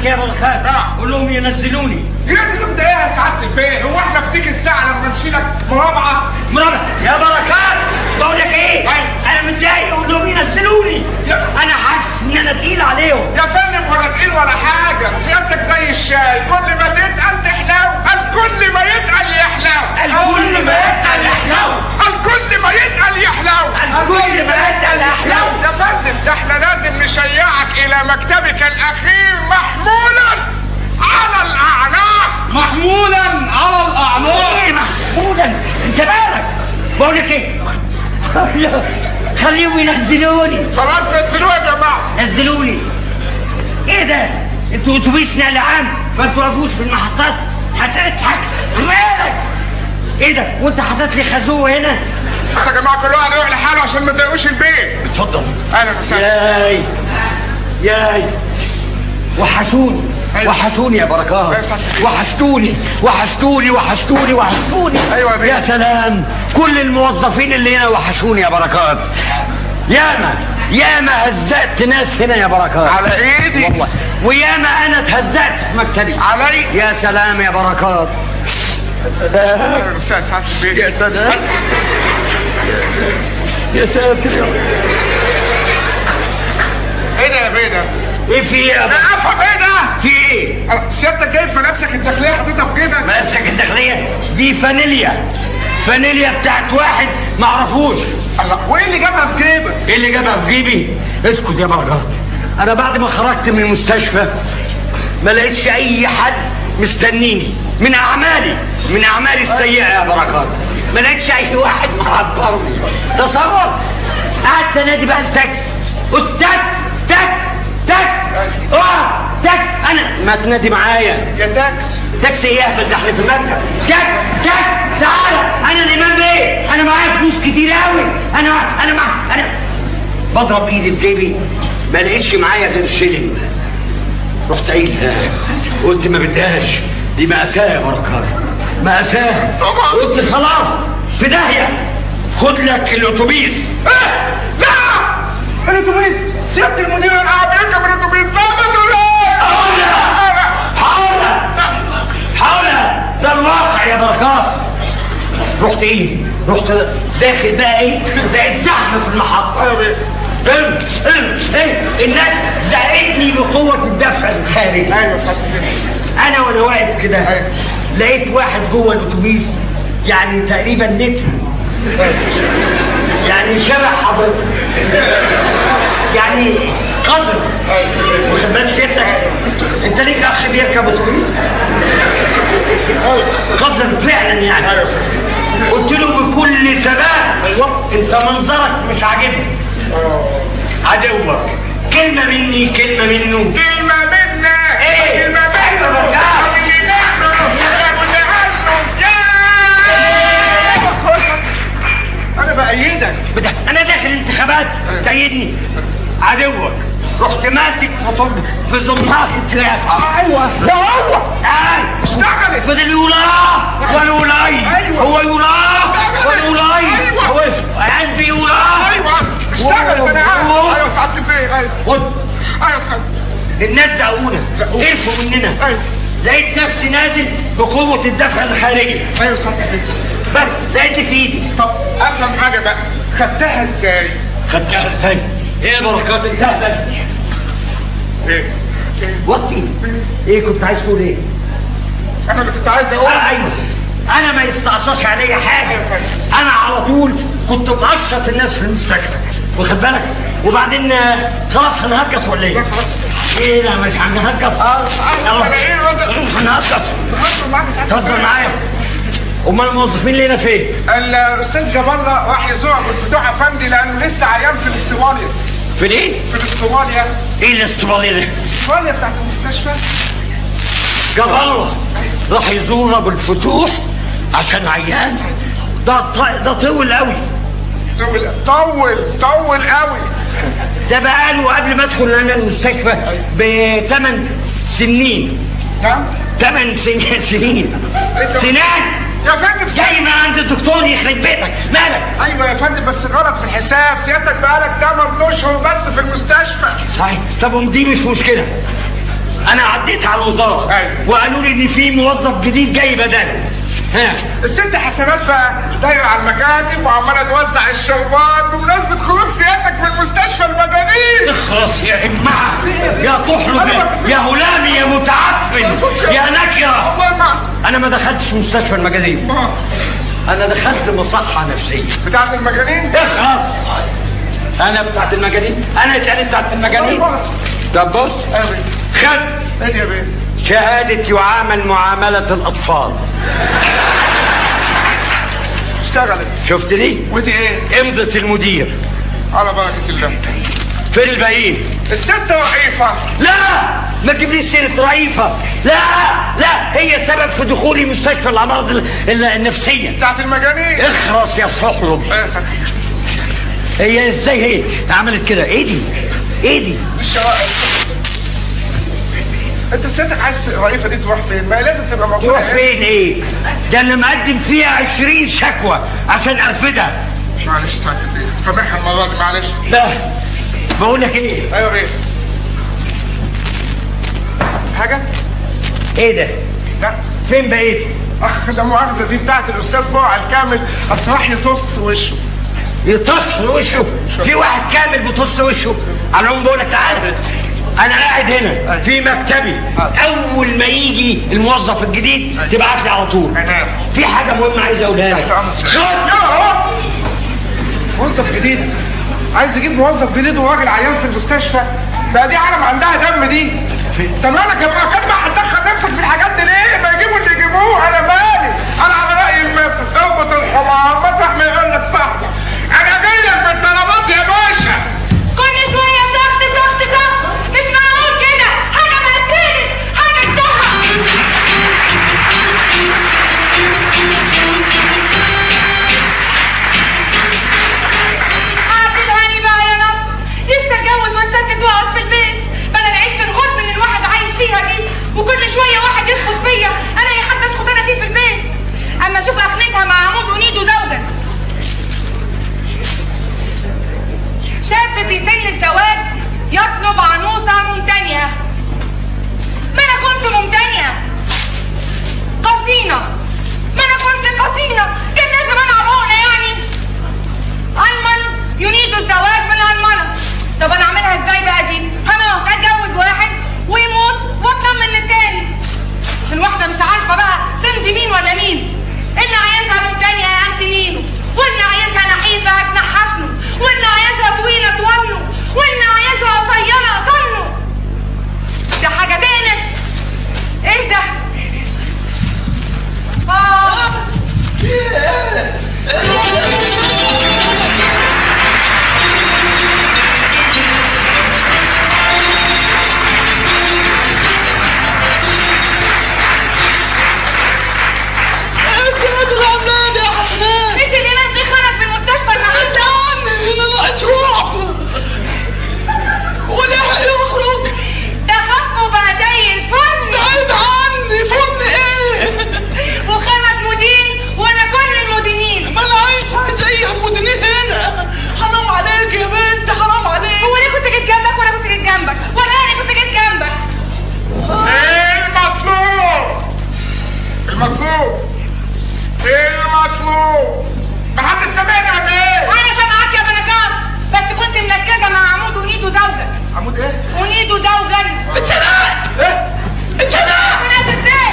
يا بركات قول لهم ينزلوني ينزلوا ده ايه يا سعاده البيه هو احنا في ديك الساعه لما نشيلك مرابعه مرابع يا بركات بقول لك ايه انا متضايق قول لهم ينزلوني انا حاسس ان انا تقيل عليهم يا فندم ولا تقيل ولا حاجه سيادتك زي الشاي كل ما تتقل تحلو الكل ما يتقل يحلو الكل ما يتقل يحلو. الكل ما يتقل يحلو الكل ما يتقل يحلو. يا فندم ده احنا لازم نشيعك الى مكتبك الاخير محمولا على الاعناق محمولا على الاعناق ايه محمودا انت مالك بقول لك ايه خليهم ينزلوني خلاص نزلوه يا جماعه نزلوني ايه ده انتوا اتوبيس نقل عام ما توقفوش في المحطات هتضحك مالك ايه ده وانت حاطط لي خازوق هنا بس يا جماعه كل واحد يروح لحاله عشان ما تضايقوش البيت اتفضل اهلا وسهلا ياي ياي وحشوني وحشوني يا بركات وحشتوني وحشتوني وحشتوني وحشتوني أيوة يا بيه. يا سلام كل الموظفين اللي هنا وحشوني يا بركات ياما ياما هزأت ناس هنا يا بركات على ايدي والله وياما انا اتهزأت في مكتبي علي يا سلام يا بركات اهلا وسهلا سعاده البيت يا سلام يا ساتر يا رب ايه ده يا بيه ده؟ ايه في ايه يا انا افهم ايه ده؟ في ايه أه، سيادتك جايب ملابسك الداخليه حاططها في جيبك ملابسك الداخلية دي فانيليا فانيليا بتاعت واحد معرفوش الله وايه اللي جابها في جيبك؟ ايه اللي جابها في جيبي اسكت يا بركات انا بعد ما خرجت من المستشفى ما لقيتش اي حد مستنيني من اعمالي من اعمالي السيئه يا بركات ما لقيتش اي واحد معبرني تصور قعدت انادي بقى التاكس قلت تاكس تاكس تاكس اه تاكس انا ما تنادي معايا يا تاكس تاكس ايه اهبل ده احنا في المركب تاكس تاكس تعالى انا الامام بيه انا معايا فلوس كتير قوي انا انا مع انا بضرب ايدي في جيبي ما لقيتش معايا غير شيلين رحت قايل قلت ما بدهاش دي مأساة يا بركات مأساة قلت خلاص في داهية خد لك الاتوبيس لا الاتوبيس سياده المدير العام يركب الاتوبيس لا ما تقولش حاولة حاولة حاولة ده الواقع يا بركات رحت ايه رحت داخل بقى ايه بقت زحمه في المحطه ام ام ايه الناس زقتني بقوه الدفع الخارجي ايوه سعاده البيت انا وانا واقف كده لقيت واحد جوه الاتوبيس يعني تقريبا متر يعني شبه حضرتك يعني قذر واخد بالك سيادتك انت ليك اخ بيركب اتوبيس قذر فعلا يعني قلت له بكل ثبات ايوه انت منظرك مش عاجبني عدوك كلمه مني كلمه منه كلمه منا ايه؟ كلمه أيوة منا بركات. اللي نحن واللي عنه يا انا بايدك بتاع انا داخل انتخابات تأيدني عدوك رحت ماسك في طب في زمار التلاف ايوه لا هو تعال اشتغلت. بدل يقول اه وانا يقول اي أيوة. هو يقول اه اشتغلت. وانا يقول اي أيوة. هو قلبي يقول اه ايوه اشتغلت انا عارف أوه. ايوه سعاده البيت ايوه خد ايوه خدت الناس زقونا زقونا. قرفوا مننا أيوة. لقيت نفسي نازل بقوة الدفع الخارجي ايوه سعاده البيت بس لقيت في ايدي طب افهم حاجه بقى خدتها ازاي؟ خدتها ازاي؟ ايه بركات انتهبل ايه؟ وطي ايه كنت عايز تقول ايه؟ انا اللي كنت عايز اقول آه ايوه انا ما يستعصاش عليا حاجه انا على طول كنت مقشط الناس في المستشفى واخد بالك وبعدين آه، خلاص هنهجص ولا ايه؟ لا خلاص ايه لا مش هنهجص اه مش عارف يلا. انا ايه الوضع هنهجص بهزر معاك ساعات تهزر معايا امال الموظفين لينا فين؟ الاستاذ جاب الله راح يزور بالفتوح افندي لانه لسه عيان في الاستواليا في ايه؟ في الاستواليا ايه الاستباضيه ده؟ الاستواليا بتاعت المستشفى جاب الله راح يزور ابو الفتوح عشان عيان ده ط- ده طول قوي طول طول طول قوي ده بقاله قبل ما ادخل انا المستشفى بثمان سنين نعم ثمان سنين سنين سنان يا فندم زي ما عند الدكتور يخرب بيتك مالك ايوه يا فندم بس غلط في الحساب سيادتك بقالك 8 اشهر بس في المستشفى صحيح طب ودي مش مشكله انا عديت على الوزاره أيوة. وقالوا لي ان في موظف جديد جاي بداله ها الست حسنات بقى دايره على المكاتب وعماله توزع الشربات بمناسبه خروج سيادتك من مستشفى المجانين اخلص يا إجماع يا تحلب يا- يا هلامي يا متعفن يا نكره الله ما انا ما دخلتش مستشفى المجانين انا دخلت مصحه نفسيه بتاعت المجانين اخلص انا بتاعت المجانين انا اتقالي بتاعت المجانين بص طب بص ايه يا بيه؟ خد ايه يا بيه؟ شهادة يعامل معاملة الأطفال اشتغلت شفت دي؟ ودي ايه؟ امضة المدير على بركه الله فين الباقيين؟ الست ضعيفه لا ما تجيبليش سيرة رئيفة لا لا هي سبب في دخولي مستشفى الأمراض ال- ال- النفسية بتاعت المجانين اخرس يا صحلب ايه يا فتحي؟ هي ازاي هي عملت كده ايه دي ايه دي الشرائط انت سيادتك عايز الرئيفه دي تروح فين؟ ما هي لازم تبقى موجوده تروح هنا. فين ايه ده انا مقدم فيها عشرين شكوى عشان ارفدها معلش ساعة البيه سامحها المره دي معلش لا بقول لك ايه ايوه بيه حاجه؟ ايه ده لا فين بقيت اخ لا مؤاخذه دي بتاعت الاستاذ بوع الكامل اصل راح يطص وشه يطص وشه في واحد كامل بيطص وشه على العموم بقول لك تعالى انا قاعد هنا في مكتبي اول ما يجي الموظف الجديد تبعت لي على طول تمام. في حاجه مهمه عايز اقولها لك تحت أمر سيادتك. خد. يا موظف جديد عايز يجيب موظف جديد وراجل عيان في المستشفى بقى دي عالم عندها دم دي طب مالك يا بقى كاتبه هتدخل نفسك في الحاجات دي ليه؟ ما يجيبوا اللي يجيبوه انا مالي انا على راي المثل اربط الحمار مطرح ما يقول لك صاحبه انا جاي لك بالطلبات يا باشا كل شوية شخط شخط شخط مش معقول كده حاجة مقتلة حاجة انتهى عدل هاني بقى يا رب نفسي اتجوز واتسدد واقعد في البيت بدل عيشة الغرب اللي الواحد عايش فيها دي وكل شوية واحد يشخط فيا الاقي حد اشخط انا فيه في البيت اما اشوف اخنتها مع عمود ونيدو زوجا شاب في سن الزواج يطلب عنوسة ممتنية ما انا كنت ممتنية قصينة ما انا كنت قصينة كان لازم انا عبونة يعني المن يريد الزواج من المنى طب انا اعملها ازاي بقى دي انا اتجوز واحد ويموت واطمن للتاني الواحدة مش عارفة بقى تنتي مين ولا مين اللي عايزها ممتنية يا امتنينه واللي عايزها نحيفة هتنحفنه واللي عايزها طويلة تونه واللي عايزها قصيرة اصنه ده حاجة تقلق ايه ده؟ آه نسي الإمام دي خرج من المستشفى النهارده ده خف وبقى زي الفل وخرج مدين وانا كل المدينين هو ليه كنت جيت جنبك ولا كنت جيت جنبك ولا انا كنت جيت جنبك المطلوب المطلوب المطلوب ما حد سامعني ولا ايه؟ انا سامعاك يا بركات بس كنت مركزه مع عمود ونيدو زوجا عمود ايه؟ ونيدو زوجا ايه؟ بنات ازاي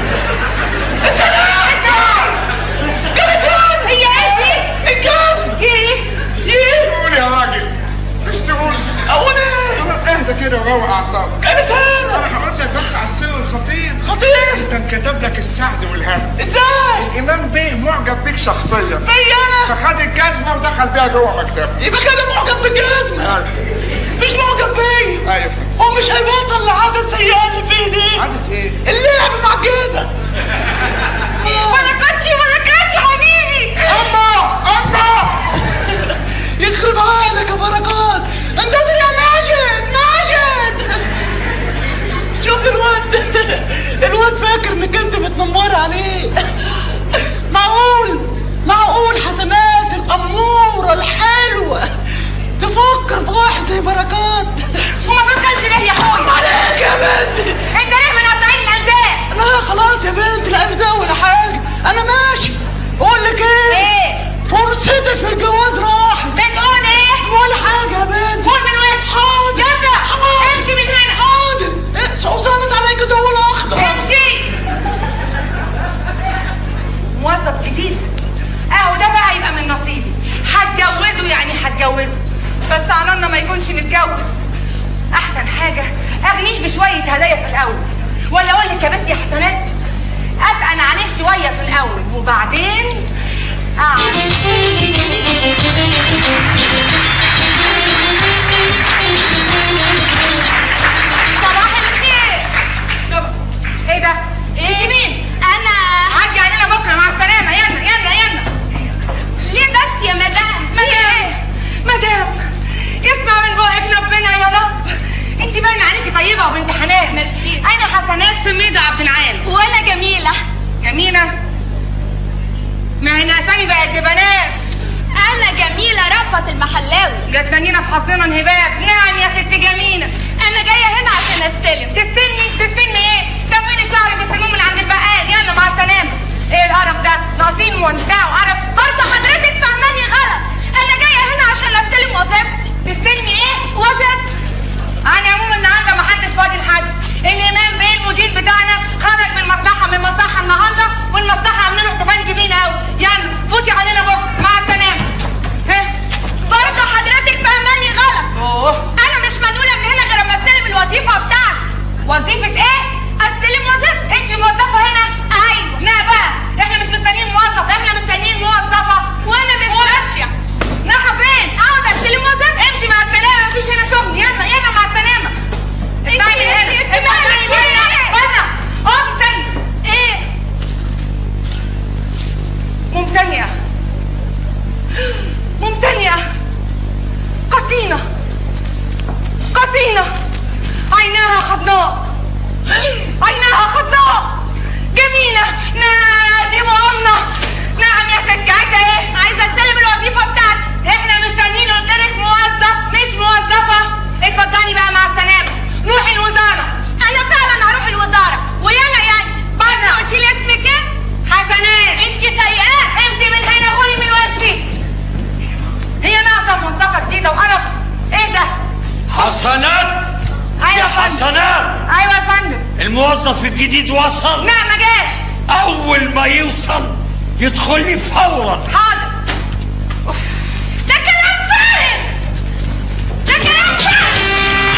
ازاي هي ايه دي ايه قول يا راجل مش تقول اقول ايه؟ اهدى كده وروق اعصابك انا هقول لك بس على السر الخطير خطير انت انكتب لك السعد والهم ازاي؟ الامام بيه معجب بيك شخصيا بي انا فخد الجزمه ودخل بيها جوه مكتبه يبقى كده معجب بالجزمة مش معجب بيا ايوه ومش هيبطل العادة السيئة اللي فيه دي عادة ايه؟ اللعب مع الجزم بركاتي بركاتي حبيبي اما اما يخرب عقلك يا بركات انتظر يا ماجد ماجد شوف الواد الواد فاكر انك انت بتنمر عليه معقول معقول حسنات الأمورة الحلوة تفكر بواحد زي بركات وما فكرش ليه يا اخويا عليك يا بنتي بالك يا بنتي يا حسنات اتقل عليه شويه في الاول وبعدين اعمل صباح الخير طب ايه ده؟ ايه انت مين؟ انا عدي علينا بكره مع السلامه يلا يلا يلا ليه بس يا مدام مدام مدام يسمع من بقك ربنا يا رب انت باينه عليكي طيبه وبنت حنان ميرسي. انا حسنات سميده عبد العال وانا جميله جميله ما هي اسامي بقت ببلاش انا جميله رفعت المحلاوي جت لنا في حظنا انهباب نعم يا ست جميله انا جايه هنا عشان استلم تستلمي تستلمي ايه؟ تموين الشهر بيستلموه من عند البقال يلا مع السلامه ايه القرف ده؟ ناقصين وانتهى وقرف برضه حضرتك فاهماني غلط انا جايه هنا عشان استلم وظيفتي تستلمي ايه؟ وظيفتي انا عموما النهارده ما حدش فاضي لحد الامام بيه المدير بتاعنا خرج من مصلحه من مصلحه النهارده والمصلحه عامله له احتفال كبير قوي يلا فوتي علينا بكره مع السلامه ها برضه حضرتك فاهماني غلط اوه انا مش منوله من هنا غير اما استلم الوظيفه بتاعتي وظيفه ايه؟ استلم وظيفتي انت موظفه هنا؟ ايوه لا بقى احنا مش مستنيين موظف احنا مستنيين موظفه وانا مش ماشيه رايحه فين؟ اقعد استلم وظيفتي امشي مع السلامه مفيش هنا شغل يلا يلا مع السلامه انت- تعالي هنا. انت- انت اتفضلي مالك؟ هنا. ايه؟ بره اقف استني ايه ممتنئة ممتنئة قسيمة قسيمة عيناها خضراء عيناها خضراء جميلة نادي مؤمنة نعم يا ستي عايزة ايه؟ عايزه استلم الوظيفه بتاعتي احنا مستنيين قدامك موظف مش موظفة اتفضلي بقى مع السلامة روحي الوزارة انا فعلا هروح الوزاره ويانا يا انت بره. قلتي لي اسمك ايه حسنات انت سيئات امشي من هنا خدي من وشي هي ناقصة موظفة جديدة وقرف ايه ده؟ حسنات ايوه يا يا فندم حسنات ايوه يا فندم الموظف الجديد وصل لا ما جاش اول ما يوصل يدخل لي فورا حاضر أوف. ده كلام فارغ ده كلام فارغ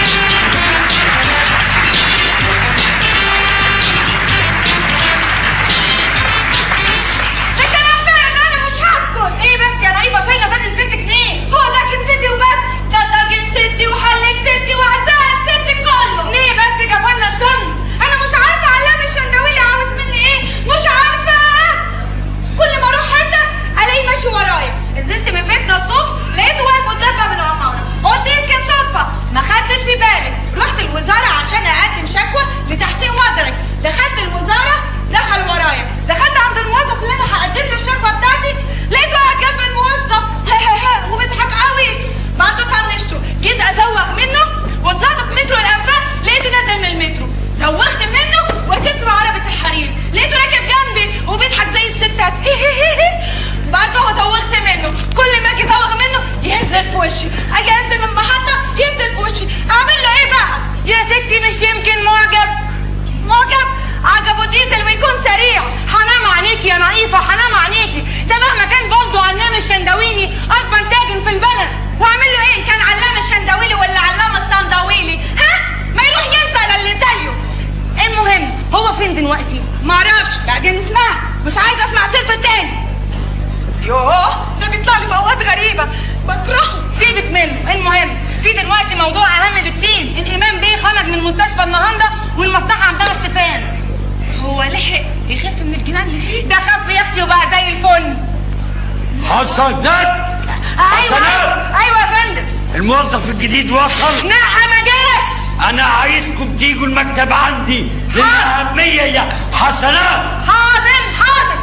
ده كلام فارغ انا مش هسكت ايه بس يا ضعيفه شايله طاجن ست جنيه هو طاجن ستي وبس ده طاجن ستي وحلة ستي وعزاء ستي كله ليه بس جابلنا الشن انا مش عارفه علام الشندويلي عاوز مني ايه مش عارفه كل ما اروح حته الاقيه ماشي ورايا نزلت من بيتنا الصبح لقيته واقف قدام باب العماره قلت يمكن صدفه ما خدتش في بالي رحت الوزاره عشان اقدم شكوى لتحسين وضعي دخلت الوزاره دخل ورايا دخلت عند الموظف اللي انا هقدم له الشكوى بتاعتي لقيته قاعد جنب الموظف وبيضحك قوي برضه طنشته جيت ازوغ منه وطلعت في مترو الانفاق لقيته نازل من المترو زوغت منه وركبت في عربيه الحرير لقيته راكب جنبي وبيضحك زي الستات برضه هو زوغت منه كل ما اجي ازوغ منه ينزل في وشي اجي انزل من المحطه ينزل في وشي اعمل له ايه بقى يا ستي مش يمكن معجب معجب عجبه ديزل ويكون سريع حرام عليكي يا نظيفه حرام عليكي ده مهما كان برضه علام الشندويلي اكبر تاجر في البلد واعمل له ايه إن كان علام الشندويلي ولا علام الصندويلي ها ما يروح ينسى على اللي زيه المهم هو فين دلوقتي معرفش بعدين اسمع مش عايزه اسمع سيرته تاني يوه ده بيطلع لي في اوقات غريبه بكرهه سيبك منه المهم في دلوقتي موضوع اهم بكتير الامام بيه خرج من مستشفى النهارده والمصلحه عندها احتفال هو لحق يخف من الجنان اللي فيه ده خف يا اختي وبقى زي الفل حسنات ايوه حسنات ايوه يا فندم الموظف الجديد وصل لا ما جاش انا عايزكم تيجوا المكتب عندي للاهميه يا حسنات حاضر حاضر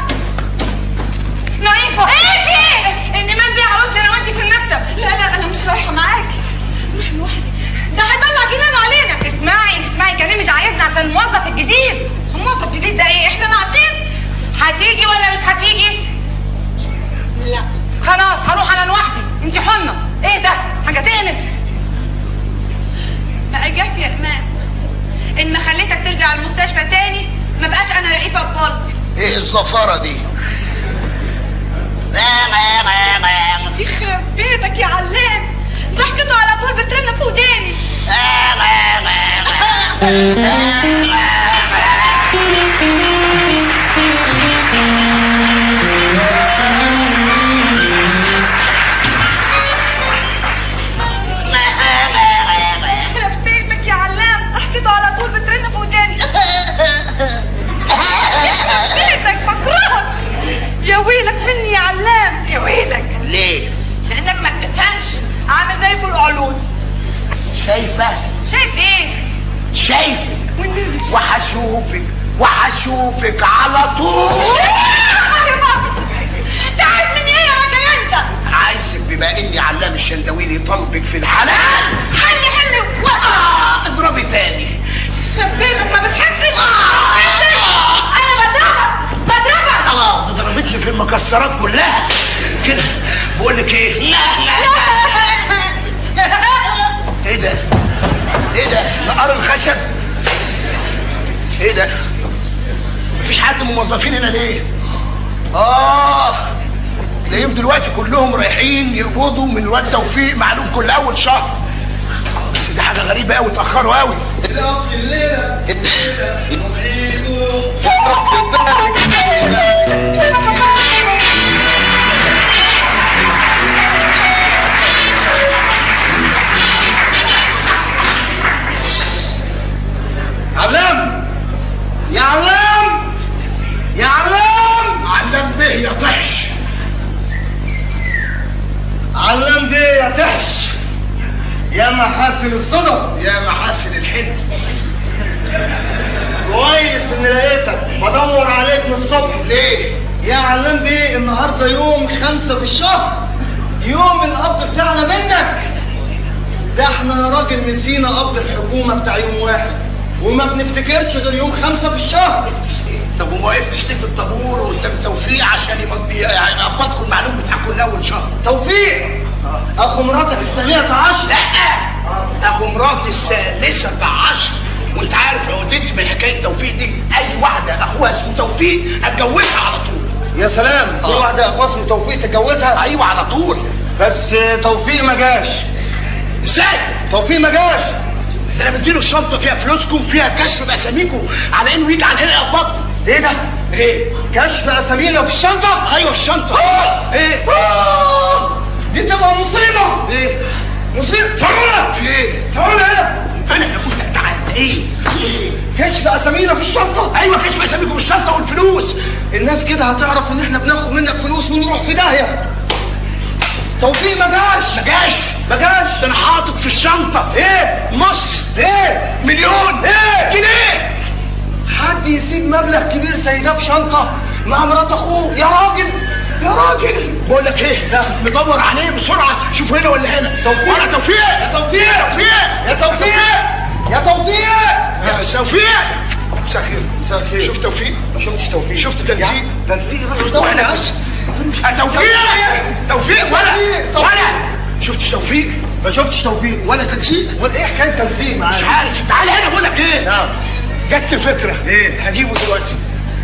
نعيفه ايه في ايه الامام بيه عاوزني انا وانت في المكتب لا لا انا مش رايحه معاكي روحي لوحدك ده هيطلع جنان علينا اسمعي اسمعي كلامي ده عايزنا عشان الموظف الجديد الموظف الجديد ده ايه احنا ناقصين هتيجي ولا مش هتيجي لا خلاص هروح انا لوحدي انت حنه ايه ده حاجه تقلق بقى جت يا ايمان ان ما خليتك ترجع المستشفى تاني ما بقاش انا رئيفه ببلطي ايه الزفارة دي يخرب بيتك يا علام ضحكته على طول بترن في وداني شايفه شايف ايه شايفك وهشوفك وهشوفك على طول يا بابا انت عايز مني ايه يا راجل انت عايزك بما اني علام الشندويلي طلبك في الحلال حل حل و... آه اضربي تاني بيتك ما بتحسش بتحسش انا بضربك بضربك اه ده ضربتني في المكسرات كلها كده بقول لك ايه لا ايه ده ايه ده نقار الخشب ايه ده مفيش حد من الموظفين هنا ليه اه تلاقيهم دلوقتي كلهم رايحين يقبضوا من الواد توفيق معلوم كل اول شهر بس دي حاجه غريبه قوي اتاخروا قوي علام يا علام يا علام علام به يا طحش علام دي يا تحش يا محاسن الصدف يا محاسن الحلم كويس ان لقيتك بدور عليك من الصبح ليه يا علام بيه النهارده يوم خمسة في الشهر يوم القبض بتاعنا منك ده احنا يا راجل نسينا قبض الحكومة بتاع يوم واحد وما بنفتكرش غير يوم خمسة في الشهر طب وما وقفتش ليه في الطابور قدام توفيق عشان يمضي يعني يقبضكم المعلوم بتاع كل اول شهر توفيق اخو مراتك الثانية عشر لا اخو مراتي الثالثة عشر وانت عارف عقدتي من حكايه توفيق دي اي واحده اخوها اسمه توفيق اتجوزها على طول يا سلام كل آه. واحدة اخوها اسمه توفيق تتجوزها ايوه على طول بس توفيق ما جاش ازاي؟ توفيق ما جاش ده انا مديله الشنطه فيها فلوسكم فيها كشف باساميكم على انه يجي على هنا يقبضكم ايه ده؟ ايه؟ كشف اسامينا في الشنطة؟ ايوه الشنطه ايه؟ آه! دي تبقى مصيبة ايه؟ مصيبة تعالى في ايه؟ تعالى هنا انا اللي قلت لك تعالى ايه؟ في ايه؟ كشف اسامينا في الشنطة ايوه كشف اساميكم الشنطه والفلوس الناس كده هتعرف ان احنا بناخد منك فلوس ونروح في داهية توفيق ما جاش ما جاش ما جاش ده انا حاطط في الشنطه ايه؟ نص ايه؟ مليون ايه؟ جنيه حد يسيب مبلغ كبير زي ده في شنطة مع مرات اخوه يا راجل يا راجل بقول لك ايه ندور عليه بسرعه شوف هنا ولا هنا توفيق. ولا توفيق يا توفيق توفيق يا توفيق يا توفيق يا توفيق مساء الخير مساء الخير. شفت توفيق ما شفتش توفيق شفت تنسيق تنسيق بس شفت واحنا بس آه، توفيق توفيق ولا توفيق. ولا شفتش توفيق ما شفتش توفيق ولا تنسيق امال ايه حكايه تنسيق معاك مش عارف تعال هنا بقول لك ايه نعم. جت لي فكره ايه؟ هجيبه دلوقتي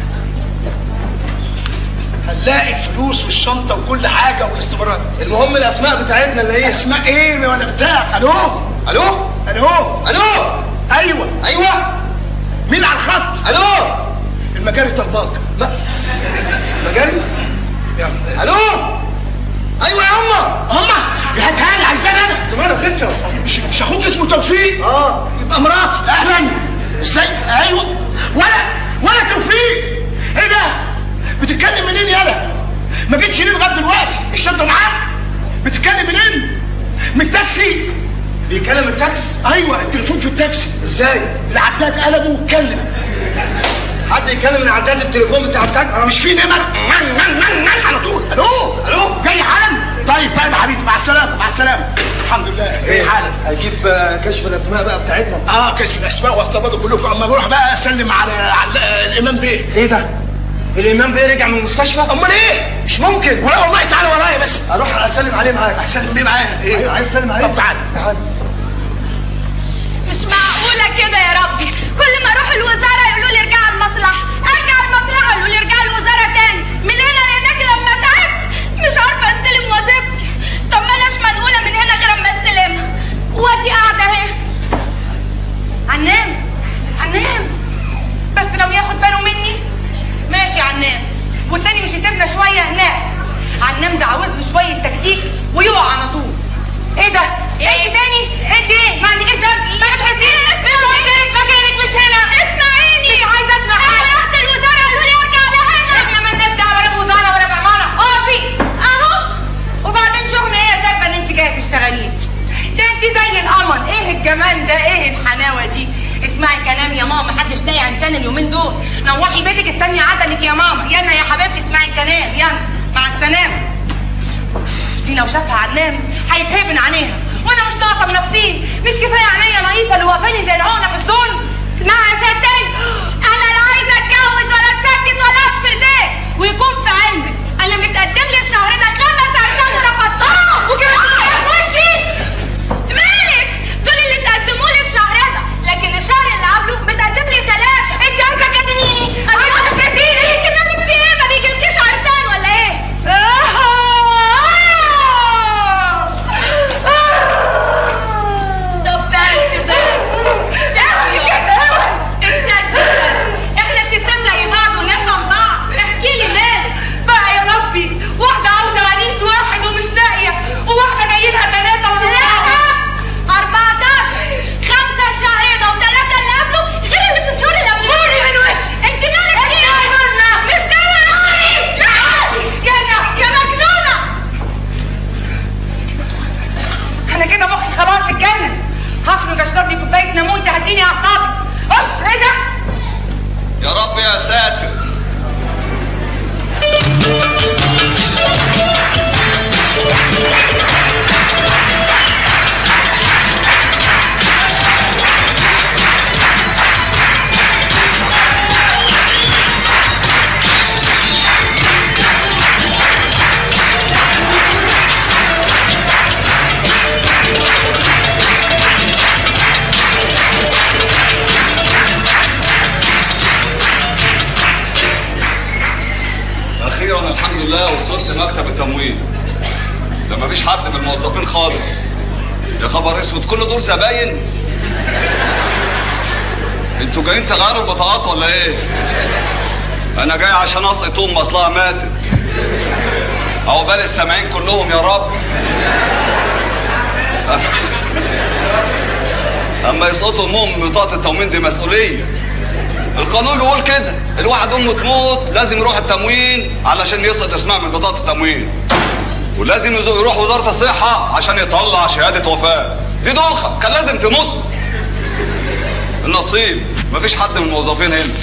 هنلاقي الفلوس والشنطه وكل حاجه والاستمارات المهم الاسماء بتاعتنا اللي هي اسماء ايه ولا بتاع الو الو الو الو ايوه ايوه مين على الخط الو المجاري طلباك لا مجاري يلا الو ايوه يا اما هما هاتها لي عايزان انا طب انا بنت مش مش اخوك اسمه توفيق اه يبقى مراتي اهلا ازاي ايوه ولا ولا توفيق ايه ده بتتكلم منين يالا ما جيتش ليه لغايه دلوقتي الشنطه معاك بتتكلم منين من التاكسي بيكلم التاكس ايوه التليفون في التاكسي ازاي العداد قلبه واتكلم حد يكلم من عداد التليفون بتاع التاكس مش في نمر نن نن نن نن على طول الو الو جاي حالا طيب طيب يا حبيبي مع السلامه مع السلامه الحمد لله جاي حالا هجيب آه، كشف الاسماء بقى بتاعتنا اه كشف الاسماء واختبطوا كلكم اما بروح بقى اسلم على على الامام بيه ايه ده الامام بيه رجع من المستشفى امال ايه مش ممكن ولا والله تعالى ورايا بس اروح اسلم عليه معاك اسلم بيه معايا ايه ايوه عايز اسلم عليه طب تعالى تعال مش معقولة كده يا ربي كل ما اروح الوزارة يقولوا لي ارجع المصلحة ارجع المصلحة يقولوا لي ارجع الوزارة تاني من هنا لهناك لما تعبت مش عارفة استلم وظيفتي طب ما اناش منقولة من هنا غير اما استلمها وادي قاعدة اهي عنام عنام بس لو ياخد باله مني ماشي عنام والتاني مش يسيبنا شويه هناك عنام ده عاوز له شويه تكتيك ويقع على طول ايه ده؟ ايه, إيه؟ تاني؟ يا ماما محدش لاقي انسان اليومين دول نوحي بيتك استني عدلك يا ماما يلا يا حبيبتي اسمعي الكلام يلا مع السلامه دي لو شافها علام هيتهبن عليها وانا مش ناقصه بنفسي مش كفايه عينيا نظيفه اللي واقفاني زي العقله في الزون اسمعي يا ستي انا لا عايزه اتجوز ولا اتسكت ولا اطفي زيت ويكون في علمك انا متقدم لي الشهر ده خمس عرسان ورفضتهم وكده وشي مالك دول اللي تقدموا لي الشهر ده لكن الشهر اللي قبله متقدم لي ثلاثه انت عارفه كاتنيني انا كتير انت مالك في ايه ما بيجيلكيش عرسان ولا ايه طب تعالي كده تعالي كده انت احنا الستات زي بعض ونفهم بعض احكي لي مالك بقى يا ربي واحده عاوزه عريس واحد ومش لاقيه وواحده جاي لها ثلاثه ثلاثة 14 خمسة الشهر ده وثلاثة اللي قبله غير اللي في الشهور اللي قبل قولي من وشي انت مالك في ايه؟ مش دايما لا جنة يا مجنونة انا كده مخي خلاص اتجنن هخرج اشرب لي كوبايه ليمون تهديني اعصابي اف ايه ده يا رب يا ساتر اخيرا الحمد لله وصلت مكتب التموين ده مفيش حد من الموظفين خالص يا خبر اسود كل دول زباين انتوا جايين تغيروا البطاقات ولا ايه انا جاي عشان اسقط ام اصلها ماتت عقبال السامعين كلهم يا رب اما يسقطوا امهم من بطاقه التموين دي مسؤوليه القانون بيقول كده الواحد امه تموت لازم يروح التموين علشان يسقط اسمها من بطاقه التموين ولازم يزو- يروح وزاره الصحه عشان يطلع شهاده وفاه دي دوخه كان لازم تموت النصيب مفيش حد من الموظفين هنا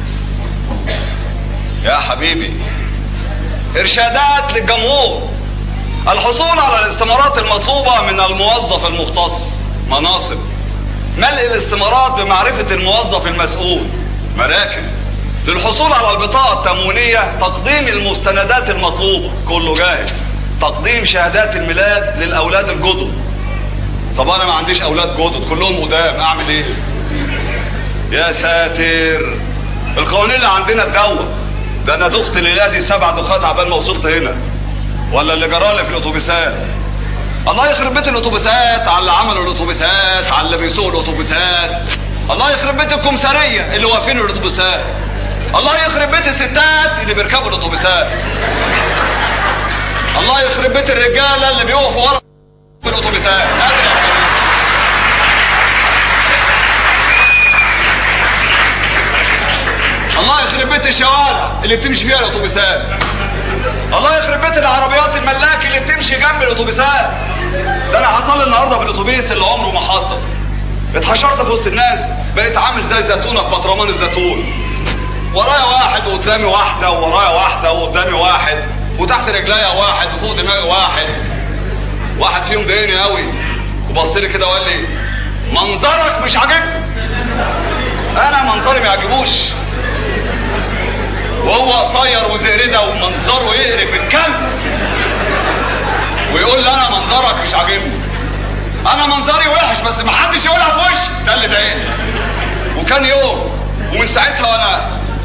يا حبيبي ارشادات للجمهور الحصول على الاستمارات المطلوبه من الموظف المختص مناصب ملء الاستمارات بمعرفة الموظف المسؤول مراكز للحصول على البطاقة التموينية تقديم المستندات المطلوبة كله جاهز تقديم شهادات الميلاد للأولاد الجدد طب أنا ما عنديش أولاد جدد كلهم قدام أعمل إيه؟ يا ساتر القوانين اللي عندنا اتجوز ده أنا دخت الليلة دي سبع دخات عبال ما وصلت هنا ولا اللي جرالي في الأتوبيسات الله يخرب بيت الاتوبيسات على اللي عملوا الاتوبيسات على اللي بيسوقوا الاتوبيسات الله يخرب بيت الكمساريه اللي واقفين الاتوبيسات الله يخرب بيت الستات اللي بيركبوا الاتوبيسات الله يخرب بيت الرجاله اللي بيقفوا ورا الاتوبيسات قادر يا كريم. الله يخرب بيت الشوارع اللي بتمشي فيها الاتوبيسات الله يخرب بيت العربيات الملاك اللي بتمشي جنب الاتوبيسات ده انا حصل لي النهارده بالاتوبيس اللي عمره ما حصل اتحشرت في وسط الناس بقيت عامل زي زيتونه في بطرمان الزيتون ورايا واحد وقدامي واحده وورايا واحده وقدامي واحد وتحت رجليا واحد وفوق دماغي واحد واحد فيهم ضايقني قوي وبص لي كده وقال لي منظرك مش عاجبني انا منظري ما يعجبوش وهو قصير وزرده ومنظره يقرف الكلب ويقول لي انا منظرك مش عاجبني انا منظري وحش بس ما حدش يقولها في وشي ده اللي ضايقني وكان يوم ومن ساعتها وانا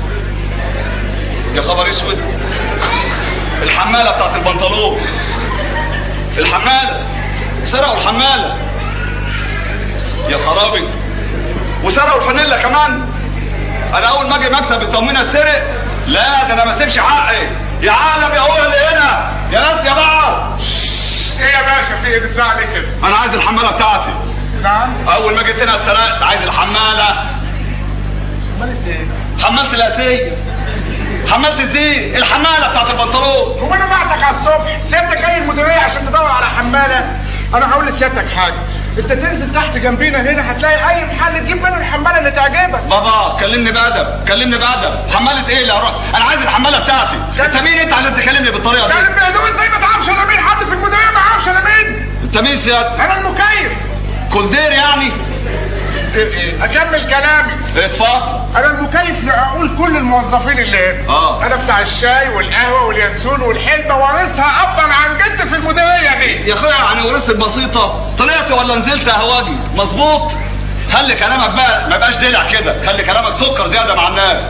يا خبر اسود الحماله بتاعت البنطلون الحماله سرقوا الحماله يا خرابي وسرقوا الفانيلا كمان انا اول ما اجي مكتب التموين اتسرق لا ده انا ما اسيبش حقي يا عالم يا هو اللي هنا يا ناس يا بقى ايه يا باشا في ايه بتزعل ليه كده؟ انا عايز الحماله بتاعتي نعم اول ما جيت هنا سرقت عايز الحماله عملت ايه؟ حملت الاسيه حملت الزين الحماله بتاعت البنطلون هو انا ناقصك على الصبح سيادتك جاي المديريه عشان تدور على حماله انا هقول لسيادتك حاجه انت تنزل تحت جنبينا هنا هتلاقي اي محل تجيب منه الحماله اللي تعجبك بابا كلمني بادب كلمني بادب حماله ايه اللي هروح انا عايز الحماله بتاعتي انت مين انت عشان تكلمني بالطريقه يعني دي بهدوء ازاي ما تعرفش انا مين حد في المديريه ما يعرفش انا مين انت مين سيادتك انا المكيف كولدير يعني اكمل كلامي اتفضل انا المكيف لعقول كل الموظفين اللي هنا آه. انا بتاع الشاي والقهوه واليانسون والحلبه وارثها ابا عن جد في المديريه دي يا اخويا يعني ورثت بسيطه طلعت ولا نزلت اهواجي مظبوط خلي كلامك بقى ما يبقاش دلع كده خلي كلامك سكر زياده مع الناس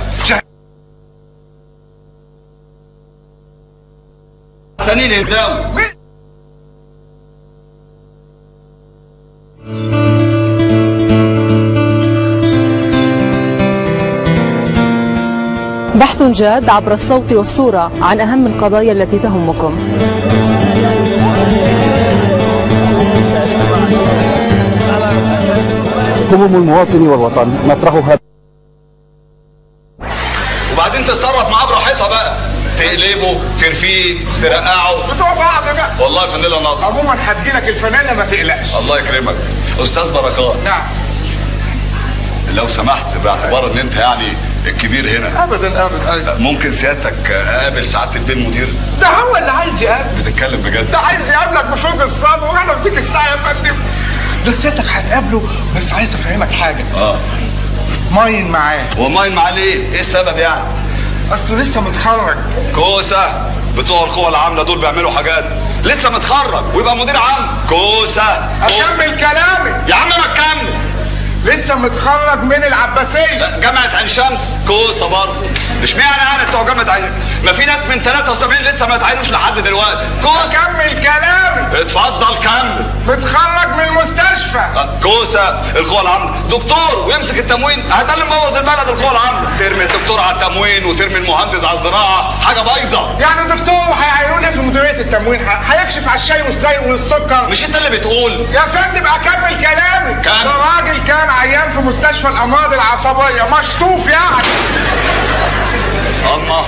سنين يبداوا مين بحث جاد عبر الصوت والصورة عن أهم القضايا التي تهمكم هموم المواطن والوطن نطرحها وبعدين تتصرف معاه براحتها بقى تقلبه ترفيه ترقعه بتوع بعض بقى والله فانيلا ناصر عموما هتجيلك الفنانه ما تقلقش الله يكرمك استاذ بركات نعم لو سمحت باعتبار ان انت يعني الكبير هنا ابدا ابدا ممكن سيادتك اقابل سعاده الدين مدير ده هو اللي عايز يقابل بتتكلم بجد ده عايز يقابلك بفوق الصبر وانا بديك الساعه يا فندم ده سيادتك هتقابله بس عايز افهمك حاجه اه ماين معاه وماين معاه ليه؟ ايه السبب يعني؟ اصله لسه متخرج كوسه بتوع القوى العامله دول بيعملوا حاجات لسه متخرج ويبقى مدير عام كوسه كوسة. اكمل كلامي يا عم ما تكمل لسه متخرج من العباسيه لا، جامعه عين شمس كوسه برضه اشمعنى يعني بتوع جامعه عين ما في ناس من 73 لسه ما اتعينوش لحد دلوقتي كوسه اكمل كلامي اتفضل كمل متخرج من المستشفى آه، كوسه القوى العامله دكتور ويمسك التموين هذا اللي مبوظ البلد القوى العامله ترمي الدكتور على التموين وترمي المهندس على الزراعه حاجه بايظه يعني دكتور هيعينوا لي في مديريه التموين ه- هيكشف على الشاي والزي والسكر مش انت اللي بتقول يا فندم اكمل كلامي كمل. ده راجل كان عيان في مستشفى الامراض العصبيه مشطوف يعني اما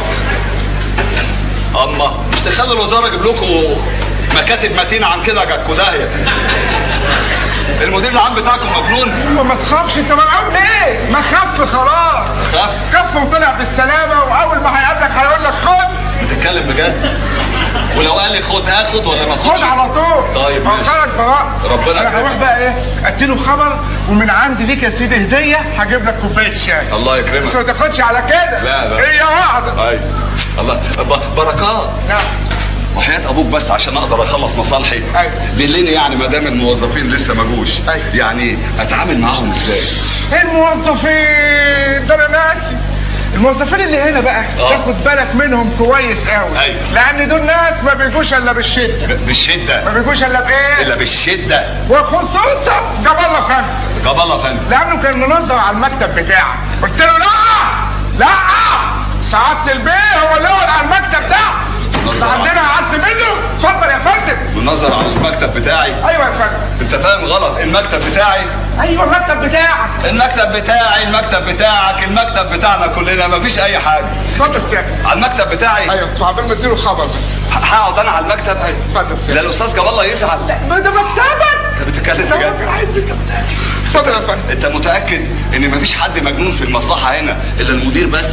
اما مش تخلي الوزاره اجيب لكم مكاتب متينه عن كده جاكوا داهيه المدير العام بتاعكم مجنون وما تخافش انت مرعوب ليه؟ ما خف خلاص خف؟ خف وطلع بالسلامه واول ما هيقابلك هيقول لك خد بتتكلم بجد ولو قال لي خد اخد ولا ما خد اخدش على طول طيب، ماشي. خرج براء ربنا انا هروح يكرمك. بقى ايه اديله خبر ومن عندي ليك يا سيدي هديه هجيب لك كوبايه شاي الله يكرمك. بس ما تاخدش على كده لا، لا. هي واحده ايوه الله ب- بركات نعم وحياة ابوك بس عشان اقدر اخلص مصالحي أيوة. دلني يعني ما دام الموظفين لسه ما جوش أيوة. يعني اتعامل معاهم ازاي الموظفين ده انا ناسي الموظفين اللي هنا بقى آه. تاخد بالك منهم كويس قوي أيوة. لان دول ناس ما بيجوش الا بالشده ب- بالشده ما بيجوش الا بايه الا بالشده وخصوصا جاب الله فندم جاب الله فندم لانه كان منظم على المكتب بتاعه قلت له لا لا سعاده البيه هو اللي يقعد على المكتب ده منظم على- عندنا اعز منه اتفضل يا فندم بالنظر على المكتب بتاعي ايوه يا فندم انت فاهم غلط المكتب بتاعي ايوه المكتب بتاعك المكتب بتاعي المكتب بتاعك المكتب بتاعنا كلنا مفيش اي حاجه اتفضل سيادة على المكتب بتاعي ايوه اتفضل ما اديله خبر بس ه- هقعد انا على المكتب اتفضل لا سيادة الاستاذ جاب الله يزعل ما ده مكتبك انت بتتكلم ده بجد عايز اتفضل يا فندم انت متاكد ان مفيش حد مجنون في المصلحه هنا الا المدير بس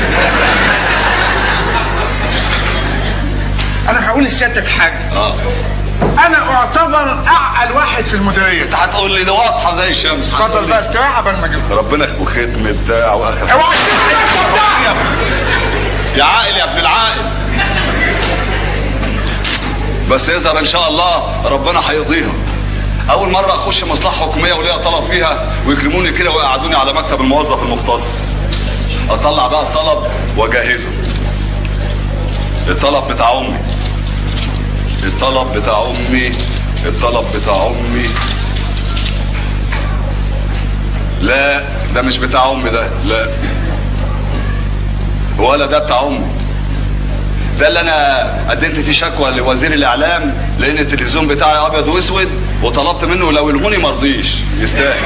انا هقول لسيادتك حاجه اه انا اعتبر اعقل واحد في المديريه انت هتقول لي ده واضحه زي الشمس اتفضل هتقول بقى لي استريح قبل ما اجيب ربنا وختم بتاع واخر اوعى تفتح الاسم بتاعي يا عاقل يا ابن العاقل بس يظهر ان شاء الله ربنا هيقضيها اول مره اخش مصلحه حكوميه وليا طلب فيها ويكرموني كده ويقعدوني على مكتب الموظف المختص اطلع بقى الطلب واجهزه الطلب بتاع امي الطلب بتاع امي الطلب بتاع امي لا ده مش بتاع امي ده لا ولا ده بتاع امي ده اللي انا قدمت فيه شكوى لوزير الاعلام لان التلفزيون بتاعي ابيض واسود وطلبت منه لو يلغوني ما رضيش يستاهل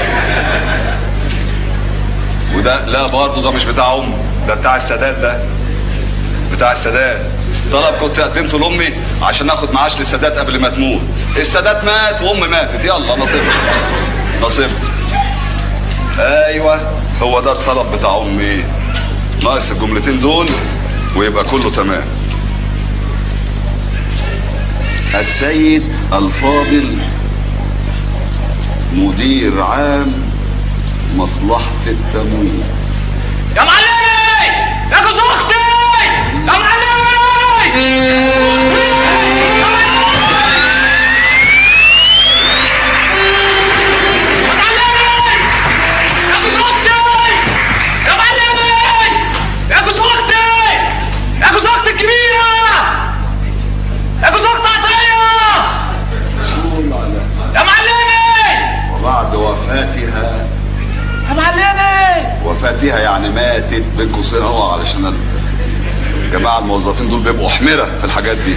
وده لا برضه ده مش بتاع امي ده بتاع السادات ده بتاع السادات طلب كنت قدمته لامي عشان اخد معاش للسادات قبل ما تموت السادات مات وامي ماتت يلا نصيبك نصيبك ايوه هو ده الطلب بتاع امي ناقص الجملتين دول ويبقى كله تمام السيد الفاضل مدير عام مصلحة التموين يا معلمي يا جوز اختي يا معلمي يا معلمي يا جوز اختي يا معلمي يا جوز اختي يا جوز اختي الكبيره يا جوز اختي عطيه مسؤول على يا معلمي وبعد وفاتها يا معلمي وفاتها يعني ماتت بين قوسين اهو علشان الجماعة الموظفين دول بيبقوا حمرة في الحاجات دي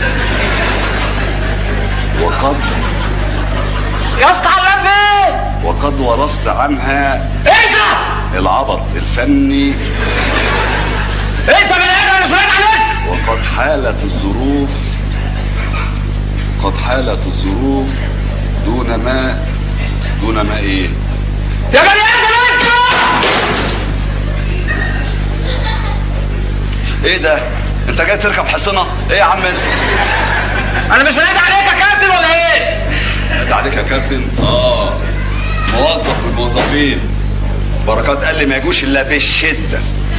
وقد يا اسطى علام بيه وقد ورثت عنها ايه ده العبط الفني انت بني ادم انا مش باين عليك وقد حالت الظروف قد حالت الظروف دون ما دون ما ايه يا بني ادم انت ايه ده انت جاي تركب حصنة ايه يا عم انت انا مش بنادي عليك يا كابتن ولا ايه انت عليك يا كابتن اه موظف من الموظفين بركات قال لي ما يجوش الا بالشده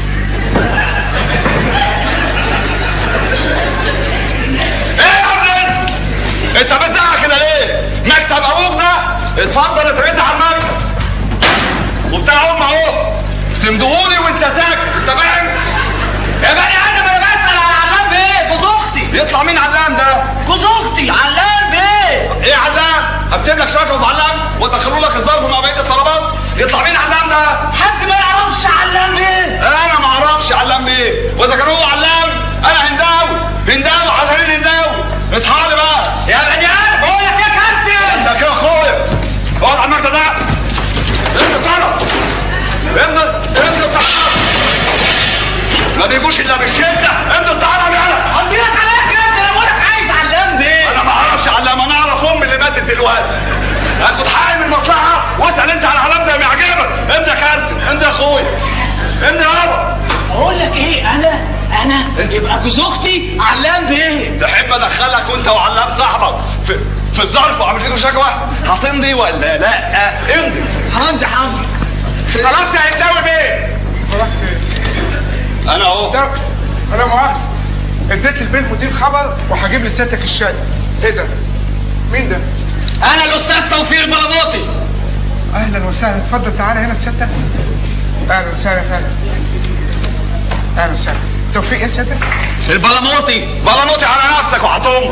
ايه يا ابني انت بتزعق كده ليه مكتب ابوك ده اتفضل اترد على المكتب وبتاع ام اهو تمدهولي وانت ساكت انت فاهم يا بني ادم انا بسال على علام بيه جوز اختي يطلع مين علام ده جوز اختي علام بيه ايه علام هكتب لك شكوى في علام وادخلوا لك الظرف مع بقيه الطلبات يطلع مين علام ده حد ما يعرفش علام بيه انا ما اعرفش علام ايه واذا كان هو علام انا هنداوي هنداوي حسنين هنداوي اصحى لي بقى يا بني ادم بقول لك يا كابتن انت كده اخويا اقعد على المكتب ده ابن الطلب ابن ابن الطلب ما بيجوش الا بالشده ابن الطلب يلا قضي لك عليا يا كابتن انا بقول لك عايز علام بيه انا ما اعرفش علام انا اعرف امي اللي ماتت دلوقتي هاخد حقي من المصلحه واسال انت على علام زي ما يعجبك انت يا كابتن انت يا اخويا انت يابا بقول لك ايه انا انا يبقى جوز اختي علام بيه تحب ادخلك وانت وعلام صاحبك في في الظرف واعمل فيكم شكوى هتمضي ولا لا امضي حمدي حمدي خلاص يا هنداوي بيه خلاص فين انا اهو ده انا مؤاخذه اديت البيت مدير خبر وهجيب لسيادتك الشاي ايه ده مين ده انا الاستاذ توفيق البلبوطي اهلا وسهلا اتفضل تعالى هنا سيادتك اهلا وسهلا يا فندم اهلا وسهلا توفيق ايه سيادتك البلموطي بلموتي على نفسك وهتقوم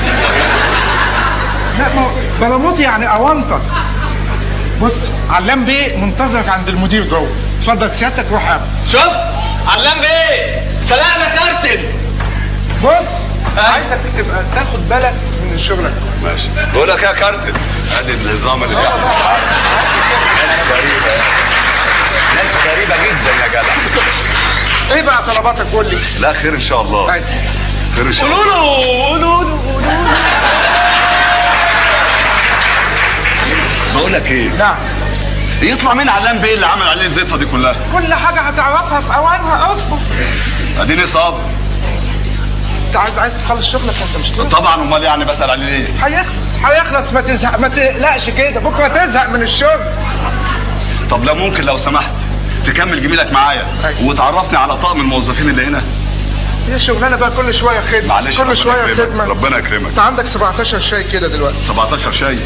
لا ما هو بلاموط يعني اونطه بص علام بيه منتظرك عند المدير جوه اتفضل سيادتك روح قابل شفت علام بيه سلام يا كابتن بص عايزك تبقى تاخد بالك من شغلك ماشي بقول لك يا كارتن ادي النظام اللي بيحصل ناس غريبه ناس غريبه جدا يا جدع ايه بقى طلباتك قول لي لا خير ان شاء الله أيوة. خير ان شاء الله قولوا له قولوا له بقول لك ايه نعم يطلع مين علام بيه اللي عمل عليه الزيطه دي كلها كل حاجه هتعرفها في اوانها اصبر اديني صابر انت عايز عايز تخلص شغلك وانت مش كده طبعا امال يعني بسال عليه ليه هيخلص هيخلص ما تزهق ما تقلقش كده بكره تزهق من الشغل طب لو ممكن لو سمحت تكمل جميلك معايا أيوة. وتعرفني على طقم الموظفين اللي هنا هي الشغلانه بقى كل شويه خدمه معلش كل ربنا شويه يكرمك، خدمه ربنا يكرمك انت عندك 17 شاي كده دلوقتي 17 شاي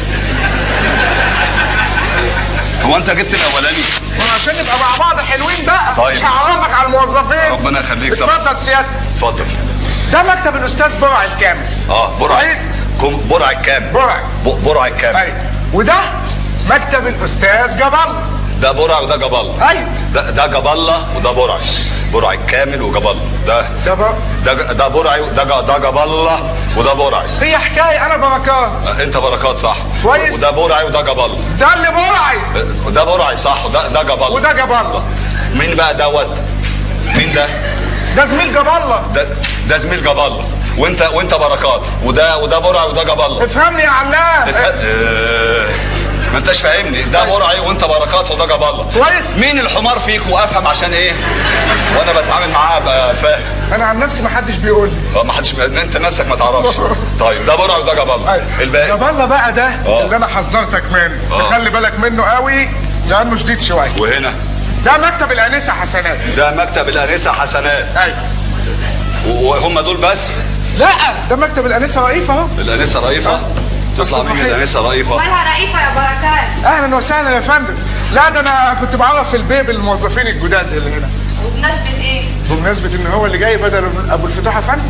هو انت جبت الاولاني ما عشان نبقى مع بعض حلوين بقى طيب. مش هعرفك على الموظفين ربنا يخليك سبحان. اتفضل سيادتك اتفضل ده مكتب الاستاذ برع الكامل اه برع كويس. كم برع الكام برع ب- برع الكام ايوه وده مكتب الاستاذ جبل ده برع وده جبل ايوه ده ده جبله وده برع برع الكامل وجبل ده ده بر... ده ده برعي وده ج- ده جبله وده برعي هي حكايه انا بركات آه، انت بركات صح كويس. وده برعي وده جبل ده اللي برعي آه، ده برعي صح وده ده جبل وده جبل مين بقى دوت مين ده ده زميل جبله ده ده زميل جبله وانت وانت بركات وده وده برعي وده جاب الله افهمني يا علام افهم- آه، ما انتش فاهمني ده برعي وانت بركات وده جاب الله كويس. مين الحمار فيك وافهم عشان ايه وانا بتعامل معاه ابقى فاهم انا عن نفسي ما حدش بيقول لي اه ما حدش انت نفسك ما تعرفش طيب ده برعي وده جاب الله الباقي جاب الله بقى ده آه. اللي انا حذرتك منه آه. تخلي بالك منه قوي لانه شديد شويه وهنا ده مكتب الانسه حسنات ده مكتب الانسه حسنات ايوه وهم دول بس لا ده مكتب الانسه رئيف اهو الانسه رئيفه تطلع أصل مين صحيح. الانسه رئيفه مالها رئيفه يا بركات اهلا وسهلا يا فندم لا ده انا كنت بعرف في البيب الموظفين الجداد اللي هنا وبمناسبه ايه بمناسبه ان هو اللي جاي بدل ابو الفتوح افندي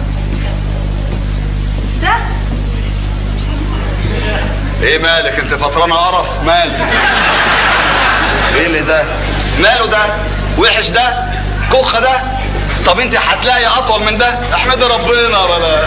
ده ايه مالك انت فطرانه قرف مالك ايه اللي ده ماله ده وحش ده كخه ده طب انت هتلاقي اطول من ده احمدي ربنا بلا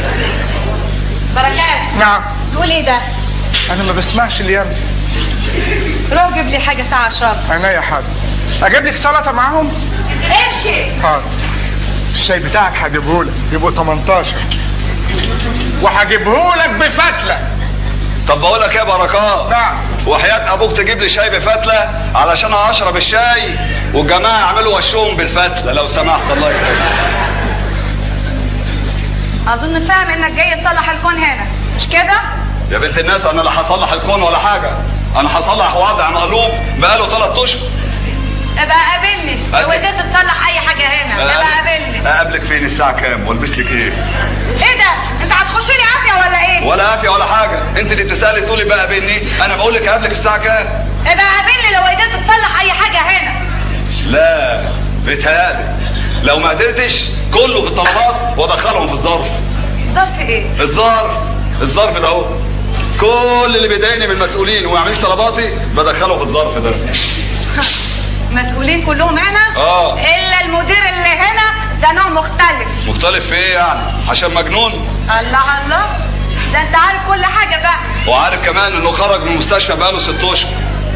بركات نعم تقول ايه ده انا ما بسمعش الايام دي روح جيب لي حاجه ساعه اشرب عينيا يا حاج اجيب لك سلطه معاهم امشي حاضر الشاي بتاعك هجيبهولك يبقوا 18 وهجيبهولك بفتله طب بقول لك ايه يا بركات نعم وحياة ابوك تجيب لي شاي بفتله علشان اشرب الشاي والجماعه يعملوا وشهم بالفتله لو سمحت الله يكرمك اظن فاهم انك جاي تصلح الكون هنا مش كده يا بنت الناس انا لا هصلح الكون ولا حاجه انا هصلح وضع مقلوب بقاله ثلاث اشهر ابقى قابلني لو قابلك. قدرت تصلح اي حاجه هنا ابقى قابلني اقابلك فين الساعه كام والبس لك ايه ايه ده انت هتخش لي عافيه ولا ايه ولا عافيه ولا حاجه انت اللي بتسالي تقولي بقى بيني انا بقول لك اقابلك الساعه كام ابقى قابلني لو قدرت تصلح اي حاجه هنا لا بيتهيألي لو ما قدرتش كله في الطلبات وادخلهم في الظرف ظرف ايه الظرف الظرف ده اهو كل اللي بيضايقني من المسؤولين وما يعملش طلباتي بدخله في الظرف ده مسؤولين كلهم هنا آه. الا المدير اللي هنا ده نوع مختلف مختلف في ايه يعني عشان مجنون الله الله ده انت عارف كل حاجه بقى وعارف كمان انه خرج من المستشفى بقاله ست اشهر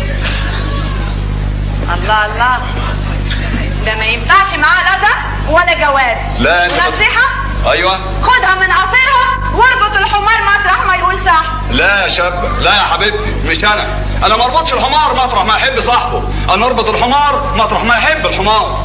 الله الله ده ما ينفعش معاه لا ده ولا جواز لا انت نصيحه ايوه خدها من قصيرها واربط الحمار مطرح ما يقول صح لا يا شابة لا يا حبيبتي مش انا انا ما اربطش الحمار مطرح ما يحب صاحبه انا اربط الحمار مطرح ما يحب الحمار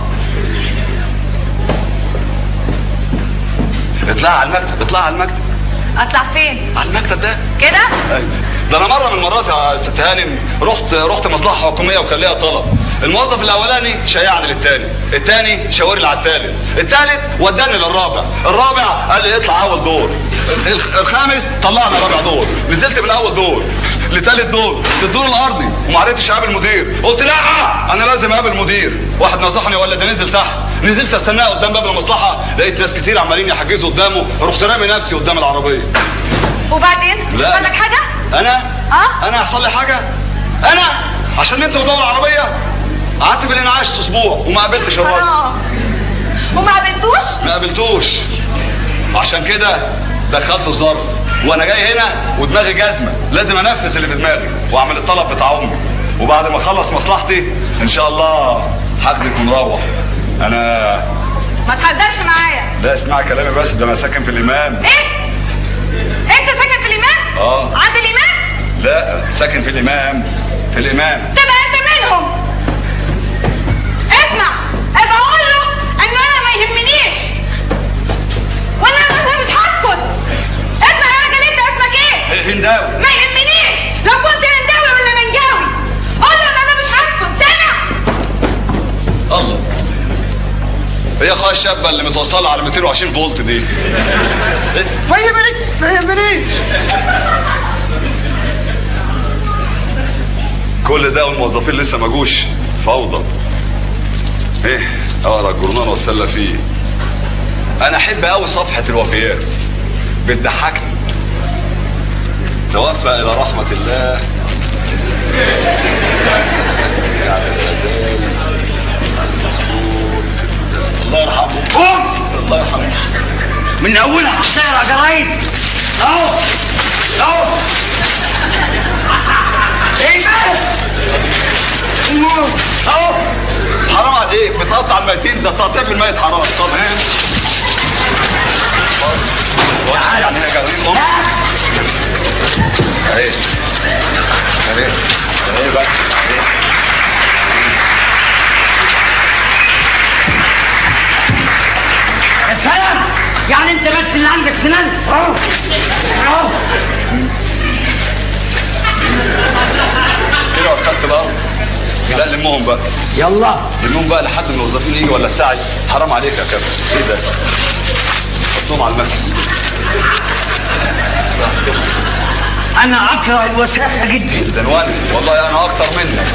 اطلع على المكتب اطلع على المكتب اطلع فين على المكتب ده كده أيوة. ده انا مره من المرات يا ست هانم رحت رحت مصلحه حكوميه وكان ليا طلب الموظف الاولاني شيعني للتاني التاني شاور لي على التالت التالت وداني للرابع الرابع قال لي اطلع اول دور الخ- الخامس طلعنا رابع دور نزلت من اول دور لتالت دور للدور الارضي وما عرفتش اقابل المدير قلت لا انا لازم اقابل المدير واحد نصحني ولا ده نزل تحت نزلت استناه قدام باب المصلحه لقيت ناس كتير عمالين يحجزوا قدامه رحت رامي نفسي قدام العربيه وبعدين لا. حصل لك حاجه انا اه انا هيحصل لي حاجه انا عشان انت قدام العربيه قعدت في الانعاش اسبوع وما قابلتش الراجل حرام وما قابلتوش ما قابلتوش عشان كده دخلت الظرف وانا جاي هنا ودماغي جزمه لازم انفذ اللي في دماغي واعمل الطلب بتاع امي وبعد ما اخلص مصلحتي ان شاء الله هاخدك ونروح انا ما تهزرش معايا لا اسمع كلامي بس ده انا ساكن في الامام ايه انت ساكن في الامام اه عند الامام لا ساكن في الامام في الامام تبقى انت منهم اسمع ابقى اقول له ان انا ما يهمنيش وانا انا مش هسكت اسمع يا راجل انت اسمك ايه إيه، هنداوي ما يهمنيش لو كنت هنداوي ولا منجاوي قول له ان انا مش هسكت سامع الله هي اخويا الشابه اللي متوصله على 220 فولت دي إيه؟ ما يهمنيش ما يهمنيش كل ده والموظفين لسه ما جوش فوضى ايه اقرا الجورنال واتسلى فيه انا احب قوي صفحه الوفيات بتضحكني توفى الى رحمه الله الله يرحمه قوم الله يرحمه من اولها هتقرا جرايد اهو اهو ايه مالك اهو حرام عليك بتقطع الميتين ده تقطيع في الميت حرام طب ايه يعني هنا جايين ام اهي اهي اهي بقى اهي. يا سلام يعني انت بس اللي عندك سنان اهو اهو كده وصلت بقى لا لمهم بقى يلا لمهم بقى لحد ما الموظفين يجي ولا الساعه حرام عليك يا كابتن ايه ده حطهم على المكتب انا اكره الوساخه جدا ده نوال والله انا اكتر منك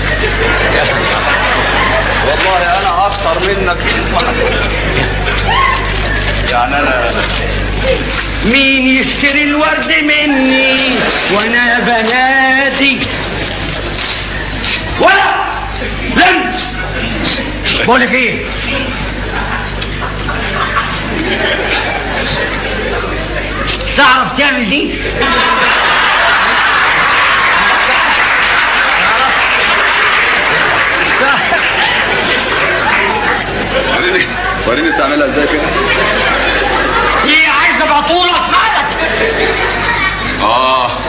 والله انا اكتر منك يعني انا مين يشتري الورد مني وانا بنادي ولا لم بقول لك ايه تعرف تعمل دي وريني وريني تعملها ازاي كده دي عايز ابعطولك مالك اه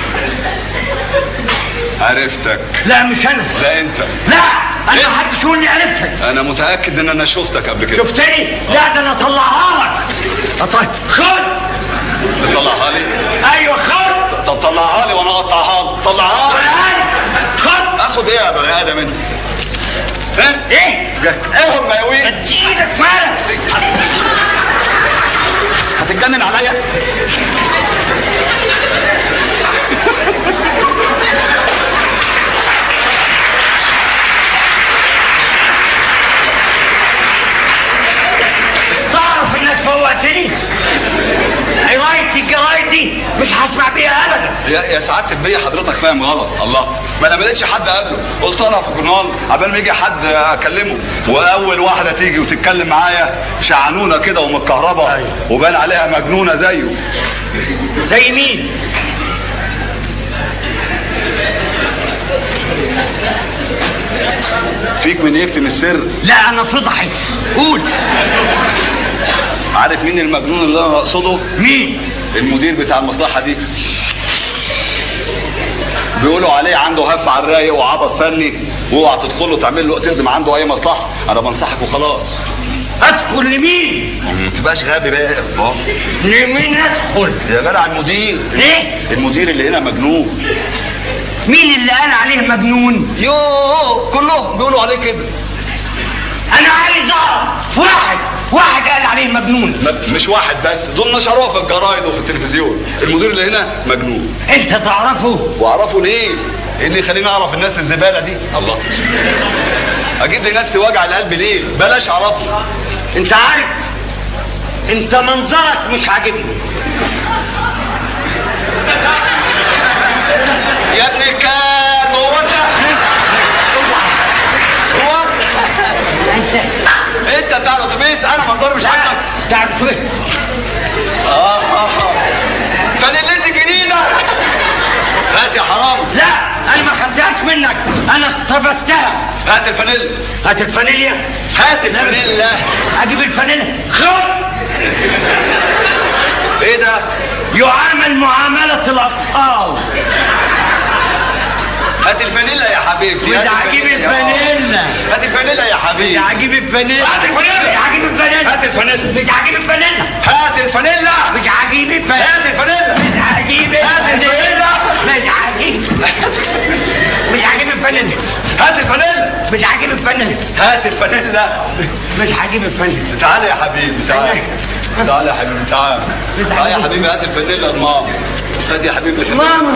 عرفتك لا مش انا لا انت لا انا ما حدش يقول لي عرفتك انا متاكد ان انا شفتك قبل كده شفتني لا ده انا اطلعها لك طيب خد تطلعها لي ايوه خد طب طلعها لي وانا اقطعها لك طلعها لي والآن خد اخد ايه يا بني ادم انت ها ايه اخد ما يوين اديلك مالك هتتجنن عليا تعرف انك فوقتني قرايتي جرايتي مش هسمع بيها ابدا يا يا سعاده البيه حضرتك فاهم غلط الله ما انا ما لقيتش حد قبله قلت انا في الجورنال عبال ما يجي حد اكلمه واول واحده تيجي وتتكلم معايا شعنونه كده ومتكهربه وبان عليها مجنونه زيه زي مين فيك من يكتم السر لا انا فضحي قول عارف مين المجنون اللي انا اقصده مين المدير بتاع المصلحه دي بيقولوا عليه عنده هف على الرايق وعبط فني واوعى تدخله تعمل له تخدم عنده اي مصلحه انا بنصحك وخلاص ادخل لمين ما تبقاش غبي بقى اه لمين ادخل يا جدع المدير ليه المدير اللي هنا مجنون مين اللي قال عليه مجنون يوه كلهم بيقولوا عليه كده انا عايز اعرف واحد واحد قال عليه مجنون م- مش واحد بس دول نشروها في الجرايد وفي التلفزيون المدير اللي هنا مجنون انت تعرفه واعرفه ليه ايه اللي يخليني اعرف الناس الزباله دي الله اجيب لنفسي وجع القلب ليه بلاش اعرفه انت عارف انت منظرك مش عاجبني يا ابن الكلب هو انت هو انت بتاع الاتوبيس انا منظري مش عاجبك تعرف ايه اه اه اه فانيلتي جديده هات يا حرام لا انا ما خدتهاش منك انا اقتبستها هات الفانيلا هات الفانيليا هات الفانيلا اجيب الفانيلا خد ايه ده يعامل معاملة الأطفال هات الفانيلا يا حبيبتي مش هات عاجب الفانيلا هات الفانيلا يا مش حبيبي عاجب الفانيلا هات الفانيلا. مش عاجب الفانيلا هات الفانيلا مش عاجب الفانيلا هات الفانيلا مش عاجب الفانيلا هات الفانيلا مش عاجب هات الفانيلا الفانيلا. مش عاجب مش عاجب الفانيلا هات الفانيلا مش عاجب الفانيلا هات الفانيلا مش عاجب الفانيلا تعالى يا حبيبي تعالى تعالى يا حبيبي تعالى تعالى يا حبيبي هات الفانيلا لماما هات يا حبيبي الفانيلا ماما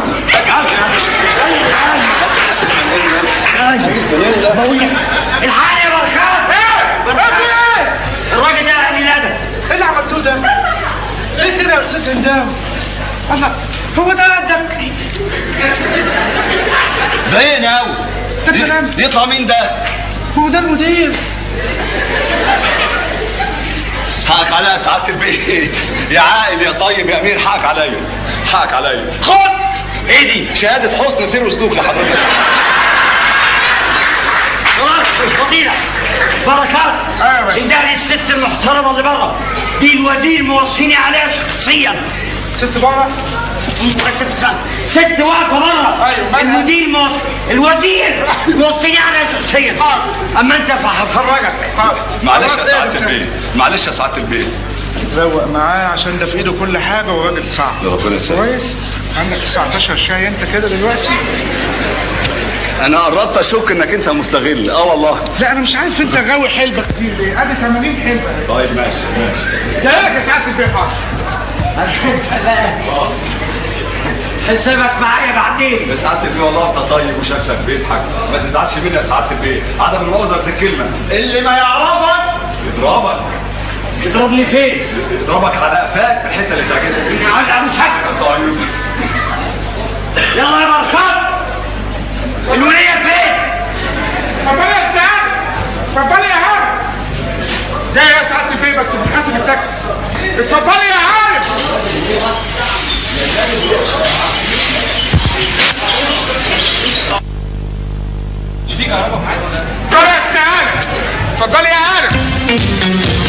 بقول لك الحقني يا بركات بركات الراجل ده قال لي الادب ايه اللي عملتوه ده؟ ليه كده يا استاذ هندام؟ الله هو ده قدك ده ايه ناوي ده كلام يطلع مين ده هو ده المدير حقك عليا يا سعاده البيه يا عاقل يا طيب يا امير حقك عليا حقك عليا خد ايه دي شهاده حسن سير وسلوك لحضرتك خلاص الفضيلة بركات أيوة. اداني الست المحترمة اللي بره دي الوزير موصيني عليها شخصيا ست بره ست واقفه بره أيوة، مالها؟ المدير موص... الوزير موصيني عليها شخصيا اما انت فهفرجك معلش خلاص يا إيه سعاده بس؟ البيه معلش يا سعاده البيه روق معاه عشان ده في ايده كل حاجه وراجل صعب ربنا يسلمك. كويس عندك 19 شاي انت كده دلوقتي انا قربت اشك انك انت مستغل اه والله لا انا مش عارف انت غاوي حلبه كتير ليه ادي 80 حلبه طيب ماشي ماشي جايلك يا سعاده البيه حاضر حسابك معايا بعدين يا سعاده البيه والله انت طيب وشكلك بيضحك ما تزعلش مني يا سعاده البيه عدم المؤاخذه دي الكلمه اللي ما يعرفك يضربك تضربني فين؟ يضربك على قفاك في الحته اللي تعجبك على ابو شكل طيب يلا يا بركات الوليه فين؟ اتفضلي يا استاذ اتفضلي يا هانم زي يا سعاده البيه بس بتحاسب التاكسي اتفضلي يا هانم اتفضلي يا استاذ اتفضلي يا هانم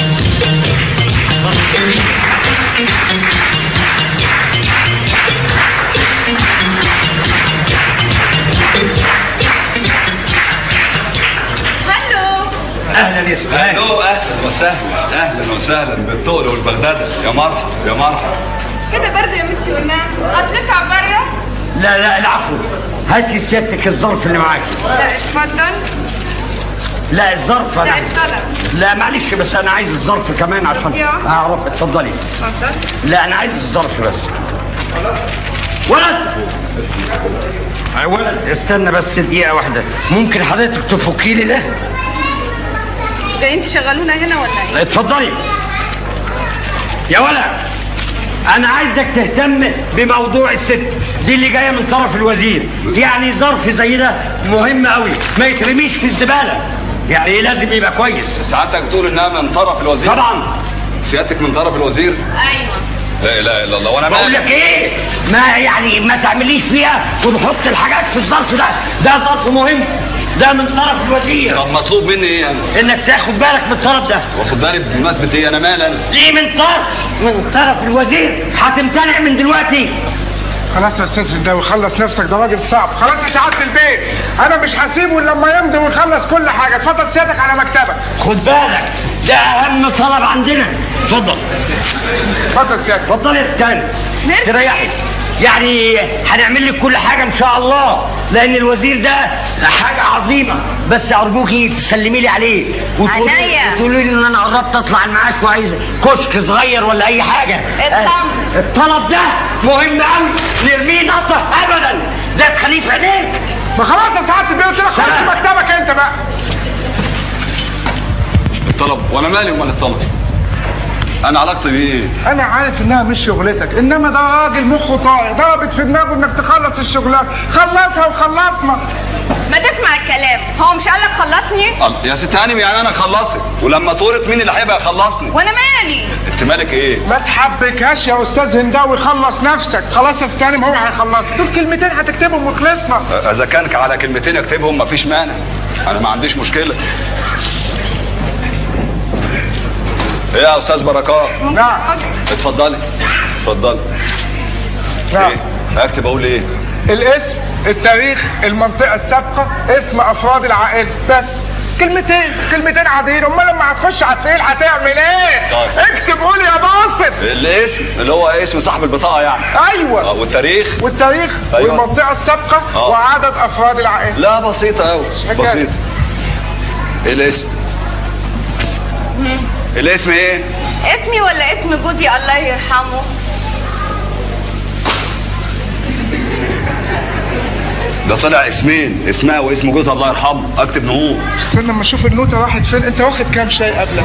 هلو اهلا يا سلام الو اهلا وسهلا اهلا وسهلا بالتقل والبغداده يا مرحبا يا مرحبا كده برضه يا ميسي والنعم اطلع بره لا لا العفو هات لي سيادتك الظرف اللي معاكي لا اتفضل لا الظرف لا انا الطلب لا معلش بس انا عايز الظرف كمان عشان يا. اعرف اتفضلي اتفضل لا انا عايز الظرف بس ولد يا ولد استنى بس دقيقة واحدة ممكن حضرتك تفكي لي ده؟ ده انت شغلونا هنا ولا ايه؟ اتفضلي يا ولد انا عايزك تهتم بموضوع الست دي اللي جايه من طرف الوزير يعني ظرف زي ده مهم قوي ما يترميش في الزباله يعني إيه لازم يبقى كويس سعادتك بتقول انها من طرف الوزير طبعا سيادتك من طرف الوزير ايوه لا اله الا الله وانا بقول مالي لك ايه ما يعني ما تعمليش فيها ونحط الحاجات في الظرف ده ده ظرف مهم ده من طرف الوزير طب مطلوب مني ايه انا انك تاخد بالك من الطرف ده واخد بالي بمناسبه ايه انا مالي انا ليه من طرف من طرف الوزير هتمتنع من دلوقتي خلاص يا استاذ هنداوي خلص نفسك ده راجل صعب خلاص يا سعاده البيت انا مش هسيبه الا لما يمضي ويخلص كل حاجه اتفضل سيادتك على مكتبك خد بالك ده اهم طلب عندنا اتفضل اتفضل سيادتك اتفضل يا تاني ميرسي. تريحي يعني هنعمل لك كل حاجه ان شاء الله لان الوزير ده حاجه عظيمه بس ارجوكي تسلمي لي عليه وتقولي عينيا. تقولي لي ان انا قربت اطلع المعاش وعايز كشك صغير ولا اي حاجه اطمن. آه، الطلب ده مهم قوي نرميه نقطه ابدا ده تخليه في عينيك ما خلاص يا سعاده البيت قلت لك خش سلام. مكتبك انت بقى الطلب وانا مالي ومال الطلب انا علاقتي بيه ايه انا عارف انها مش شغلتك انما ده راجل مخه طاير ضربت في دماغه انك تخلص الشغلانه خلصها وخلصنا ما تسمع الكلام هو مش قال لك خلصني الله، يا ست هانم يعني انا خلصت ولما طورت مين اللي هيبقى يخلصني وانا مالي انت مالك ايه ما تحبكهاش يا استاذ هنداوي خلص نفسك خلاص يا استاذ هو هيخلصك دول كلمتين هتكتبهم وخلصنا اذا كان على كلمتين اكتبهم مفيش مانع انا ما عنديش مشكله ايه يا استاذ بركات نعم اتفضلي اتفضلي نعم ايه اكتب اقول ايه الاسم التاريخ المنطقة السابقة اسم أفراد العائلة بس كلمتين كلمتين عاديين امال لما هتخش على التقيل هتعمل ايه؟ طيب. اكتب قول يا باسط الاسم اللي هو اسم صاحب البطاقه يعني اه ايوه والتاريخ والتاريخ أيوة. والمنطقة السابقة آه. وعدد افراد العائلة لا بسيطه قوي حكاية. بسيطه ايه الاسم الاسم ايه اسمي ولا اسم جوزي الله يرحمه ده طلع اسمين اسمها واسم جوزها الله يرحمه اكتب نهور استنى لما اشوف النوتة راحت فين انت واخد كام شاي قبلك؟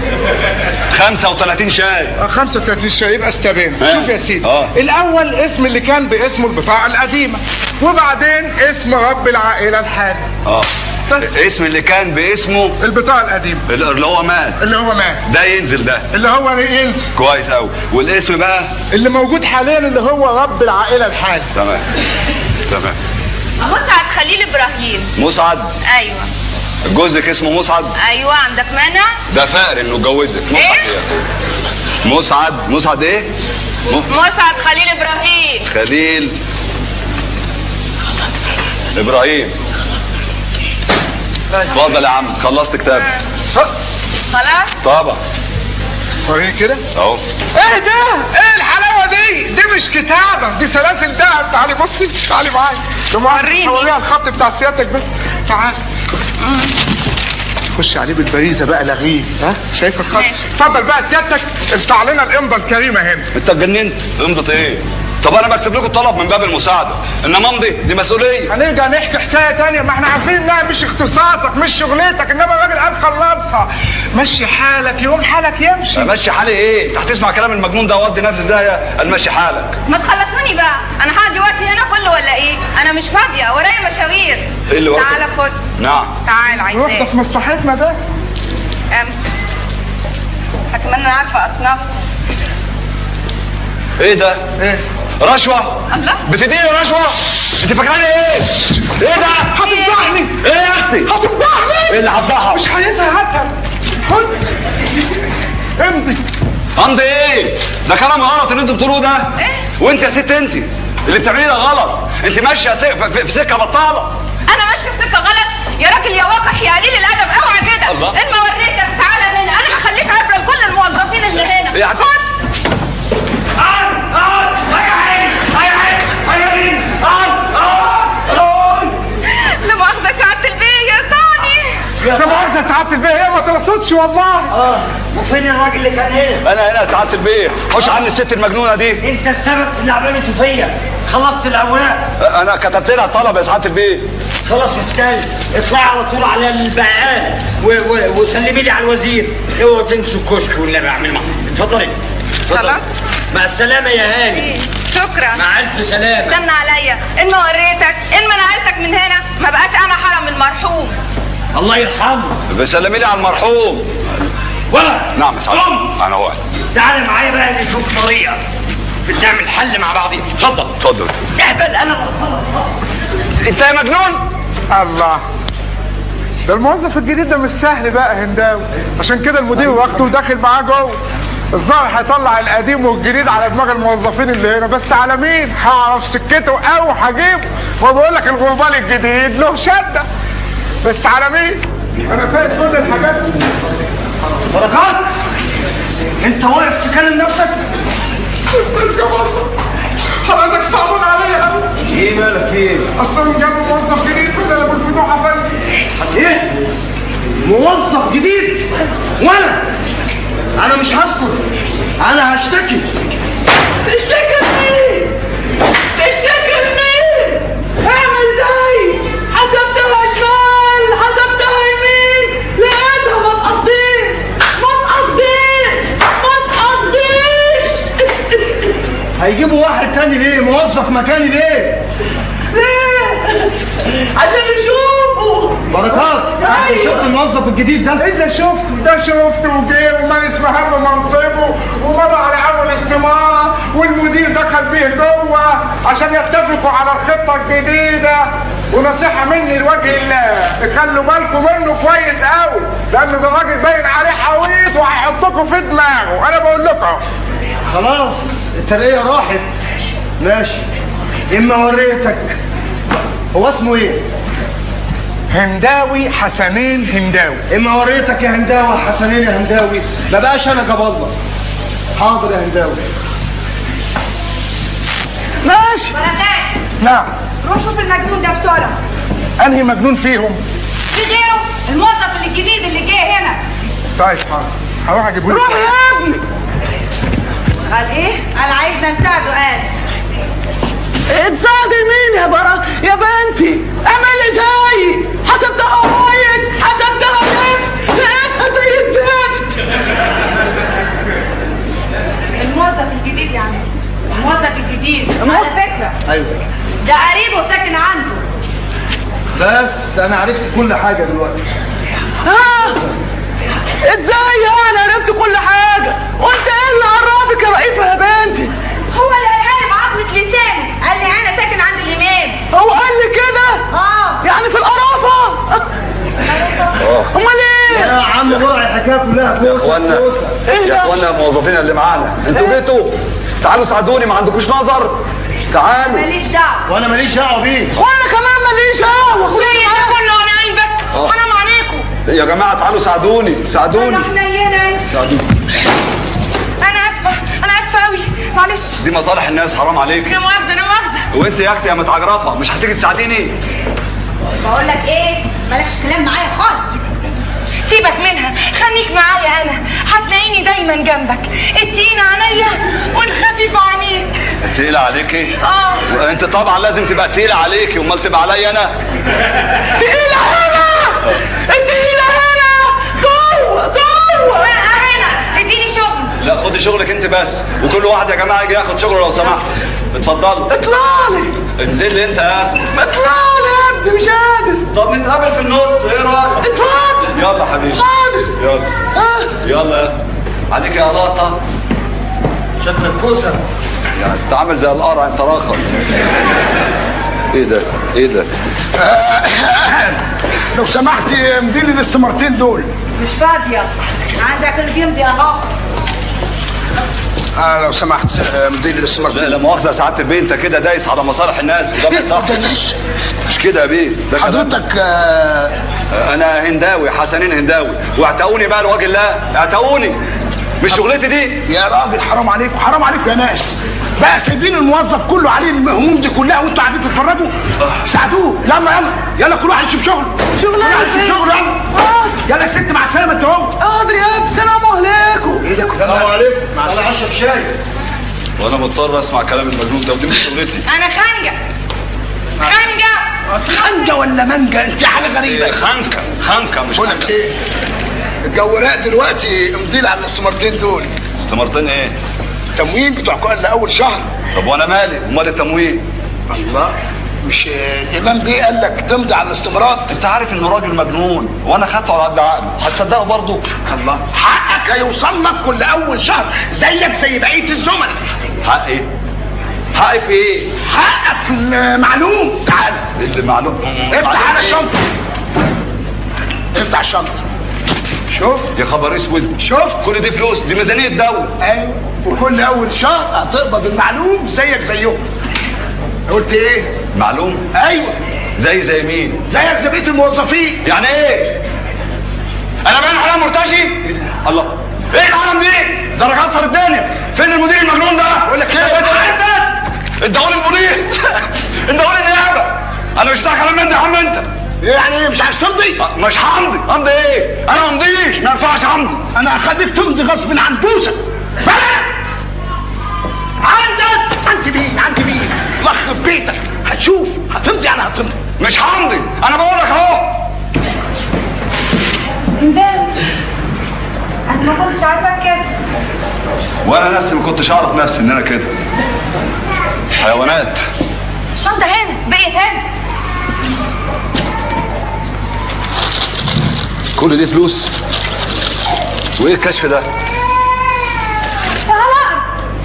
35 شاي اه 35 شاي يبقى استبين آه. شوف يا سيدي آه. الاول اسم اللي كان باسمه البطاقة القديمة وبعدين اسم رب العائلة الحالي اه بس. اسم اللي كان باسمه البطاقة القديمة اللي هو مات اللي هو مات ده ينزل ده اللي هو ينزل كويس قوي والاسم بقى اللي موجود حاليا اللي هو رب العائلة الحالي تمام تمام مسعد خليل ابراهيم مسعد ايوه جوزك اسمه مسعد ايوه عندك مانع ده فقر انه اتجوزك مسعد إيه؟ ايه يا اخويا مسعد مسعد ايه م- مسعد خليل ابراهيم خليل ابراهيم اتفضل يا عم خلصت كتاب خلاص طبعا وريني كده اهو ايه ده؟ ايه الحلاوه دي؟ دي مش كتابه دي سلاسل دهب تعالي بصي تعالي معايا ده وريني. وريني الخط بتاع سيادتك بس تعالي خش عليه بالبريزه بقى لغيه ها شايف الخط ماشي. اتفضل بقى سيادتك افتح لنا الامضه الكريمه هنا انت اتجننت امضة ايه طب انا بكتب لكم طلب من باب المساعده انما امضي دي مسؤوليه هنرجع نحكي حكايه تانية ما احنا عارفين انها مش اختصاصك مش شغلتك انما الراجل قال خلصها مشي حالك يقوم حالك يمشي امشي حالي ايه انت هتسمع كلام المجنون ده وادي نفسي ده المشي حالك ما تخلصوني بقى انا هقعد دلوقتي هنا كله ولا ايه انا مش فاضيه ورايا مشاوير ايه اللي وراك؟ تعالى خد نعم تعال روح ده عايزاك في مصلحتنا ده امسك هتمنى عارفه اصناف ايه ده ايه رشوه الله بتديني رشوه انت فاكراني ايه ايه ده هتفضحني ايه يا اختي هتفضحني ايه اللي هتضحك مش عايزها هاتها خد امضي امضي ايه ده كلام غلط اللي انتوا بتقولوه ده وانت يا ست انت اللي بتعمليه ده غلط انت ماشيه سك- في- في سكه بطاله انا ماشيه في سكه غلط يا راجل يا وقح يا قليل الادب اوعى كده الله. ان ما وريتك تعالى هنا انا هخليك عبره لكل الموظفين اللي هنا إيه هت- خد لا مؤاخذه سعاده البيه يا طاني ده مؤاخذه سعاده البيه هي ما تقصدش والله اه وفين الراجل اللي كان هنا؟ انا هنا يا سعاده البيه خش عني الست المجنونه دي انت السبب في اللي عملته فيا خلصت الاوراق انا كتبت لها طلب يا سعاده البيه خلاص استنى اطلعي على طول على البقال و- و- وسلمي لي على الوزير اوعوا تنسوا الكشك والنبي اعمل معاك اتفضلي اتفضلي. خلاص. مع السلامه يا هاني شكرا مع الف سلامه استنى عليا ان ما وريتك ان ما نقلتك من هنا ما بقاش انا حرم المرحوم الله يرحمه بسلمي لي على المرحوم ولا نعم يا سعاده قم. انا واحد تعالى معايا بقى نشوف طريقه بنعمل حل مع بعضين اتفضل اتفضل اهبل انا انت يا مجنون الله ده الموظف الجديد ده مش سهل بقى هنداوي عشان كده المدير واخده وداخل معاه جوه الظاهر هيطلع القديم والجديد على دماغ الموظفين اللي هنا بس على مين؟ هعرف سكته او هجيبه وبقول لك الغربال الجديد له شده بس على مين؟ انا فايز كل الحاجات دي بركات انت واقف تكلم نفسك استاذ جمال حضرتك صعبان عليا قوي ايه مالك ايه اصلا جابوا موظف جديد بدل ابو الفتوح افندي ايه موظف جديد وانا انا مش هسكت انا هشتكي تشتكي لمين تشتكي لمين اعمل زي حسبتها شمال حسبتها يمين لقيتها ما تقضيش ما تقضيش ما تقضيش هيجيبوا واحد تاني ليه موظف مكاني ليه ليه عشان يشوفوا بركات انت شفت الموظف الجديد ده ايه ده شفته ده شفته وجه ومارس مهام منصبه ومضى على اول استمارة والمدير دخل بيه جوه عشان يتفقوا على الخطة الجديدة ونصيحة مني لوجه الله تخلوا بالكم منه كويس قوي لانه ده راجل باين عليه حويط وهيحطكم في دماغه انا بقول لكم خلاص الترقية راحت ماشي اما وريتك هو اسمه ايه؟ هنداوي حسنين هنداوي اما وريتك يا هنداوي حسنين يا هنداوي ما بقاش انا جاب الله حاضر يا هنداوي ماشي بركات نعم روح شوف المجنون ده بسرعه انهي مجنون فيهم في غيره الموظف الجديد اللي جه هنا طيب حاضر هروح اجيبه روح يا ابني قال ايه؟ قال عايزنا نساعده قال تساعدي مين يا برا يا بنتي اعملي زيي حسبتها وايد حسبتها زفت لقيتها زي الزفت الموظف الجديد يعني الموظف الجديد على فكره ايوه ده قريبه ساكن عنده بس انا عرفت كل حاجه دلوقتي ها ازاي انا عرفت كل حاجه وانت ايه اللي عرفك يا رئيفه يا بنتي هو اللي قالها لي بعضمة لسانه قال لي انا ساكن عند الامام هو قال لي كده اه يعني في القرافه امال ايه يا عم الحكايه كلها يا اخوانا يا اخوانا الموظفين اللي معانا انتوا جيتوا تعالوا ساعدوني ما عندكوش نظر تعالوا ماليش دعوه وانا ماليش دعوه بيه وانا كمان ماليش دعوه شيء ده كله على قلبك حرام عليكم يا جماعه تعالوا ساعدوني ساعدوني انا حنينه ساعدوني انا اسفه انا اسفه قوي معلش دي مصالح الناس حرام عليك انا مؤاخذه انا مؤاخذه وانت يا اختي يا متعجرفه مش هتيجي تساعديني بقول لك ايه مالكش كلام معايا خالص سيبك منها خليك معايا انا هتلاقيني دايما جنبك التقيل عليا والخفيف عليك تقيلة عليكي؟ اه انت طبعا لازم تبقى تقيلة عليكي امال تبقى عليا انا تقيلة هنا التقيلة هنا جوه جوه بقى هنا اديني شغل لا خدي شغلك انت بس وكل واحد يا جماعه يجي ياخد شغله لو سمحت اتفضل اطلع لي انزل لي انت ها اطلع لي يا ابني مش قادر طب نتقابل في النص ايه رايك اتفضل يلا حبيبي حاضر يلا اه يلا عليك يا لقطه شكلك كوسه يعني انت عامل زي القرع انت راخر ايه ده ايه ده لو سمحت مدير لي الاستمارتين دول مش فاضية عندك الجيم دي اهو آه لو سمحت آه، مدير لي لا الاستمارتين لا مؤاخذه يا سعاده البيه انت كده دايس على مصالح الناس وده ما يصحش مش مش كده يا بيه ده كلام. حضرتك آه، انا هنداوي حسنين هنداوي واعتقوني بقى لوجه الله اعتقوني مش شغلتي دي يا راجل حرام عليكم حرام عليكم يا ناس بقى سايبين الموظف كله عليه الهموم دي كلها وانتوا قاعدين تتفرجوا ساعدوه يلا يلا يلا كل واحد يشوف شغل شغل كل واحد يشوف شغل يلا يلا يا ست مع السلامه انت اهو حاضر يا ابني سلام عليكم ايه ده السلام عليكم مع السلامه اشرب شاي وانا مضطر اسمع كلام المجنون ده ودي مش شغلتي انا خنجة خنجة خنجه ولا منجه انت حاجه غريبه إيه، خنكه خنكه مش بقول لك خنكه ايه الجوراء دلوقتي مضيل على الاستمارتين دول استمرتين ايه تموين بتوع كل اول شهر طب وانا مالي امال التموين الله مش آه، الامام بيه قال لك تمضي على الاستمارات انت عارف انه راجل مجنون وانا خدته على قد عقله هتصدقه برضه الله حقك هيوصل لك كل اول شهر زيك زي بقيه الزملاء حق ايه حقي في ايه حقك في المعلوم تعال اللي معلوم افتح على الشنطه افتح الشنطه شوف يا خبر اسود شوف كل دي فلوس دي ميزانيه دوله ايوه وكل اول شهر هتقبض المعلوم زيك زيهم قلت ايه معلوم ايوه زي زي مين زيك زي بقيه الموظفين يعني ايه انا باين عليا مرتشي الله ايه العالم دي درجات صار الدنيا فين المدير المجنون ده بقول لك ايه؟ انت ادعوا لي البوليس ادعوا لي النيابه انا مش بتاع كلام من ده يا عم انت ايه يعني ايه مش عايز تمضي أه، مش همضي همضي ايه انا ما امضيش ما ينفعش امضي انا هخليك تمضي غصب عن بوسك بلا عندك انت مين انت مين لخ بيتك هتشوف هتمضي يعني هتمضي مش همضي انا بقول لك اهو امبارح انا ما كنتش عارفة كده وانا نفسي ما كنتش اعرف نفسي ان انا كده حيوانات الشنطة هنا بقيت هنا كل دي فلوس وايه الكشف ده تعالى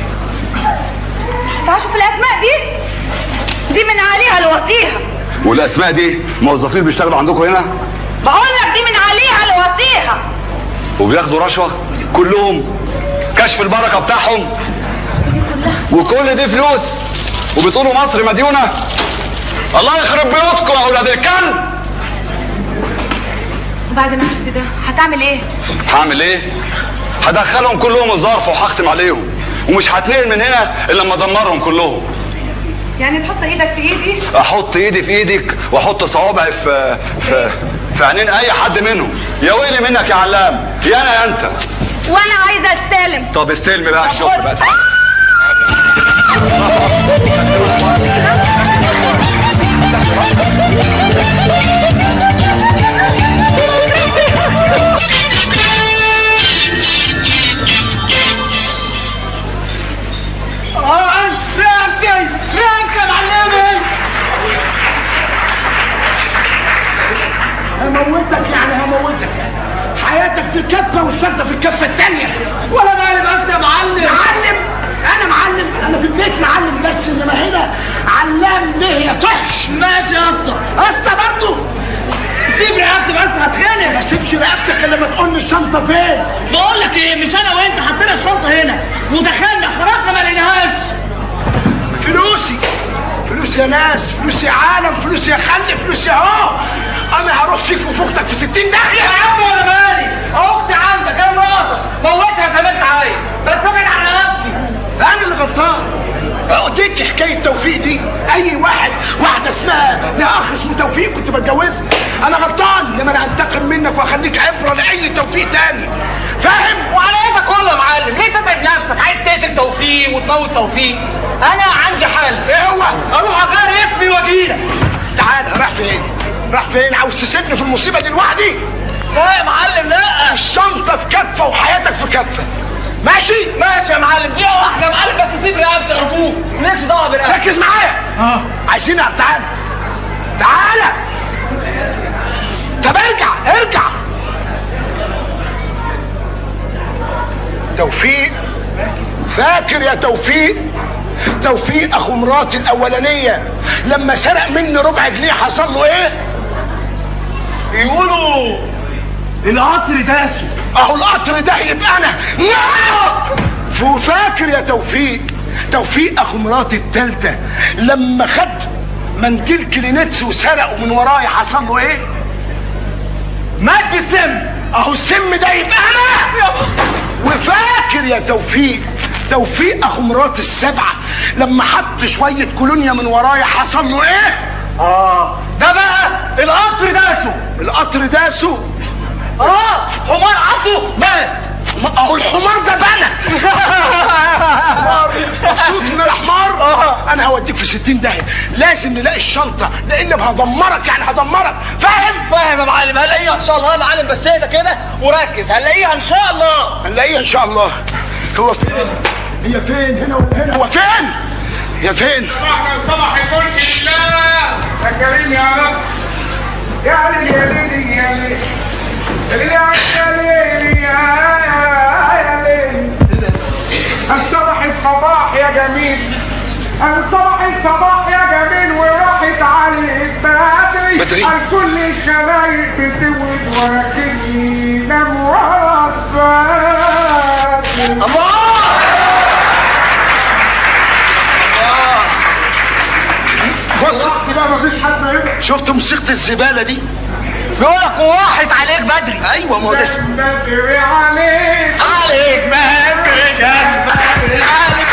تعال شوف الاسماء دي دي من عليها لوطيها والاسماء دي موظفين بيشتغلوا عندكم هنا بقول لك دي من عليها لوطيها وبياخدوا رشوه كلهم كشف البركه بتاعهم وكل دي فلوس وبتقولوا مصر مديونه الله يخرب بيوتكم يا اولاد الكلب بعد ما عرفت ده هتعمل ايه؟ هعمل ايه هدخلهم كلهم الظرف وهختم عليهم ومش هتنقل من هنا الا لما ادمرهم كلهم يعني تحط ايدك في ايدي احط ايدي في ايدك واحط صوابعي في في في عينين اي حد منهم يا ويلي منك يا علام يا انا يا انت وانا عايزه استلم طب استلمي بقى الشغل بقى اه رقبتي رقبتي يا معلمي هموتك يعني هموتك حياتك في كفه والشرطه في الكفه الثانيه ولا مالي بس يا معلم معلم انا معلم انا في البيت معلم بس انما هنا علام به يا طحش ماشي يا اسطى اسطى برضه سيب رقبتي بس هتخانق ما سيبش رقبتك الا لما تقول لي الشنطه فين بقول لك ايه مش انا وانت حطينا الشنطه هنا ودخلنا خرجنا ما لقيناهاش فلوسي فلوس يا ناس فلوس يا عالم فلوس يا خل فلوس يا اهو انا هروح فيك وفوقتك في 60 داهيه يا عم ولا مالي اختي عندك يا مراتك موتها زي ما انت عايز بس ابعد عن رقبتي انا اللي غلطان قلت حكايه توفيق دي اي واحد واحده اسمها لا اخ اسمه توفيق كنت بتجوزها انا غلطان لما انا انتقم منك واخليك عبره لاي توفيق تاني فاهم وعلى ايه ده كله يا معلم ليه تتعب نفسك عايز تقتل توفيق وتموت توفيق انا عندي حل ايه هو اروح اغير اسمي واجيلك تعال راح فين راح فين عاوز تسيبني في المصيبه دي لوحدي لا يا معلم لا الشنطه في كفه وحياتك في كفه ماشي ماشي يا معلم دقيقه واحده يا معلم بس سيب رقبتي ارجوك مالكش دعوه برقبتي ركز معايا اه عايزين تعال تعالى طب ارجع ارجع توفيق فاكر يا توفيق توفيق اخو مراتي الاولانيه لما سرق مني ربع جنيه حصل له ايه يقولوا القطر داسه اهو القطر ده يبقى انا وفاكر يا توفيق توفيق اخو مراتي التالتة لما خد منديل كلينكس وسرقه من ورايا حصل له ايه مات بالسم اهو السم ده يبقى انا وفاكر يا توفيق توفيق اخو مراتي السبعة لما حط شوية كولونيا من ورايا حصل له ايه اه ده بقى القطر داسه القطر داسه اه حمار عضه مات اهو الحمار ده بنا حمار مبسوط من الحمار انا هوديك في 60 داهيه لازم نلاقي الشنطه لان هدمرك يعني هدمرك فاهم فاهم يا معلم هنلاقيها ان شاء الله يا معلم بس اهدى كده وركز هنلاقيها ان شاء الله هنلاقيها ان شاء الله هو فين هي فين هنا ولا هنا هو فين هي فين صباح الفل لله يا كريم يا رب يا ليل يا ليل يا ليل يا ليل يا ليل يا ليل الصباح الصباح يا جميل الصباح الصباح يا جميل وراحت عليك بدري بدري. الكل الخلايق بتولد ولكني لم ورا الفاتن بص بقى مفيش حد هنا شفت موسيقى الزباله دي بيقولك وراحت عليك بدري ايوه ما هو ده اسم- بدري عليك عليك بدري عليك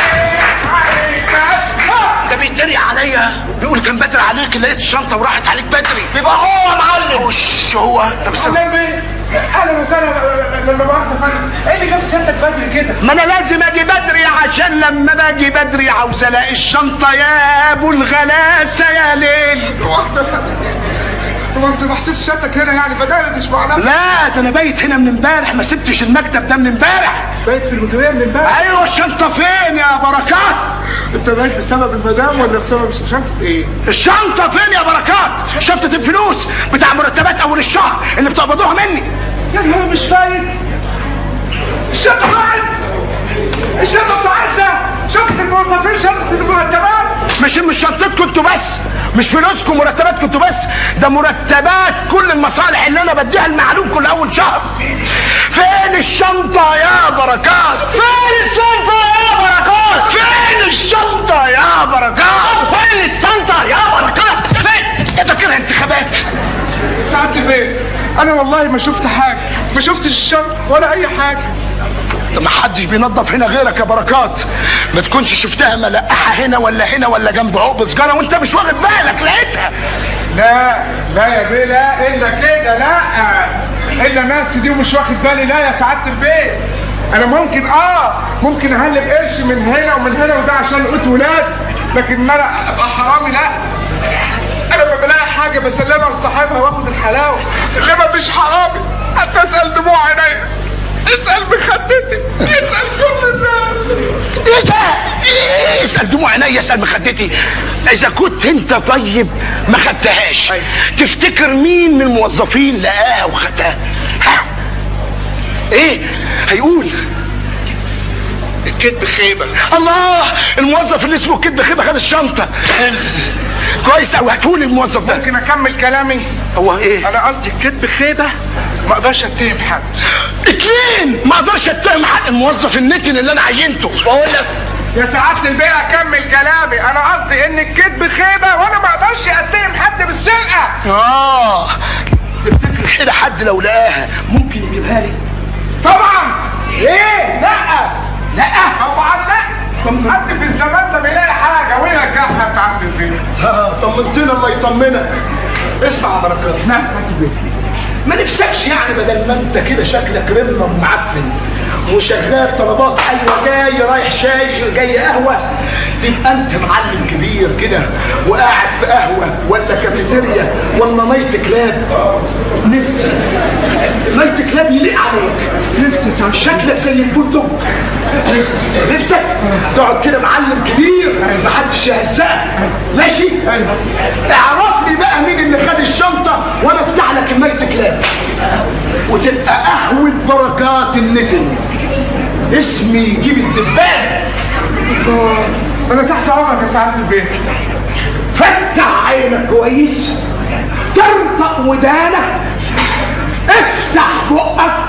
ده بيتريق عليا بيقول كان بدري عليك لقيت الشنطه وراحت عليك بدري يبقى هو يا معلم وش هو طب استنى. اهلا وسهلا لما مؤاخذة فندم ايه اللي جاب سيادتك بدري كده؟ ما انا لازم اجي بدري عشان لما باجي بدري عاوز الاقي الشنطه يا ابو الغلاسه يا ليل مؤاخذة يا فندم مؤاخذة ما حسيتش سيادتك هنا يعني بدأت مع نفسك لا ده انا بايت هنا من امبارح ما سبتش المكتب ده من امبارح بايت في المديرية من امبارح ايوه الشنطه فين يا بركات انت بايت بسبب المدام ولا بسبب شنطة ايه؟ الشنطه فين يا بركات شنطه الفلوس بتاع مرتبات اول الشهر اللي بتقبضوها مني يا نهار مش فايت الشنطة ضاعت الشنطة بتاعتنا شنطة الموظفين شنطة المرتبات مش مش شنطتكم انتوا بس مش فلوسكم مرتباتكم انتوا بس ده مرتبات كل المصالح اللي انا بديها المعلوم كل اول شهر فين الشنطة يا بركات فين الشنطة يا بركات فين الشنطة يا بركات فين الشنطة يا بركات فين انت فاكرها انتخابات سعادة البيت انا والله ما شفت حاجة ما شفتش الشنطة ولا اي حاجة ده ما حدش بينظف هنا غيرك يا بركات ما تكونش شفتها ملقحة هنا ولا هنا ولا جنب عقب سجارة وانت مش واخد بالك لقيتها لا لا يا بيه لا الا كده لا الا ناس دي ومش واخد بالي لا يا سعاده البيت انا ممكن اه ممكن اهلب قرش من هنا ومن هنا وده عشان قوت ولاد لكن ان انا ابقى حرامي لا انا لما بلاقي حاجه بسلمها لصاحبها واخد الحلاوه انما مش حرامي حتى اسال دموع عينيا اسال مخدتي اسال كل الناس ايه ده؟ ايه اسال دموع عينيا اسال مخدتي اذا كنت انت طيب ما خدتهاش تفتكر مين من الموظفين لقاها وخدها ها ايه هيقول الكذب خيبه الله الموظف اللي اسمه كدب خيبه خد الشنطه كويس قوي هاتولي الموظف ده ممكن اكمل كلامي هو ايه انا قصدي الكذب خيبه ما اقدرش اتهم حد اتنين ما اقدرش اتهم حق الموظف النتن اللي انا عينته بقول لك يا سعاده البيه اكمل كلامي انا قصدي ان الكذب خيبه وانا ما اقدرش اتهم حد بالسرقه اه تفتكر كده حد لو لقاها ممكن يجيبها لي طبعا ايه لا لا طبعا لا حد في الزمان ده بيلاقي حاجه ويرجعها سعاده البيه اه طمنتنا الله يطمنك اسمع يا بركات نعم سعاده البيه ما نفسكش يعني بدل ما انت كده شكلك رمه ومعفن وشغال طلبات ايوه جاي رايح شاي جاي قهوه تبقى انت معلم كبير كده وقاعد في قهوه ولا كافيتيريا ولا نايت كلاب نفسي نايت كلاب يليق عليك نفسي ساعة شكلك زي البولدوج نفسي نفسك تقعد كده معلم كبير محدش يهزقك ماشي اعرفني بقى مين اللي خد الشنطه وانا افتح لك النايت كلاب وتبقى قهوه بركات النتن اسمي يجيب الدبان انا تحت امرك يا سعاده البيه فتح عينك كويس ترطق ودانك افتح بقك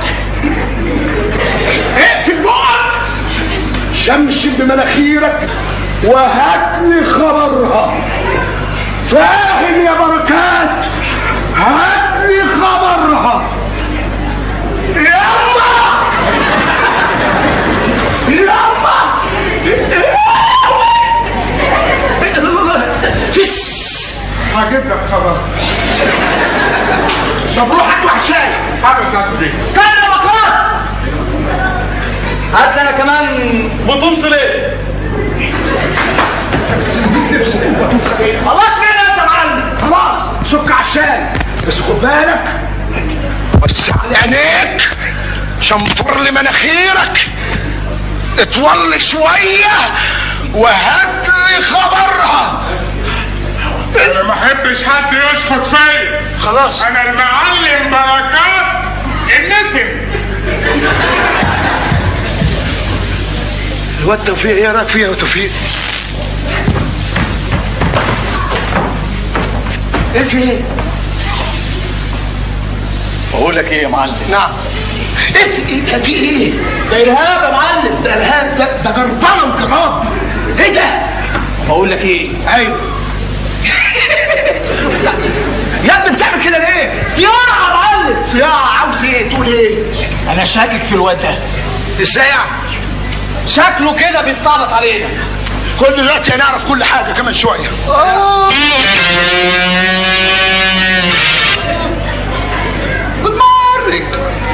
اقفل بقك شمشم بمناخيرك وهات لي خبرها فاهم يا بركات هات لي خبرها يلا يلا فس هجيب لك خبر طب روح هات واحد شاي حاضر يا سعاده البيه استنى يا بكرات هات لي انا كمان بطون صليب خلاص كده انت معلم خلاص سك على الشاي بس خد بالك وسع لي عينيك شنفر لي مناخيرك اطول شويه وهات لي خبرها انا ما احبش حد يشخط فيا خلاص انا المعلم بركات النتن الواد توفيق ايه رايك فيها يا توفيق؟ ايه في ايه؟ بقول لك ايه يا معلم نعم ايه في ايه ده في ايه؟ ده ارهاب يا معلم ده ارهاب ده ده جربانه وكراب ايه ده؟ بقول لك ايه ايوه يا ابني بتعمل كده ليه؟ صياعه يا معلم صياعه عاوز ايه؟ تقول ايه؟ انا شاكك في الواد ده ازاي يعني؟ شكله كده بيستعبط علينا كل دلوقتي هنعرف كل حاجه كمان شويه جود مورنينج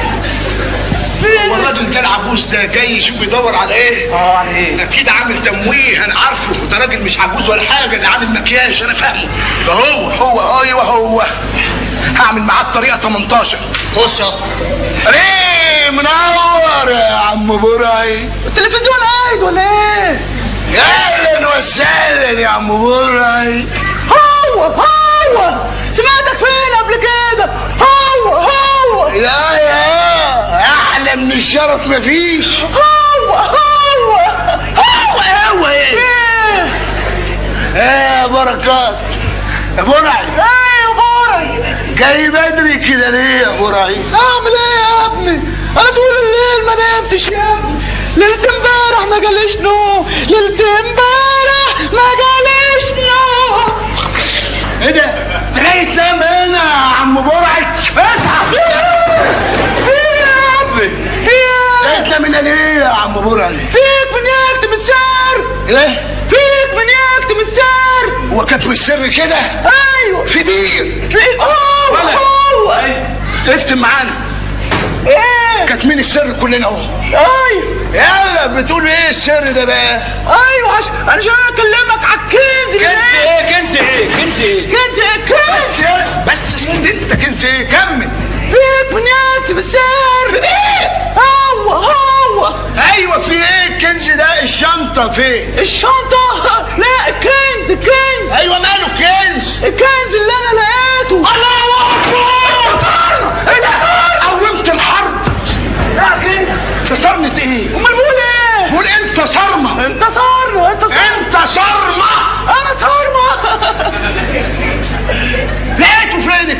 هو الراجل ده العجوز ده جاي يشوف يدور على ايه؟ اه على ايه اكيد عامل تمويه انا عارفه ده راجل مش عجوز ولا حاجه ده عامل مكياج انا فاهمه ده هو هو ايوه هو هعمل معاه الطريقه 18 خش يا اسطى ليه منور يا عم براي التلفزيون قايد ولا ايه يا اهلا وسهلا يا عم براي هو هو سمعتك فين قبل كده هو هو يا يا احلى من الشرف مفيش هو هو هو هو ايه ايه يا بركات يا براي ايه يا بوري جاي بدري كده ليه يا براي اعمل ايه يا ابني انا طول الليل ما نمتش يا ابني ليلة امبارح ما جاليش نوم ليلة امبارح ما جاليش نوم ايه ده انت جاي تنام هنا يا عم براي اصحى ايه يا ابني ايه جاي تنام هنا ليه يا عم براي فيك من يكتم السر ايه فيك من يكتم السر هو كاتب السر كده ايوه في بير فيك هو ولا. هو اكتب معانا ايه كاتمين السر كلنا اهو ايوه يلا بتقول ايه السر ده بقى ايوه عش... انا شو اكلمك على الكنز كنز ايه كنز ايه كنز ايه كنز ايه كنز بس يا بس اسكت انت كنز ايه كمل فيك من يكتم السر ايه هو هو ايوه في ايه الكنز ده الشنطه فين الشنطة لا الكنز الكنز ايوه ماله كنز الكنز اللي انا لقيته الله اكبر ايه ده قومت الحرب لا كنز انتصرت ايه امال بقول ايه قول انت صرمه انتصرنا انتصرنا انت صرمه انا صارمة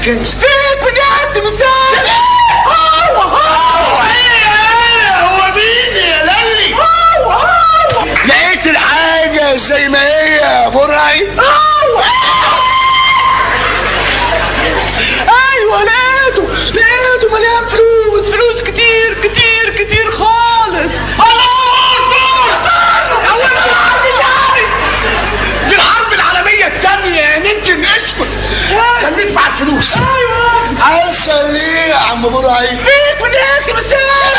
الكنز فيك من يد مساعد هو هو هو مين يا للي لقيت الحاجة زي ما هي يا برعي ايوه لقيته لقيته مليان فلوس فلوس كتير كتير كتير خالص دي الحرب العالمية التانية يا نجم اسكت خليك مع الفلوس ايوه عسل ليه يا عم برعي فيك من يد مساعد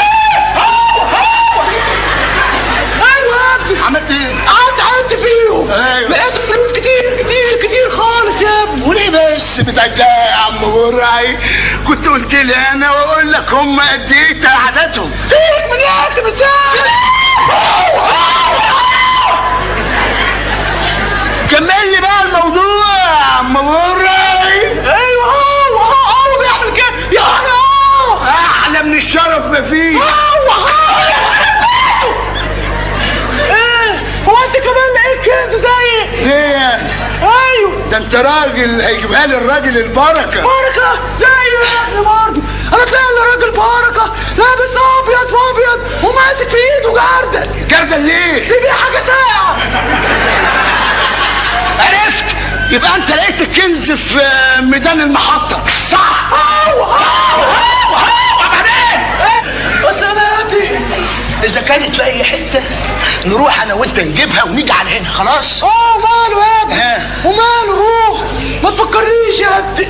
ايوه يا ابني عملت ايه؟ قعدت عدت فيهم أيوة. لقيت فلوس كتير كتير كتير خالص يا ابني وليه بس بتعدها يا عم برعي كنت قلت لي انا واقول لك هم قد ايه عددهم فيك من يد مساعد كمل لي بقى الموضوع يا عم برعي ايوه هو هو هو بيعمل كده يعني هو احلى من الشرف ما فيه هو هو ايه هو انت كمان لقيت كنز زيي ليه ايوه ده انت راجل هيجيبها لي الراجل البركه بركه زي يا ابني برضه انا تلاقي اللي راجل بركه لابس ابيض في ابيض وماسك في ايده جردل جردل ليه بيبيع حاجه ساعه عرفت يبقى انت لقيت الكنز في ميدان المحطه صح هو هو هو هو بعدين بس انا يا ابني اذا كانت في اي حته نروح انا وانت نجيبها ونيجي على هنا خلاص اه ماله يا ابني ها. وماله روح ما تفكرنيش يا ابني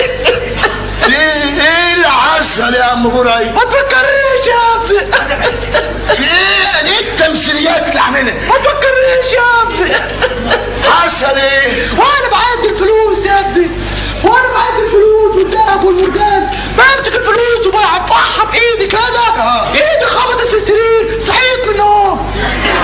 ايه ايه اللي حصل يا عم برعي ما تفكرنيش يا ابني في ايه ايه التمثيليات اللي عاملها ما تفكرنيش يا ابني حصل ايه وانا بعد الفلوس يا ابني وانا بعد الفلوس والذهب والمرجان بمسك الفلوس وبقطعها بايدي كده ايدي خبطت في السرير صحيت من النوم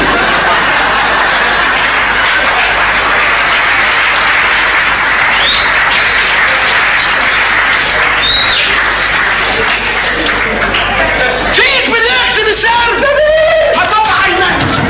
فيك من يكتب السر هتقع عينك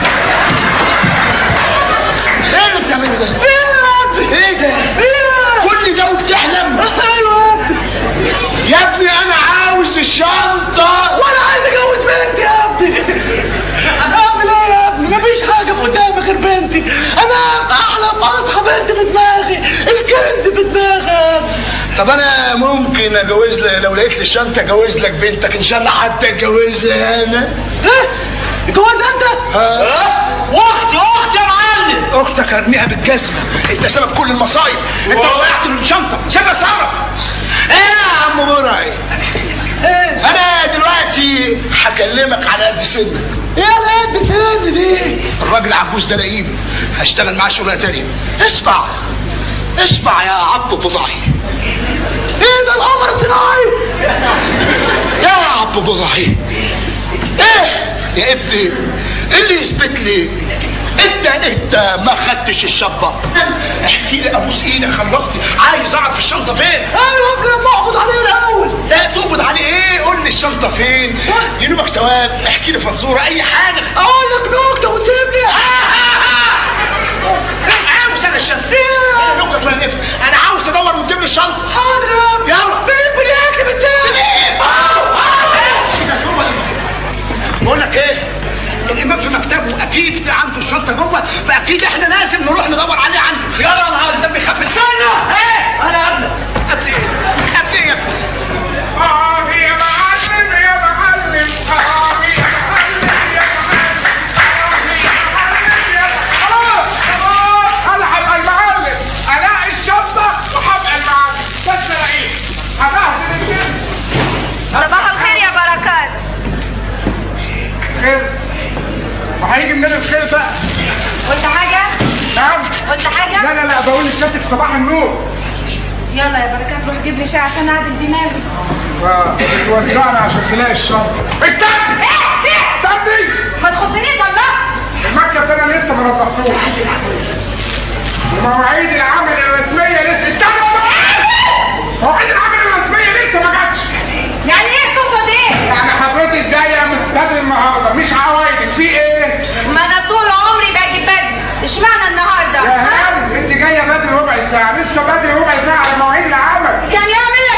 ايه اللي بتعمله ده ايه ده كل ده وبتحلم ايوه يا ابني يا ابني انا عاوز الشنطه وانا عايز اتجوز بنتي يا ابني اعمل ايه يا ابني مفيش حاجه قدامي غير بنتي انا احلم اصحى بنتي في دماغي الكنز في دماغي يا ابني طب انا ممكن اجوز لك لو لقيت لي الشنطه اجوز لك بنتك ان شاء الله حتى اتجوزها انا ايه الجواز انت واختي اختي يا معلم اختك هرميها بالجزمه انت سبب كل المصايب انت وقعت له الشنطه سيبها صرف ايه يا عم مرعي ايه انا دلوقتي هكلمك على قد سنك ايه على قد سن دي الراجل عجوز ده لئيم هشتغل معاه شغلانه تانيه اسمع اسمع يا عبد بضاعي ايه ده القمر الصناعي يا عبد بضاعي ايه يا ابني ايه اللي يثبت لي انت انت ما خدتش الشنطه احكي لي ابوس ايدك خلصتي عايز اعرف الشنطه فين ايوه ابني لما اقبض عليه الاول لا تقبض عليه ايه قول لي الشنطه فين ينوبك ثواب احكي لي فزوره اي حاجه اقول لك نكته وتسيبني عاوز انا الشنطه ايه نكته الله يلف انا عاوز تدور وتجيب لي الشنطه حاضر يا ابني يلا فين بنياكي بالسن بقول لك ايه الامام في مكتبه اكيد عنده الشنطه جوه فاكيد احنا لازم نروح ندور عليه عنده يلا يا معلم ده بيخاف استنى ايه انا قبلك قبل ايه قبل ايه يا ابني اه يا معلم يا معلم اه يا معلم يا معلم اه يا معلم يا خلاص خلاص انا هبقى المعلم الاقي الشنطه وهبقى المعلم بس الاقيه هبهدل الدنيا صباح الخير يا بركات خير وهيجي منين الخير بقى قلت حاجة؟ نعم قلت حاجة؟ لا لا لا بقول لسيادتك صباح النور يلا يا بركات روح جيب لي شاي عشان اعدل دماغي توزعنا عشان تلاقي الشنطه استنى ايه ايه استني ما تخضنيش الله المكتب ده انا لسه ما نظفتوش ومواعيد العمل الرسميه لسه استنى مواعيد العمل الرسميه لسه ما جاتش يعني ايه تقصد ايه؟ يعني حضرتك جايه من بدري النهارده مش عوايدك في ايه؟ ما انا طول عمري باجي بدري اشمعنى النهارده؟ يا ها؟ هانم انت جايه بدري ربع ساعه لسه بدري ربع ساعه على مواعيد العمل يعني اعمل لك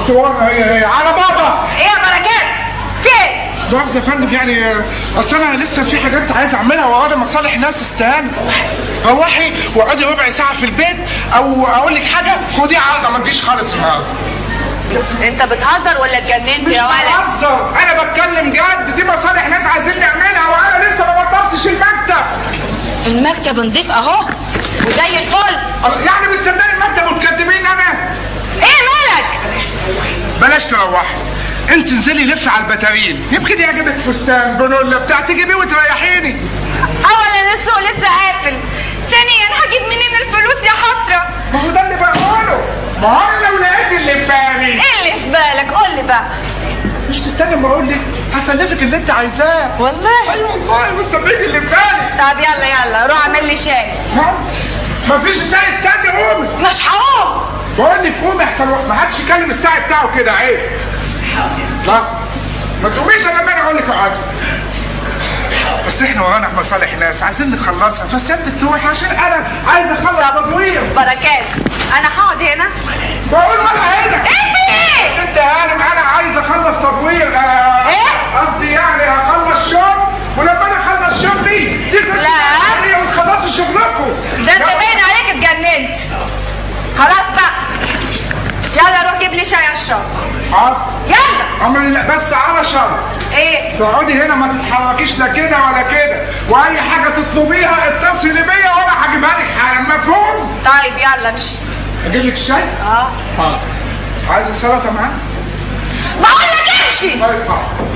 اسطوانه هي هي على بابا ايه يا بركات فين مؤاخذة يا فندم يعني آه، اصل انا لسه في حاجات عايز اعملها واقعد مصالح ناس استهان روحي واقعدي ربع ساعة في البيت او اقول لك حاجة خدي عقدة ما تجيش خالص النهارده انت بتهزر ولا اتجننت مش يا ولد بهزر انا بتكلم جد دي مصالح ناس عايزين نعملها وانا لسه ما نضفتش المكتب المكتب نضيف اهو وزي الفل يعني بتصدقي المكتب وتكدبين انا ايه مالك بلاش تروحي انت انزلي لف على البتارين يمكن يعجبك فستان بنولا بتاع تجيبيه وتريحيني اولا السوق لسه قافل ثانيا هجيب منين الفلوس يا حسره ما هو ده اللي بقوله ما هو أنا لو لقيت اللي في بالي ايه اللي في بالك قول لي بقى مش تستنى ما اقول لك هسلفك اللي انت عايزاه والله ايوه والله بس سلفك اللي في بالي طب يلا يلا روح اعمل لي شاي ما فيش ساعة استني قومي مش هقوم بقول لك قومي احسن وقت ما حدش يكلم الساعة بتاعه كده عيب لا ما تقوميش الا لما انا اقول لك اقعدي اصل احنا ورانا مصالح ناس عايزين نخلصها فسيادتك تروحي عشان انا عايز اخلص تطوير بركات انا هقعد هنا بقول ولا هنا ايه في ايه ست هانم انا عايز اخلص تطوير آه، إيه؟ قصدي يعني هخلص شغل ولما انا اخلص شغلي تيجي لا. وتخلصوا شغلكم ده انت باين عليك اتجننت خلاص بقى يلا روح جيب لي شاي اشرب حاضر يلا عمري لا بس على شرط ايه تقعدي هنا ما تتحركيش لا كده ولا كده واي حاجه تطلبيها اتصلي بيا وانا هجيبها لك حالا مفهوم طيب يلا امشي اجيب لك الشاي اه حاضر عايزه سلطه معاك بقول لك امشي طيب حاضر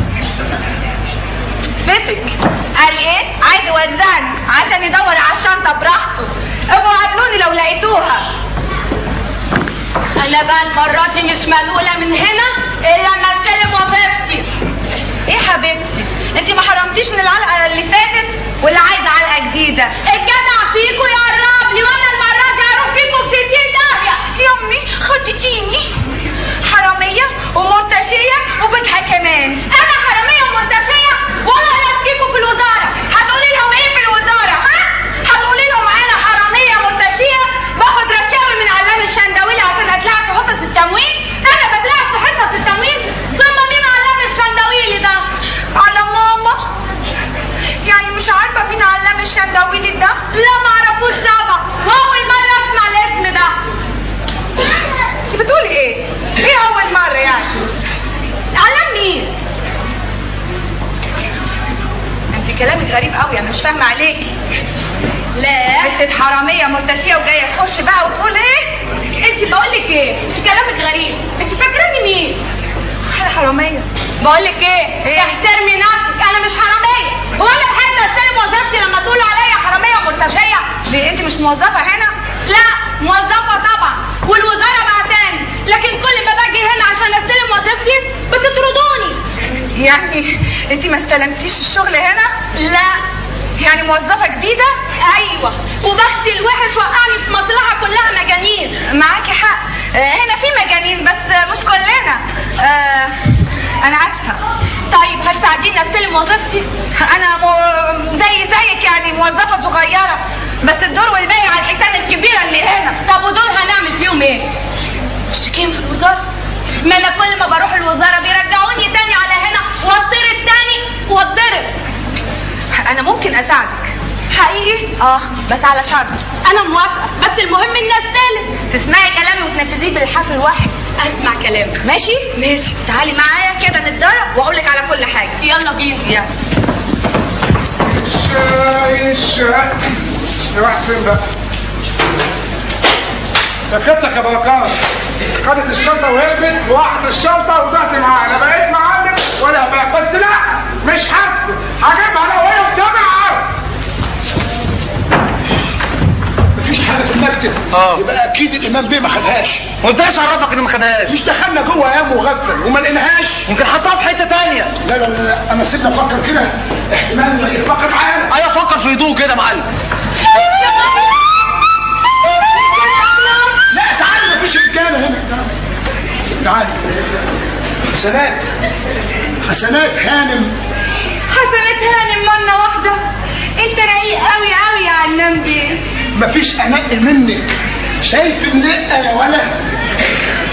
فتك قال ايه عايز يوزعني عشان يدور على الشنطه براحته ابقوا قابلوني لو لقيتوها انا بقى المره دي مش ملقوله من هنا الا لما استلم وظيفتي ايه حبيبتي انت ما حرمتيش من العلقه اللي فاتت ولا عايزه علقه جديده الجدع فيكوا يقرب لي وانا المره دي هروح فيكوا في 60 داهيه يمي خدتيني حراميه ومرتشيه وبتها كمان انا حراميه ومرتشيه وانا اللي اشكيكوا في الوزاره هتقولي لهم ايه في الوزاره ها هتقولي لهم انا حراميه مرتشيه باخد رشاوي من علام الشندويلي عشان اتلعب في حصص التموين انا بتلعب في حصص التموين ثم مين علام الشندويلي ده على ماما يعني مش عارفه مين علام الشندويلي ده لا ما اعرفوش طبعا واول مره اسمع الاسم ده انت بتقولي ايه ايه اول مره يعني علام مين انت كلامك غريب قوي انا مش فاهمه عليكي لا حته حراميه مرتشيه وجايه تخش بقى وتقول ايه انت بقول لك ايه انت كلامك غريب انت فاكراني مين انا حراميه بقول لك ايه إيه؟ احترمي نفسك انا مش حراميه هو انا لحقت استلم وظيفتي لما تقولوا عليا حراميه ومرتشيه ليه انت مش موظفه هنا لا موظفه طبعا والوزاره بعتاني لكن كل ما باجي هنا عشان استلم وظيفتي بتطردوني يعني انت ما استلمتيش الشغل هنا لا يعني موظفه جديده ايوه وبختي الوحش وقعني في مصلحه كلها مجانين معاكي حق آه، هنا في مجانين بس آه، مش كلنا آه، انا عارفه طيب هتساعديني استلم وظيفتي انا مو- زي زيك يعني موظفه صغيره بس الدور والباقي على الحيتان الكبيره اللي هنا طب ودول هنعمل فيهم ايه اشتكيهم في الوزاره ما انا كل ما بروح الوزاره بيرجعوني تاني على هنا واطرد تاني واتضرب انا ممكن اساعدك حقيقي اه بس على شرط انا موافقه بس المهم اني استلم تسمعي كلامي وتنفذيه بالحرف الواحد اسمع كلامك ماشي ماشي تعالي معايا كده نتدرب واقول لك على كل حاجه يلا بينا يلا الشاي الشاي راح فين بقى؟ يا خدتك يا بركات خدت الشنطة وهربت وراحت الشنطة وضعت معاها أنا بقيت معلم ولا بقى بس لا مش حاسبه هجيبها أنا وهي في سبعة مفيش حاجه في المكتب آه. يبقى اكيد الامام بيه ما خدهاش وانت ايش عرفك انه ما خدهاش؟ مش دخلنا جوه يا مغفل وما لقيناهاش يمكن حطها في حته تانية لا لا لا, لا. انا سيبنا افكر كده احتمال يفكر معانا ايوه فكر في هدوء كده يا معلم لا تعالي مفيش رجاله هنا تعالي حسنات حسنات هانم حسنات هانم مرة واحدة انت رقيق قوي قوي يا علام بيه مفيش انق منك شايف النقه يا ولد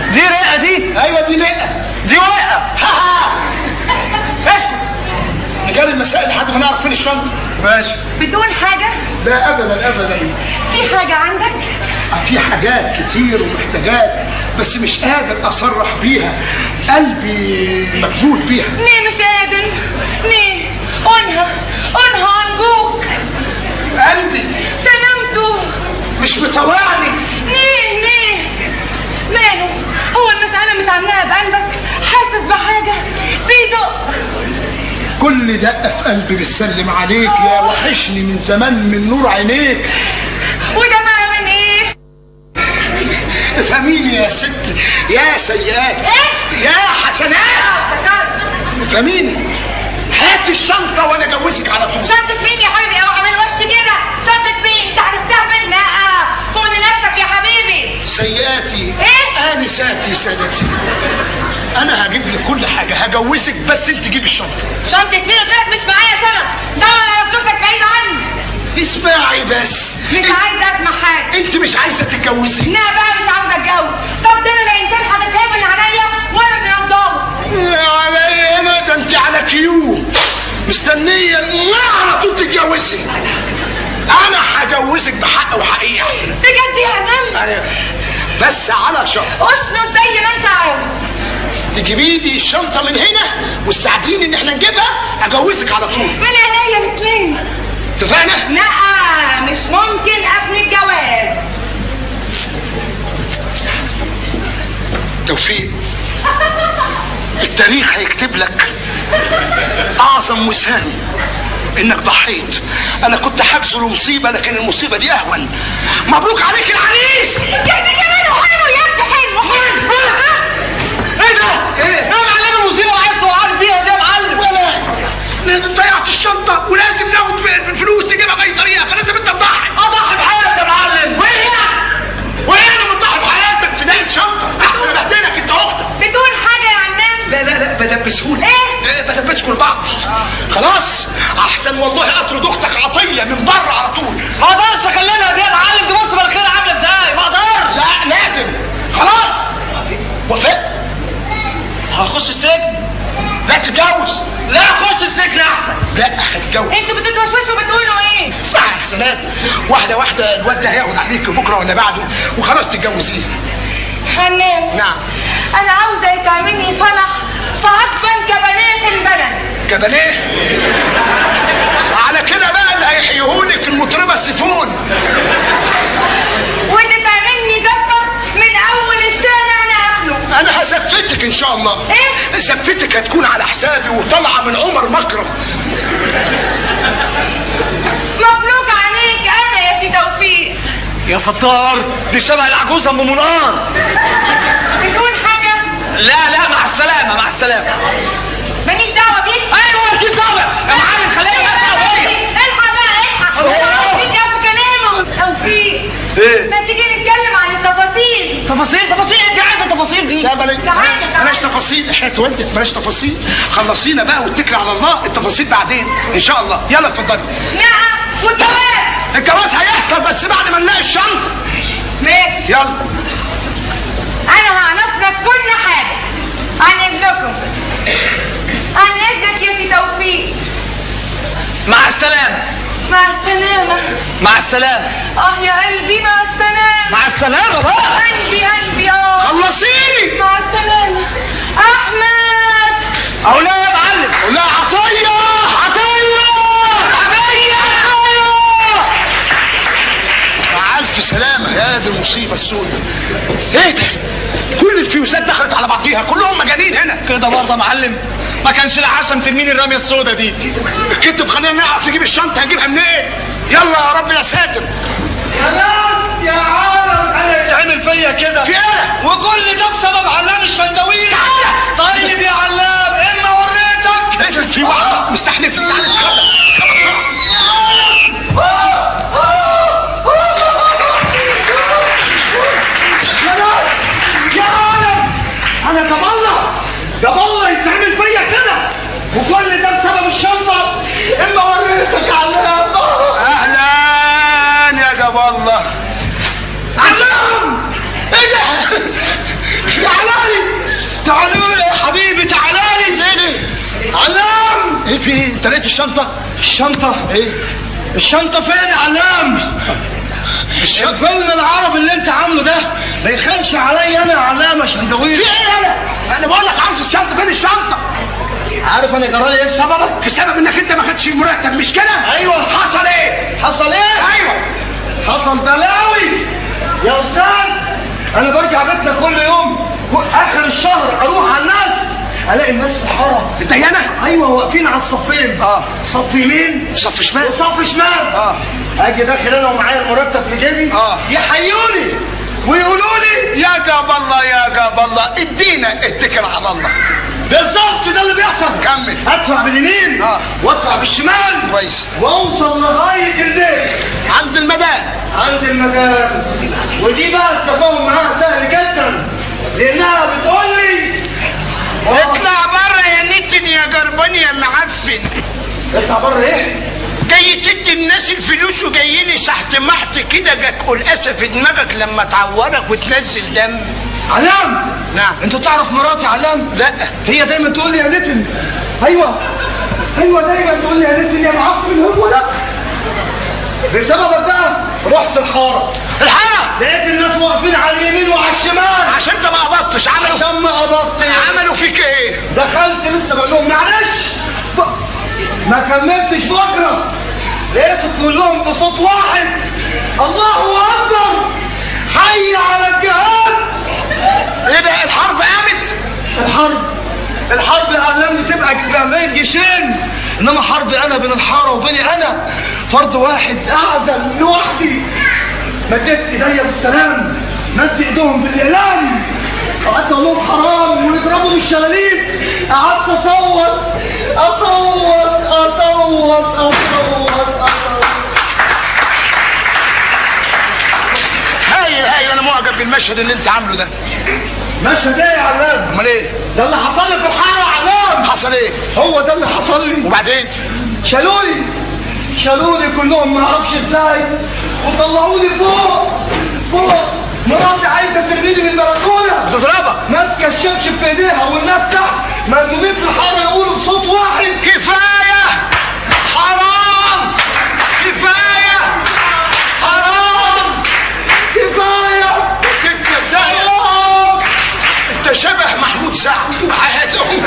دي رئه دي ايوه دي لقه دي ورقه ها ها اسمع نجري المسائل لحد ما نعرف فين الشنطه ماشي بدون حاجة لا ابدا ابدا في حاجة عندك في حاجات كتير ومحتاجات بس مش قادر اصرح بيها قلبي مكبول بيها ليه مش قادر ليه قولها قولها أرجوك قلبي سلامته مش مطوعني ليه ليه ماله هو المسألة متعلقة بقلبك حاسس بحاجة بيدق كل دقه في قلبي بتسلم عليك يا وحشني من زمان من نور عينيك وده بقى من ايه افهميني يا ست يا سيئات إيه؟ يا حسنات افهميني هاتي الشنطه وانا اجوزك على طول شنطة مين يا حبيبي اوعى من وش كده شنطة مين انت هتستهبل لا فوق لنفسك يا حبيبي سيئاتي إيه؟ انساتي سادتي انا هجيب لك كل حاجه هجوزك بس انت جيبي الشنطه شنطة مين قلت لك مش معايا شنط دور على فلوسك بعيد عني اسمعي بس مش عايزة اسمع حاجة انت مش عايزه تتجوزي لا بقى مش عاوزة اتجوز طب ده لا انسان هتتهبل عليا ولا من الضوء علي انا ده انت على كيو مستنيه ما على طول تتجوزي انا هجوزك بحق وحقيقه احسن بجد يا امام أيوة. بس على شرط اسند زي ما انت عاوز تجيبي لي الشنطه من هنا وتساعديني ان احنا نجيبها اجوزك على طول من عينيا الاثنين اتفقنا لا مش ممكن قبل الجواز توفيق التاريخ هيكتب لك اعظم وسام انك ضحيت انا كنت حبسه مصيبه لكن المصيبه دي اهون مبروك عليك العريس يا سي جمال حلو يا اختي حلو ايه ده؟ إيه؟ ايه معلم المصيبه وعايز وعارف فيها دي يا معلم ولا لازم ضيعت الشنطه ولازم ناخد في- الفلوس تجيبها باي طريقه فلازم انت تضحي اضحي بحياتي يا معلم وين وين انا مضحي بحياتك في داية شنطه احسن ابهدلك انت اختك بدون حاجه يا عمام لا لا لا بدبسهولك إيه؟ إيه بدبسكوا لبعض خلاص احسن والله اطرد اختك عطيه من بره على طول ما اقدرش اكلمها دي يا معلم دي بص مناخيرها عامله ازاي ما اقدرش لا لازم خلاص وافقت هخش السجن لا تتجوز لا اخش السجن احسن لا هتتجوز انتوا بتتوشوشوا بتقولوا ايه اسمع يا حسنات واحده واحده الواد ده هياخد عليك بكره ولا بعده وخلاص تتجوزيه حنان نعم انا عاوزه يتعملني فرح في اجمل كبانيه في البلد كبانيه على كده بقى اللي هيحييهولك المطربه السيفون وتتعملني زفه من اول الشارع لاخره انا هسفتك ان شاء الله إيه؟ سفتك هتكون على حسابي وطالعه من عمر مكرم مبروك عليك انا يا سي توفيق يا ستار دي شبه العجوزه ام منار بدون حاجه لا لا مع السلامه مع السلامه ماليش دعوه بيك ايوه دي صعبه يا معلم خليها بس عربيه الحق بقى الحق أوه. توفيق في كلامه توفيق إيه؟ ما تيجي نتكلم عن التفاصيل تفاصيل تفاصيل انت عايزه تفاصيل دي لا بلاش تعالى، تعالى. بلاش تفاصيل حياة والدك بلاش تفاصيل خلصينا بقى واتكلي على الله التفاصيل بعدين ان شاء الله يلا اتفضلي نعم والجواز الجواز هيحصل بس بعد ما نلاقي الشنطه ماشي يلا انا هعرف لك كل حاجه عن اذنكم عن اذنك يا سي توفيق مع السلامه مع السلامه مع السلامه اه يا قلبي مع السلامه مع السلامه بقى قلبي قلبي اه خلصيني مع السلامه احمد او لا يا معلم لا عطيه عطيه مع الف سلامه يا دي المصيبه السوداء ايه ده كل الفيوزات دخلت على بعضيها كلهم مجانين هنا كده برضه يا معلم ما كانش العشم ترميني الرميه السوداء دي الكتب خلينا نعرف نجيب الشنطه هنجيبها منين يلا يا رب يا ساتر خلاص يا عالم انا تعمل فيا كده في ايه وكل ده بسبب علام الشندويلي طيب يا علام اما وريتك ايه ده في واحده مستحلفه تعالى استخبى استخبى بسرعه يا عالم انا جاب الله جاب الله يتعمل فيا كده وكل ده بسبب الشنطه اما وريتك يا علام اهلا يا جاب الله علام ايه ده تعالى لي تعالى لي يا حبيبي تعالى لي ليه علام ايه في ايه انت لقيت الشنطه الشنطه ايه الشنطه فين يا علام الفيلم العربي اللي انت عامله ده ما يخلش عليا انا يا علام يا شندويل في ايه انا انا بقول لك عاوز الشنطه فين الشنطه عارف انا جرالي ايه بسببك بسبب انك انت ما خدتش المرتب مش كده ايوه حصل ايه حصل ايه ايوه حصل بلاوي يا استاذ انا برجع بيتنا كل يوم اخر الشهر اروح على الناس الاقي الناس في الحاره انت انا ايوه واقفين على الصفين اه صف يمين صف شمال وصف شمال اه اجي داخل انا ومعايا المرتب في جيبي اه يحيوني ويقولوا لي يا جاب الله يا جاب الله ادينا اتكل على الله بالظبط ده اللي بيحصل كمل ادفع باليمين اه وادفع بالشمال كويس واوصل لغايه البيت عند المدام عند المدام ودي بقى التفاهم معاها سهل جدا لانها بتقول لي اطلع بره يا نتن يا جربان يا معفن اطلع بره ايه؟ جاي تدي الناس الفلوس وجاي لي سحت محت كده جاك قلقاسه في دماغك لما تعورك وتنزل دم علام نعم انت تعرف مراتي علام لا هي دايما تقول لي يا نتن ايوه ايوه دايما تقول لي يا نتن يا معفن هو لا بسببك بقى رحت الحاره الحاره لقيت الناس واقفين على اليمين وعلى الشمال عشان انت ما قبضتش عملوا عشان ما قبضت عملوا فيك ايه دخلت لسه بقول لهم معلش ف- ما كملتش بكره لقيتهم كلهم بصوت واحد الله اكبر حي على الجهاد ايه ده الحرب قامت الحرب الحرب يا علام بتبقى ج- بين جيشين انما حربي انا بين الحاره وبيني انا فرد واحد اعزل لوحدي مديت ايديا بالسلام مد ايدهم بالاعلام قعدت اقول لهم حرام ويضربوا بالشلاليت قعدت اصوت اصوت اصوت اصوت اصوت هايل هايل انا معجب بالمشهد اللي انت عامله ده مشهد ايه يا علام امال ايه ده اللي حصل لي في الحاره يا علام حصل ايه هو ده اللي حصل لي وبعدين شالوني شالوني كلهم ما اعرفش ازاي وطلعوني فوق فوق مراتي عايزه ترميني من البلكونه بتضربك ماسكه الشبشب في ايديها والناس تحت مرمومين في الحاره يقولوا بصوت واحد كفايه حرام كفايه حرام كفايه تكتب ده حرام انت شبه محمود سعد وحياتهم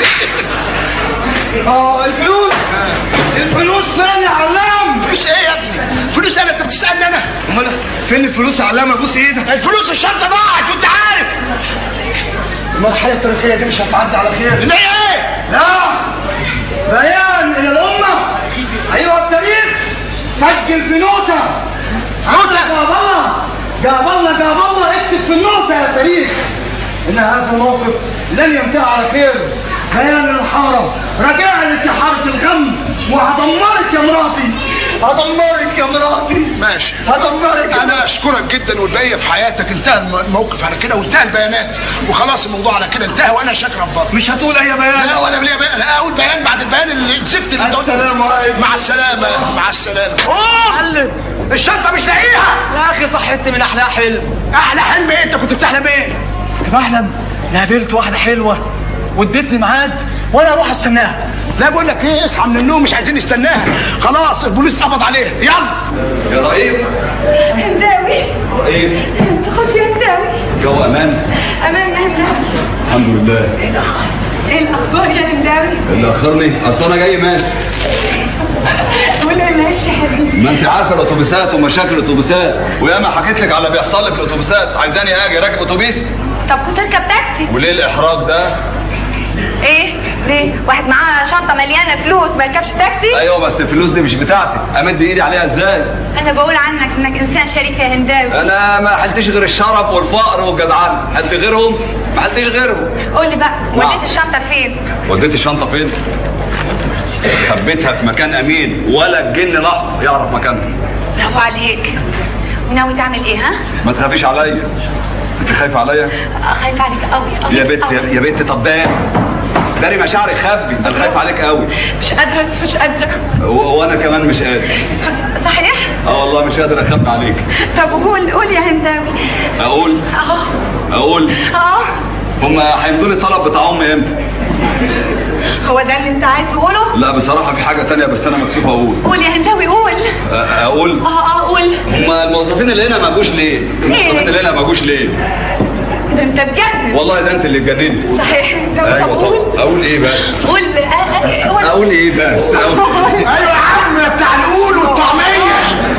اه الفلوس الفلوس فين يا علام فلوس ايه يا ابني فلوس انا انت بتسالني انا امال فين الفلوس يا علام ابوس ايدك الفلوس الشنطه ضاعت وانت عارف المرحله التاريخيه دي مش هتعدي على خير اللي هي ايه لا بيان الى الامه ايها التاريخ سجل في نوتة نوتة جاب الله جاب الله جاب الله اكتب في النوتة يا تاريخ ان هذا الموقف لن ينتهي على خير بيان الحارة رجع لك يا حارة الغم وهدمرك يا مراتي هدمرك يا مراتي ماشي هدمرك انا اشكرك جدا والبقيه في حياتك انتهى الم- الموقف على كده وانتهى البيانات وخلاص الموضوع على كده انتهى وانا شاكر افضل مش هتقول اي بيان لا ولا ليا بيان لا اقول بيان بعد البيان اللي الزفت اللي انت قلته. السلام عليكم. مع السلامه مع السلامه معلم الشنطه مش لاقيها يا اخي صحتني من احلى حلم احلى حلم ايه انت كنت بتحلم ايه كنت بحلم إني قابلت واحده حلوه وادتني ميعاد وانا اروح استناها لا بقول لك ايه اصحى من النوم مش عايزين نستناها خلاص البوليس قبض عليها يلا يا رئيف هنداوي رئيف خش يا هنداوي جو امان امان يا هنداوي الحمد لله ايه الاخبار يا هنداوي اللي اخرني اصل انا جاي ماشي ولا ماشي يا حبيبي ما انت عارفه الاتوبيسات ومشاكل الاتوبيسات وياما حكيت لك على اللي بيحصل لي في الاتوبيسات عايزاني اجي راكب اتوبيس طب كنت اركب تاكسي وليه الاحراج ده ايه ليه واحد معاه شنطه مليانه فلوس ما يركبش تاكسي ايوه بس الفلوس دي مش بتاعتي امد ايدي عليها ازاي انا بقول عنك انك انسان شريف يا هنداوي انا ما حلتش غير الشرف والفقر والجدعان حد غيرهم ما حلتش غيرهم قول لي بقى نعم. وديت الشنطه فين وديت الشنطه فين خبيتها في مكان امين ولا الجن لحظه يعرف مكانها برافو عليك وناوي تعمل ايه ها ما تخافيش عليا انت خايفه عليا آه، خايف عليك قوي قوي يا بنت يا, يا بنت طب داري داري مشاعري خبي انا خايف عليك قوي مش قادره مش قادره و- وانا كمان مش قادر صحيح اه والله مش قادر اخبي عليك طب قول قول يا هنداوي اقول اه اقول اه هم هيمدوا لي الطلب بتاع امي امتى هو ده اللي انت عايز تقوله لا بصراحه في حاجه تانية بس انا مكسوف اقول قول يا هنداوي قول أ- اقول اه اه قول هم الموظفين اللي هنا ما جوش ليه الموظفين اللي هنا ما جوش ليه ده انت تجنن والله ده انت اللي تجنني صحيح يا هنداوي طب ايوه قول طبعا اقول ايه بس قول آه، آه، قول اقول ايه بس أقول إيه؟ ايوه يا عم يا بتاع القول والطعميه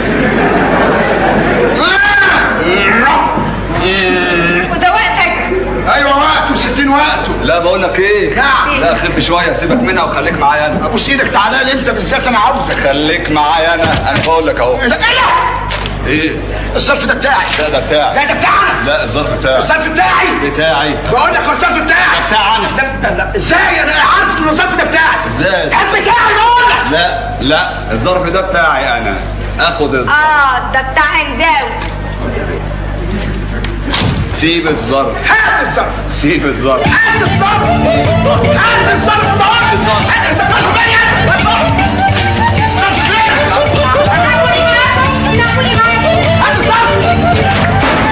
وده وقتك ايوه وقته ستين وقته لا بقول لك ايه نعم. لا خف شويه سيبك منها وخليك معايا انا ابوس ايدك تعالى لي انت بالذات انا عاوزك خليك معايا انا انا بقول لك اهو لا لا ايه الظرف ده بتاعي لا ده بتاعي لا ده بتاعنا لا الظرف بتاعي الظرف بتاعي بتاعي بقول لك هو الظرف بتاعي ده بتاعنا. لا لا لا ازاي انا عارف ان الظرف ده بتاعي ازاي؟ كان بتاعي بقول لك لا لا الظرف ده بتاعي انا اخد الظرف اه ده بتاع هنداوي سيب الظرف هات الظرف سيب الظرف هات الظرف هات الظرف بقول لك هات الظرف فين يا الظرف فين هات الظرف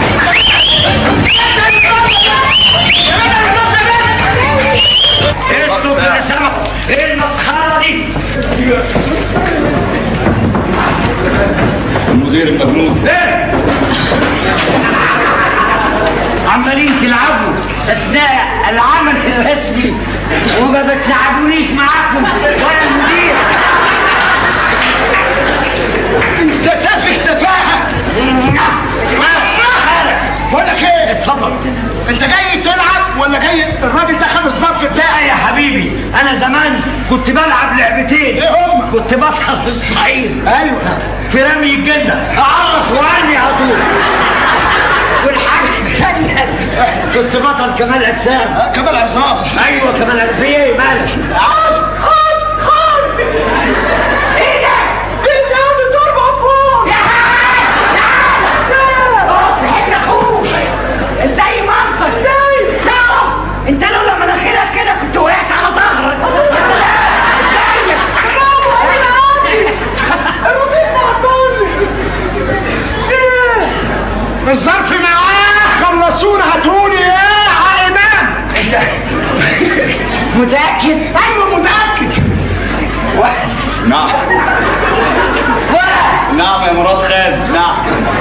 ايه الصوت اللي سمع ايه المسخره دي المدير المجنون ايه عمالين تلعبوا اثناء العمل الرسمي وما بتلعبونيش معاكم ولا المدير انت تافه تفاهه بقول لك ايه اتفضل انت جاي تلعب ولا جاي الراجل ده خد الظرف لا بتاعي يا حبيبي انا زمان كنت بلعب لعبتين ايه هما؟ كنت بطل في الصعيد ايوه في رمي الجنة اعرف واني على طول والحاجة الثانية كنت بطل كمال اجسام آه، كمال عصام ايوه كمال أجسام. في ايه مالك خد خد خد ايه ده؟ انت عم تضرب فوق يا اقف في حجر اخوك ازاي مامتك ازاي؟ لا انت لولا مناخيرك كده كنت وقعت على ظهرك ازيك؟ برافو ايه عادي الروتين معطوني الظرف معاه خلصونا هاتوني يا عائمان انت متأكد؟ ايوه متاكد واحد نعم واحد نعم يا مراد خالد نعم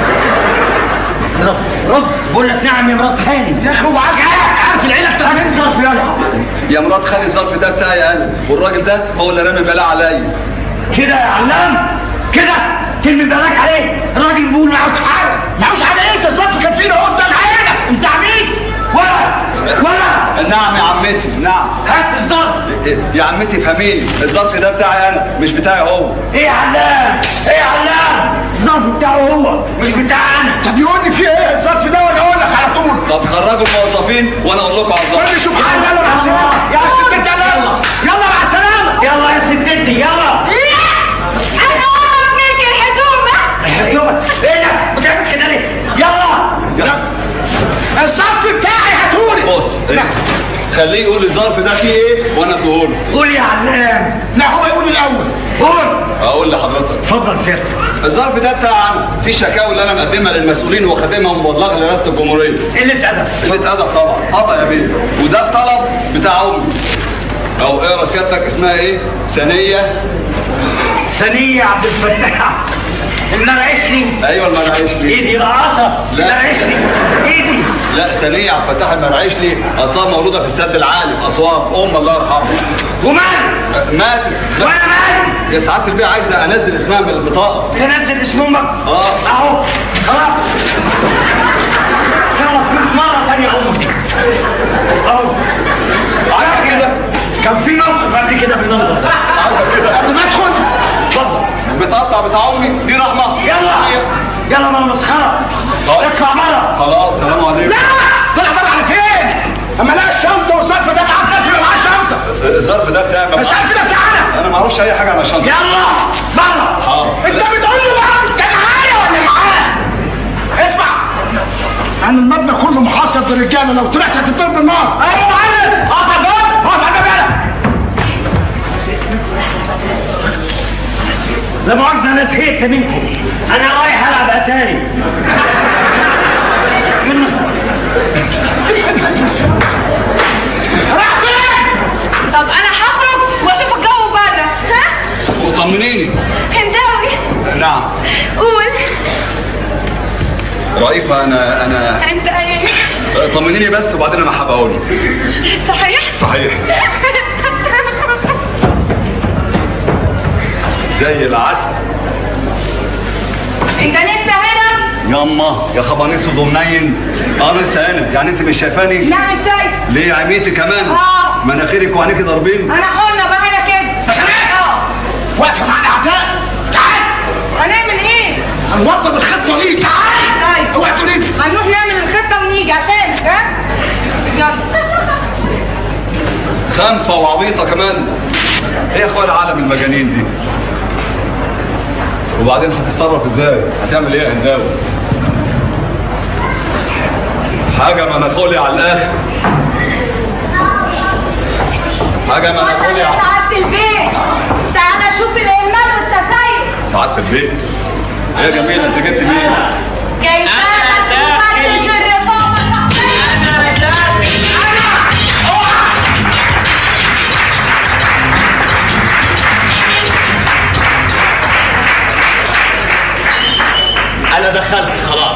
رد رد بقول لك نعم يا مرات خالي يا اخي هو عارف عارف العيله بتاعتك هتضرب يلا يا مراد خالد الظرف ده بتاعي انا والراجل ده هو اللي رامي بلاء عليا كده يا علام كده ترمي بالك عليه الراجل بيقول معهوش حاجه معوش حاجه ايه الظرف كان فيه قدام عينك انت عبيد ولا ولا نعم يا عمتي نعم هات الظرف يا عمتي فهميني الظرف ده بتاعي انا مش بتاعي هو ايه يا علام ايه يا علام الظرف بتاعه هو مش بتاع انا طب يقول لي فيه ايه الظرف ده وانا اقول لك على طول طب خرجوا الموظفين وانا اقول لكم على قول لي الظرف شوف حاجه يلا مع السلامه يا ست انت يلا يلا مع السلامه يلا يا ستتي يلا انا اقرب منك الحزومه الحكومة ايه ده بتعمل كده ليه يلا الظرف بتاعي هاتوني بص إيه؟ خليه يقول الظرف ده فيه ايه وانا اديهوله قول يا علام لا هو يقول الاول قول اقول لحضرتك اتفضل سيادتك الظرف ده بتاعنا في الشكاوي اللي انا مقدمها للمسؤولين وخاتمها مبلغ لرئاسه الجمهوريه قلة أدب قله ادب طبعا طبعا يا بيه وده الطلب بتاع امي او اقرا سيادتك اسمها ايه ثانيه ثانية عبد الفتاح المرعشني ايوه المرعشلي ايدي رقاصة لا. المرعشني ايدي لا ثانيه عبد الفتاح المرعشلي اصلها مولوده في السد العالي في اسوان ام الله يرحمها ومال أه، ماتت لا. وانا مالي يا سعاده البيه عايزه انزل اسمها من البطاقه تنزل اسم امك اه اهو خلاص شرف منك مرة ثانية امك اهو على كده كان في موقف قبل كده بالمنظر قبل ما ادخل اتفضل بتقطع بتاع امي دي رحمه يلا يلا ما مسخرة طيب. اطلع بره خلاص سلام عليكم لا طلع بره على فين اما لا الشنطه والظرف ده معاه الظرف ومعاه الشنطه الظرف ده بتاعي ما- الظرف ده بتاعنا انا ما اعرفش اي حاجه عن الشنطه يلا بره اه انت بتقول لي بقى انت معايا ولا معاه اسمع انا المبنى كله محاصر برجاله لو طلعت هتضرب بالنار ايوه معلم اقف على الباب اقف على الباب يلا لا مؤاخذة انا زهقت منكم انا رايح العب اتاري راح فين؟ طب انا هخرج واشوف الجو بره ها؟ وطمنيني هنداوي نعم قول رئيفة انا انا انت ايه؟ طمنيني بس وبعدين انا حابب اقول صحيح؟ صحيح زي العسل انت لسه هنا؟ ياما يا خبانيس وضمنين اه لسه هنا يعني انت مش شايفاني لا مش شايف ليه عميتي كمان آه. مناخيرك وعينيكي ضاربين انا حرة بقى انا كده اه واقفه مع الاعداء تعال هنعمل ايه؟ هنوضب الخطه دي تعال طيب اوعى تقولي لي. هنروح نعمل الخطة ونيجي عشان ها؟ يلا خنفة وعبيطة كمان ايه يا اخويا العالم المجانين دي وبعدين هتتصرف ازاي هتعمل ايه يا هنداوي حاجة مناخولي على الاخر حاجة مناخولي يا على سعادة البيت تعالى شوف الإهمال والتسيب سعادة البيت ايه يا جميلة انت جبت مين جايبالك مفتش الرقابة الشخصية انا دخلت خلاص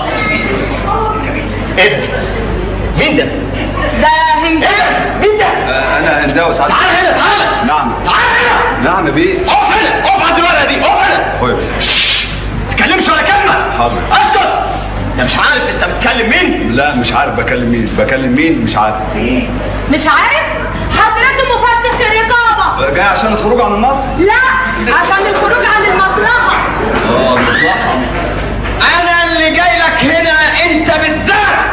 ايه ده مين ده ده هنداوي مين ده آه انا هنداوي سعادة تعال هنا تعال نعم تعال هنا نعم يا بيه اقف هنا اقف عند الورقه دي اقف هنا طيب تتكلمش ولا كلمه حاضر اسكت انت مش عارف انت بتكلم مين لا مش عارف بكلم مين بكلم مين مش عارف مش عارف؟ حضرته مفتش الرقابة جاي عشان الخروج عن النص لا عشان الخروج عن المصلحة اه مصلحة انا اللي جاي لك هنا انت بالذات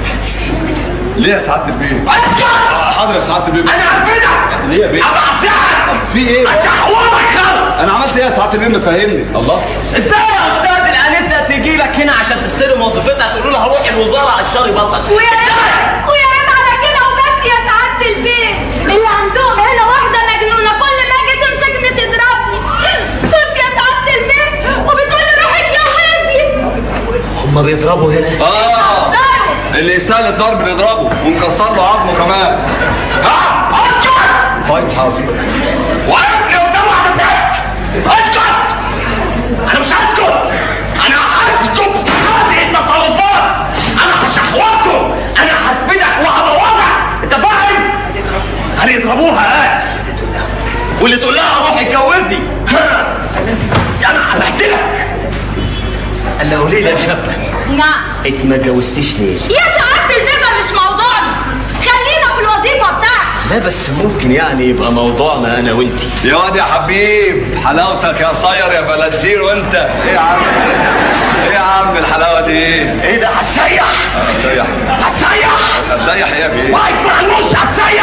ليه يا سعادة البيه اسكت آه، حاضر يا سعادة البيه انا عارفينك ليه يا بيه ابعزقك في ايه اشحورك خالص انا عملت ايه يا سعادة البيه مفهمني الله ازاي يا استاذ الانسه تيجي لك هنا عشان تستلم وظيفتها تقول لها روح الوزاره على الشر بصل ويا ريت ويا ريت على كده وبس يا سعادة البيت اللي عندهم هنا واحدة مجنونة كل ما اجي تمسكني تضربني بص يا سعادة البيت وبتقول لي روحي اتجوزي هم بيضربوا هنا اه ضرب اللي يستاهل الضرب نضربه ونكسر له عظمه كمان ها اسكت طيب حاضر وقفني قدام واحده ست اسكت انا مش هسكت انا هسكت هذه التصرفات انا هشحوطكم انا هثبتك وهبوظك انت فاهم هنضربوها ها واللي تقول لها روحي اتجوزي ها انا هبهدلك قال له ليه يا شابه نعم انت ما اتجوزتيش ليه يا سعادة البيت ده مش موضوعنا خلينا في الوظيفة بتاعتي لا بس ممكن يعني يبقى موضوعنا انا وانت يا واد يا حبيب حلاوتك يا صاير يا بلدير وانت ايه يا عم ايه يا عم الحلاوه دي ايه ايه ده هتسيح اسيح هتسيح اسيح ايه يا بيه واقف مع النص هتسيح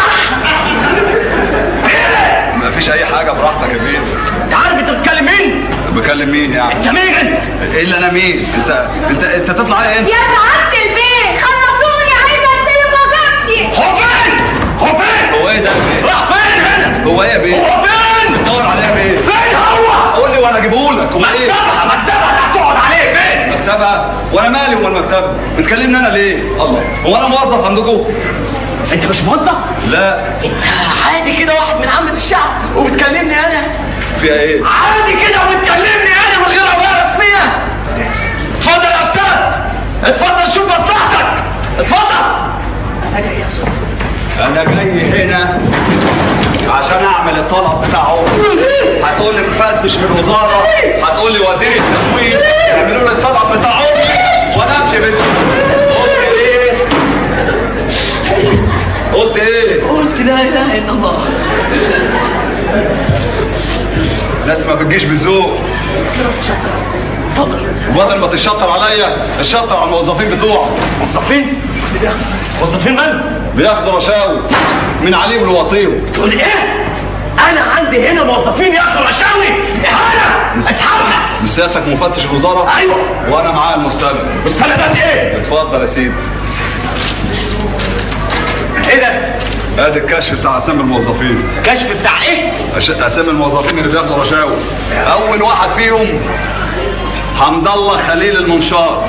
مفيش اي حاجه براحتك يا بيه انت عارف انت بتكلم مين؟ بكلم مين يعني انت مين انت؟ ايه اللي انا مين انت انت انت تطلع ايه انت يا سعادة البيت خلصوني عايزة استلم وظيفتي هو فين؟ هو فين؟ هو ايه ده يا بيه راح فين هنا؟ هو ايه يا بيه هو فين؟ بتدور عليه يا بيه فين هو؟ قول لي وانا اجيبه لك هو ايه مكتبها مكتبها اللي هتقعد عليه فين؟ مكتبه وانا مالي ومال المكتبه بتكلمني انا ليه الله هو انا موظف عندكم انت مش موظف؟ لا انت عادي كده واحد من عامة الشعب وبتكلمني انا فيها ايه عادي كده وبتكلمني انا من غير عبارة رسمية اتفضل يا استاذ اتفضل شوف مصلحتك اتفضل انا جاي هنا عشان اعمل الطلب بتاعه هتقول لي مفتش من الوزاره هتقول لي وزير التموين يعملوا لي الطلب بتاعه وانا امشي بس قلت ايه قلت ايه قلت لا اله الا الله ناس ما بتجيش بالذوق اتفضل وبدل ما تشطر عليا الشطر على الموظفين بتوعك موظفين؟ موظفين من؟ بياخدوا رشاوي من عليهم لواطيهم تقول ايه؟ انا عندي هنا موظفين ياخدوا رشاوي اهانه اسحبها مسيادتك مفتش الوزاره ايوه وانا معايا المستند مستندات ايه؟ اتفضل يا سيدي ايه ده؟ ادي الكشف بتاع اسامي الموظفين كشف بتاع ايه؟ أش- اسامي الموظفين اللي بياخدوا رشاوي اول واحد فيهم حمد الله خليل المنشار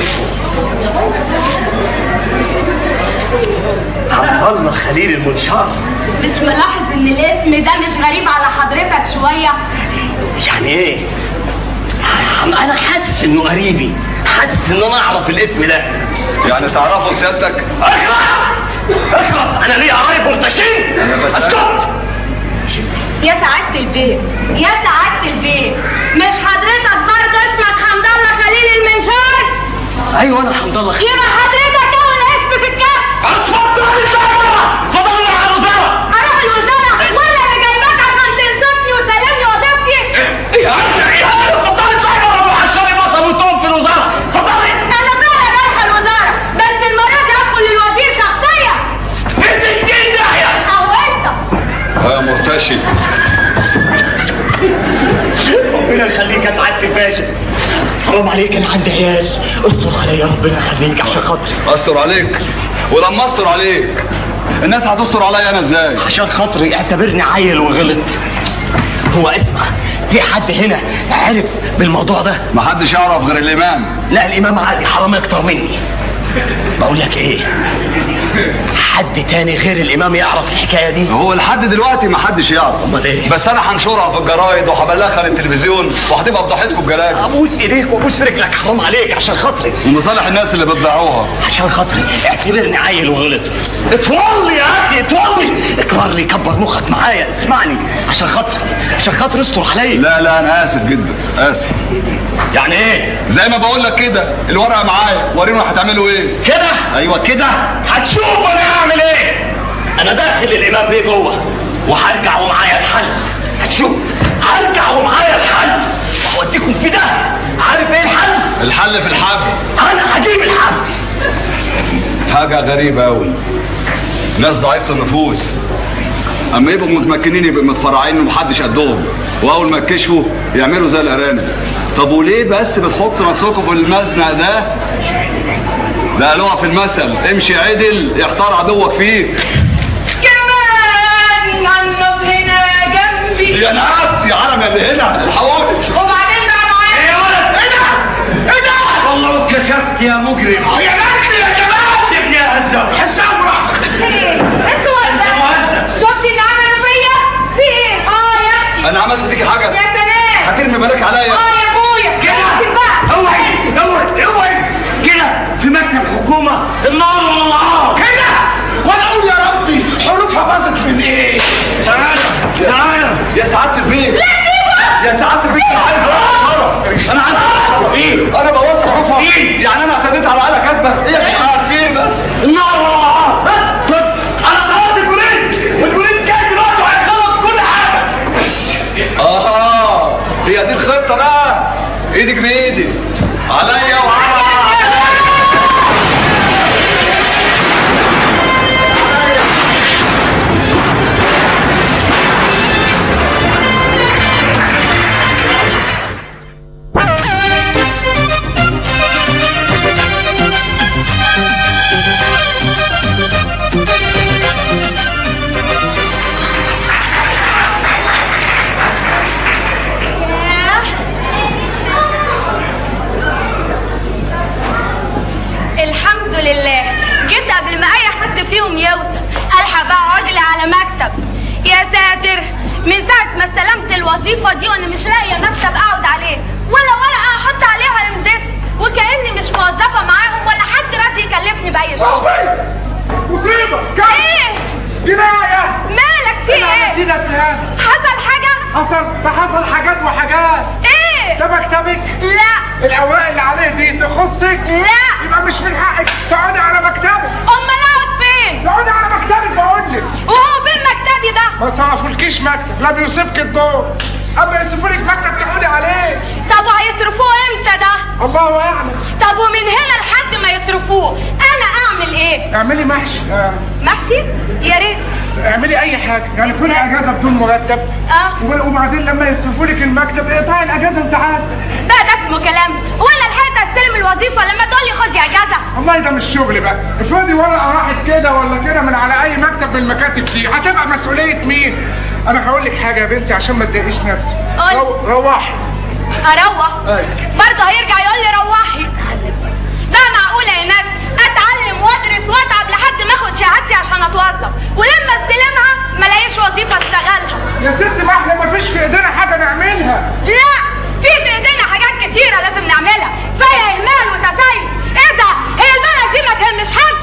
حمد الله خليل المنشار مش ملاحظ ان الاسم ده مش غريب على حضرتك شويه يعني ايه؟ عم- انا حاسس انه قريبي حاسس ان انا اعرف الاسم ده يعني تعرفوا سيادتك اخلص اخلص انا ليا قرايب مرتشين اسكت يا سعاده البيت يا سعاده البيت مش حضرتك برضه اسمك حمد الله خليل المنشار ايوه انا حمد الله خليل يبقى حضرتك اول اسم في الكشف اتفضل اتفضل على الوزاره اروح الوزاره ولا اللي جايباك عشان تنصفني وتسلمني وظيفتي يا يا اتفضلي اطلعي بره روح عشان بصل وتوم في الوزاره اتفضلي انا فعلا رايحه الوزاره بس المره دي ادخل للوزير شخصيا في 60 داهيه او انت يا مرتشي ربنا يخليك يا سعاده الباشا حرام عليك انا عندي عيال استر عليا ربنا يخليك عشان خاطري استر عليك ولما استر عليك الناس هتستر عليا انا ازاي عشان خاطري اعتبرني عيل وغلط هو اسمع في حد هنا عرف بالموضوع ده محدش يعرف غير الامام لا الامام عادي حرام اكتر مني بقول لك ايه حد تاني غير الامام يعرف الحكايه دي هو لحد دلوقتي محدش يعرف امال ايه بس انا هنشرها في الجرايد وهبلغها للتلفزيون وهتبقى فضحتكم بجلاجل ابوس ايديك وابوس رجلك حرام عليك عشان خاطري ومصالح الناس اللي بتضيعوها عشان خاطري اعتبرني عيل وغلط اتولي يا اخي اتولي اكبر لي كبر مخك معايا اسمعني عشان خاطري عشان خاطري استر عليا لا لا انا اسف جدا اسف يعني ايه زي ما بقول لك كده الورقه معايا ورينا هتعملوا ايه كده ايوه كده هتشوف انا هعمل ايه انا داخل الامام بيه جوه وهرجع ومعايا الحل هتشوف هرجع ومعايا الحل وهوديكم في ده عارف ايه الحل الحل في الحبل انا هجيب الحل حاجه غريبه قوي ناس ضعيفه النفوس اما يبقوا متمكنين يبقوا متفرعين ومحدش قدهم واول ما يتكشفوا يعملوا زي الارانب طب وليه بس بتحطوا نفسكم في المزنق ده ده قالوها في المثل امشي عدل يختار عدوك فيك كمان عنف هنا جنبي يا ناس يا عالم اللي هنا الحقوني وبعدين بقى معايا يا ولد ايه ده ايه ده والله اتكشفت يا مجرم يا بنت يا جماعه سيبني يا هزام حسام براحتك ايه انتوا ولا مهزأ. شفتي اللي عملوا فيا في ايه اه يا اختي انا عملت فيكي حاجه يا سلام هترمي بالك عليا اه يا اخويا كده بقى اوعي اوعي اوعي كده في مكتب حكومه النار والنهار كده وانا اقول يا ربي حروفها باظت من ايه تعالى تعالى يا سعاده البيت لا سيبه يا سعاده البيت انا عايز شرف انا عندي شرف ايه انا بوظت حروفها إيه؟ يعني انا اعتديت على آلة كاتبه هي مش عارفين بس النار والنهار بس كده انا طلبت البوليس والبوليس جاي دلوقتي وهيخلص كل حاجه اه هي دي الخطه بقى ايدك بايدي عليا وعلى الحمد لله جيت قبل ما اي حد فيهم يوصل الحق بقى اقعد لي على مكتب يا ساتر من ساعة ما استلمت الوظيفة دي وانا مش لاقية مكتب اقعد عليه ولا ورقة احط عليها امضتي وكأني مش موظفة معاهم ولا حد راضي يكلفني بأي شغل مصيبه ايه جنايه مالك في ايه دي نسلان حصل حاجة حصل ده حصل حاجات وحاجات ايه ده مكتبك لا الاوراق اللي عليه دي تخصك لا يبقى مش من حقك تقعدي على مكتبك امال اقعد فين تقعدي على مكتبك بقول لك وهو فين مكتبي ده ما صرفولكيش مكتب لا بيصيبك الدور اما يصرفولك مكتب تقعدي عليه طب وهيصرفوه امتى ده الله اعلم طب ومن هنا لحد ما يصرفوه انا اعمل ايه اعملي محشي آه. محشي يا ريت اعملي اي حاجه يعني كل اجازه بدون مرتب اه وب- وبعدين لما يصرفوا لك المكتب اقطعي الاجازه وتعالي ده ده اسمه كلام وانا لحقت استلم الوظيفه لما تقول لي خدي اجازه والله ده مش شغل بقى افرضي ورقه راحت كده ولا كده من على اي مكتب من المكاتب دي هتبقى مسؤوليه مين انا هقول لك حاجه يا بنتي عشان ما تضايقيش نفسك قول. رو- روحي اروح أيوة. برضه هيرجع يقول لي روحي ده معقوله يا ناس اتعلم وادرس واتعب لحد ما اخد شهادتي عشان اتوظف ولما استلمها ما الاقيش وظيفه اشتغلها يا ست ما احنا ما فيش في ايدينا حاجه نعملها لا في في ايدينا حاجات كتيره لازم نعملها زي اهمال وتسيب ايه ده هي البلد دي ما تهمش حد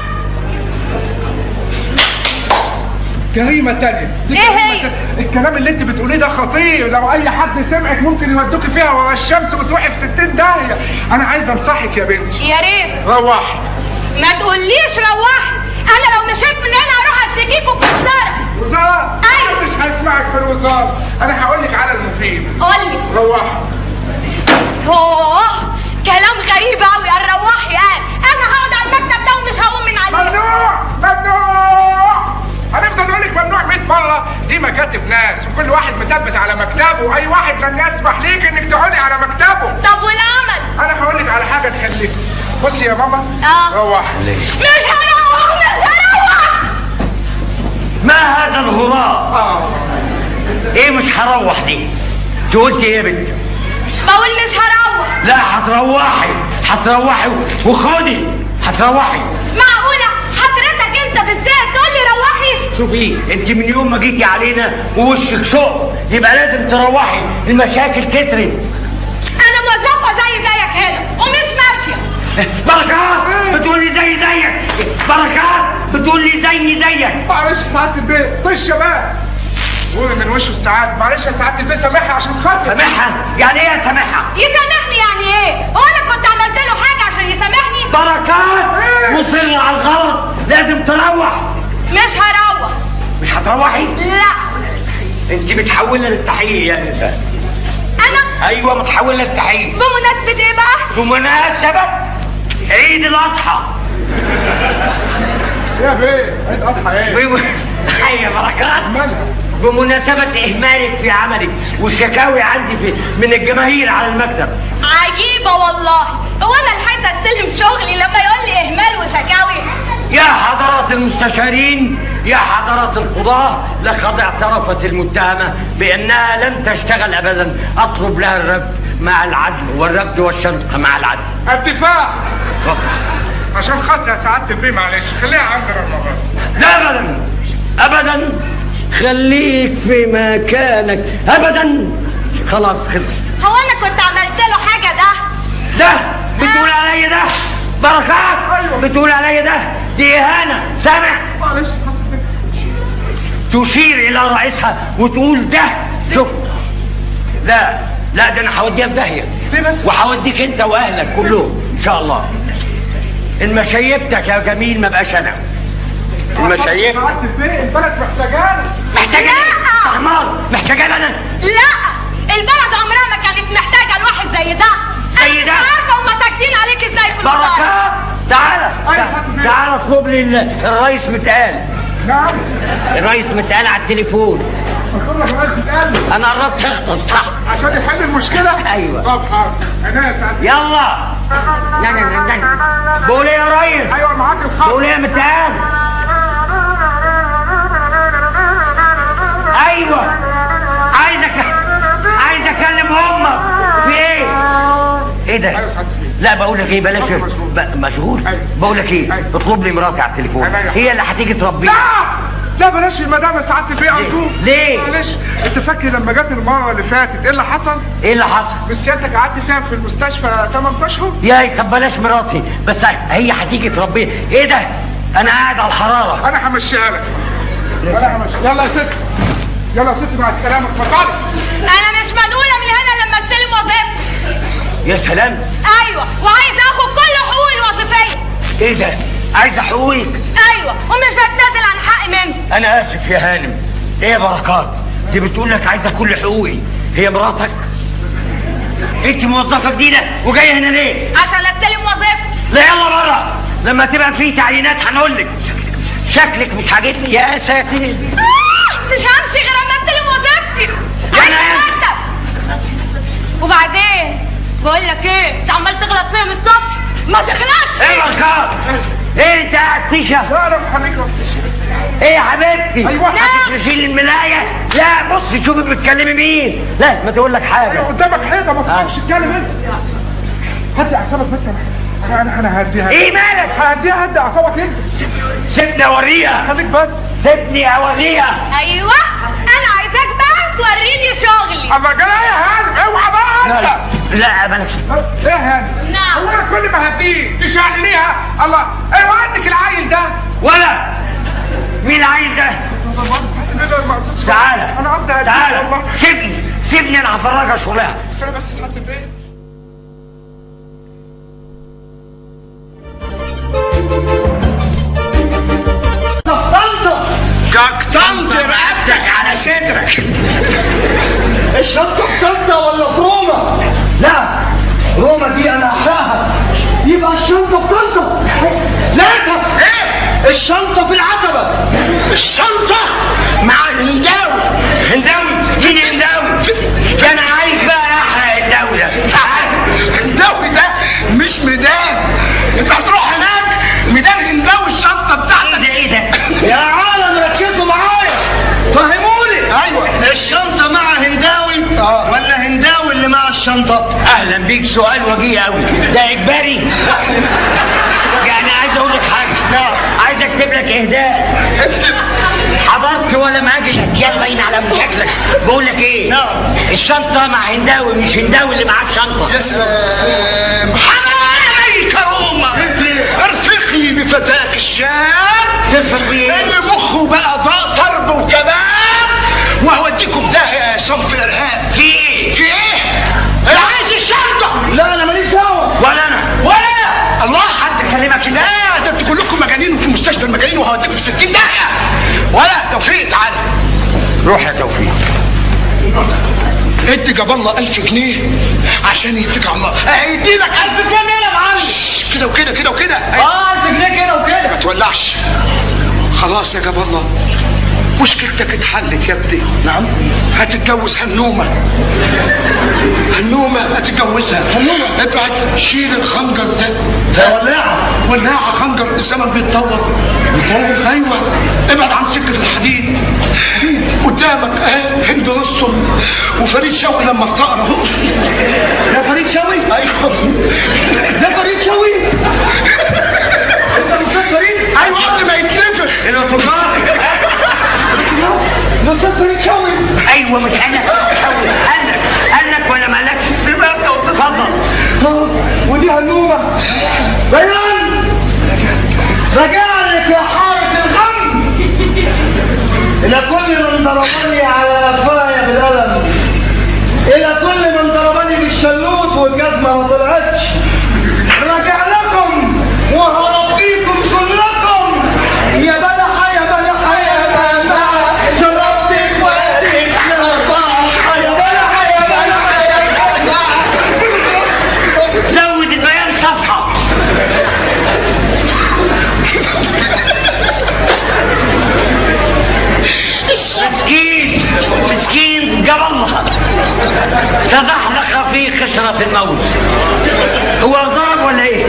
جريمه تانية دي إيه جريمة هي؟ تانية. الكلام اللي انت بتقوليه ده خطير لو اي حد سمعك ممكن يودوكي فيها ورا الشمس وتروحي في 60 داهيه انا عايز انصحك يا بنتي يا ريت روحي ما تقوليش روحي انا لو مشيت من هنا هروح اشتكيكوا في الوزاره وزاره أيوة. محدش هيسمعك في الوزاره انا هقول لك على المفيد قول لي روحي اوه كلام غريب قوي الرواحي قال انا هقعد على المكتب ده ومش هقوم من عليه ممنوع ممنوع هنفضل نقول لك ممنوع 100 مره دي مكاتب ناس وكل واحد مثبت على مكتبه واي واحد لن يسمح ليك انك تقعدي على مكتبه طب والعمل انا هقول لك على حاجه تخليك بصي يا ماما آه. روحي مش هروح مش هروح ما هذا الهراء اه ايه مش هروح دي انت قلت ايه يا بنت بقول مش هروح لا هتروحي هتروحي وخدي هتروحي معقولة حضرتك انت بالذات تقول لي روحي شوفي انت من يوم ما جيتي علينا ووشك شوق يبقى لازم تروحي المشاكل كترت انا موظفة زي زيك هنا ومش ماشية بركات بتقولي زي زيك بركات بتقولي زيي زيك معلش يا سعاده البيت طش يا بقى قولي من وشه السعاده معلش يا سعاده البيت سامحها عشان خاطر سامحها يعني ايه سامحها يسامحني يعني ايه هو انا كنت عملت له حاجة عشان يسامحني بركات مصرة على الغلط لازم تروح مش هروح مش هتروحي لا انت متحولة للتحقيق يا نساء انا ايوه متحولة للتحقيق بمناسبة ايه بقى بمناسبة عيد الأضحى يا بيه عيد اضحى ايه بم- أيوة بركات مالها بمناسبة إهمالك في عملك والشكاوي عندي في من الجماهير على المكتب عجيبة والله هو انا لحقت استلم شغلي لما يقول لي اهمال وشكاوي يا حضرات المستشارين يا حضرات القضاة لقد اعترفت المتهمة بأنها لم تشتغل أبدا أطلب لها الرفض مع العدل والرفض والشنطة مع العدل الدفاع عشان خاطر يا سعاده البيه معلش خليها عندنا المره دي. لا أبدا أبدا خليك في مكانك أبدا خلاص خلص هو انا كنت عملت له حاجة ده ده بتقول عليا ده بركات أيوة. بتقول عليا ده دي إهانة سامع معلش يا سعاده البيه تشير إلى رئيسها وتقول ده شوف لا لا ده أنا هوديها في داهية ليه بس؟ وهوديك أنت وأهلك كلهم إن شاء الله إن ما شيبتك يا جميل ما بقاش أنا إن ما شيبتك سعاده البيه البلد محتاجانا محتاجة لا. حمار محتاجة أنا لا البلد عمرها ما كانت محتاجة لواحد زي ده زي انا مش ده؟ عارفة هما ساكتين عليك ازاي في الوزارة بركات تعالى تعالى اطلب لي ال- الرئيس متقال نعم الرئيس متقال على التليفون اقول لك رئيس بتقال انا قربت اغطس تحت عشان يحل المشكله أيوة. طب حاضر انا يا سعاده يلا لا لا لا لا بقول ايه يا ريس ايوه معاك الخط بقول ايه يا متقال ايوه عايز أك... عايز اكلم امك في ايه ايه ده أيوة سعادة البيه. لا بقول لك ايه بلاش مشغول. ب... مشغول أيوة. بقول لك ايه أيوة. اطلب لي مراتي على التليفون أيوة. هي اللي هتيجي تربيني لا لا بلاش المدام يا سعاده البيه على طول ليه؟ معلش انت فاكر لما جت المره اللي فاتت ايه اللي حصل؟ ايه اللي حصل مش سيادتك قعدت فيها في المستشفى 8 اشهر؟ يا طب بلاش مراتي بس هي هتيجي تربيه ايه ده انا قاعد على الحراره انا همشيها لك انا همشيها يلا يا ست يلا يا ست مع السلامه اتفضلي انا مش مسؤولة من هنا لما استلم وظيفتي يا سلام ايوه وعايزة اخد كل حقوقي الوظيفية ايه ده عايز حقوقك ايوه ومش هتنازل عن حقي منه انا اسف يا هانم ايه يا بركات دي بتقول لك عايزه كل حقوقي هي مراتك انت موظفه جديده وجايه هنا ليه عشان استلم وظيفتي لا يلا بره لما تبقى في تعيينات هنقول لك شكلك مش عاجبني يا ساتر آه، مش همشي غير اما استلم وظيفتي يا عايزة ناس. مرتب وبعدين بقول لك ايه انت عمال تغلط فيا من الصبح ما تغلطش ايه بركات ايه انت قاعد تشرب لا انا محاميك ايه يا حبيبتي أيوة. هتفرشي لي الملايه لا بصي شوفي بتكلمي مين لا ما تقول لك حاجه قدامك حيطه ما تعرفش تتكلم انت هدي اعصابك بس انا انا انا هديها ايه مالك هديها هدي اعصابك انت سيبني اوريها خليك بس سيبني اوريها ايوه انا عايزاك بقى توريني شغلي اما جاي يا هانم اوعى بقى انت لا مالكش ايه يا هانم نعم. هو انا كل ما هديه تشعلليها الله ايوه عندك العيل ده ولا مين العيل ده تعالى انا قصدي هديه تعالى والله سيبني سيبني انا هفرجها شغلها بس انا بس ساعات البيت كاكتنت رقبتك على صدرك الشنطة بتنطة ولا في روما؟ لا روما دي أنا أحلاها يبقى الشنطة بتنطة لا طب إيه؟ الشنطة في العتبة الشنطة مع الهنداوي هنداوي مين هنداوي ده انا عايز بقى احرق الهنداوي ده الهنداوي ده مش ميدان انت هتروح هناك ميدان هنداوي الشنطة بتاعتك ده ايه ده يا عالم ركزوا معايا فهموني ايوه الشنطة مع هنداوي ولا هنداوي اللي مع الشنطة؟ اهلا بيك سؤال وجيه قوي ده اجباري يعني عايز اقول لك حاجه نعم. عايز اكتب لك اهداء حضرت ولا ما اجلك يلا باين على شكلك بقول لك ايه نعم. الشنطه مع هنداوي مش هنداوي اللي معاه الشنطه يا سلام حمامي كرومة ارفقي بفتاك الشام ترفق بيه ايه اللي مخه بقى ضاء طرب وكباب وهوديكم في داهية يا صنف ارهاب في ايه في ايه؟ انا عايز الشنطة لا أنا ماليش دعوة ولا انا ولا الله حد كلمك كده لا ده انتوا كلكم مجانين وفي مستشفى المجانين وهوديكم في 60 داهية ولا توفيق تعالى روح يا توفيق ادي جاب الله 1000 جنيه عشان يتكل على الله هيدي لك 1000 جنيه يا معلم كده وكده كده وكده اه 1000 جنيه كده وكده ما تولعش خلاص يا جاب الله مشكلتك اتحلت يا ابني نعم هتتجوز هنومة هنومة هتتجوزها هنومة ابعد شيل الخنجر ده ده ولاعة ولاعة خنجر الزمن بيتطور بيتطور ايوه ابعد عن سكة الحديد قدامك اهي هند رستم وفريد شوقي لما اختار اهو ده فريد شوقي ايوه ده فريد شوقي انت الاستاذ فريد ايوه قبل ما يتنفخ الاوتوغراف الاستاذ فريد شوقي ايوه مش انا شوي انا انا ولا مالكش سيبك يا استاذ اتفضل آه، ودي هنومة بيان رجع لك يا حارة الغم إلى كل من ضربني على قفايا بالقلم إلى كل من ضربني بالشلوت والجزمة ما طلعتش رجع لكم وهربيكم كلكم يا بلحة يا بلحة يا بلحة شربتك وقتك يا طاحة يا بلحة يا بلحة يا بلحة زود البيان صفحه مسكين مسكين قبلها تزحلق في خسرة الموت هو ضرب ولا ايه؟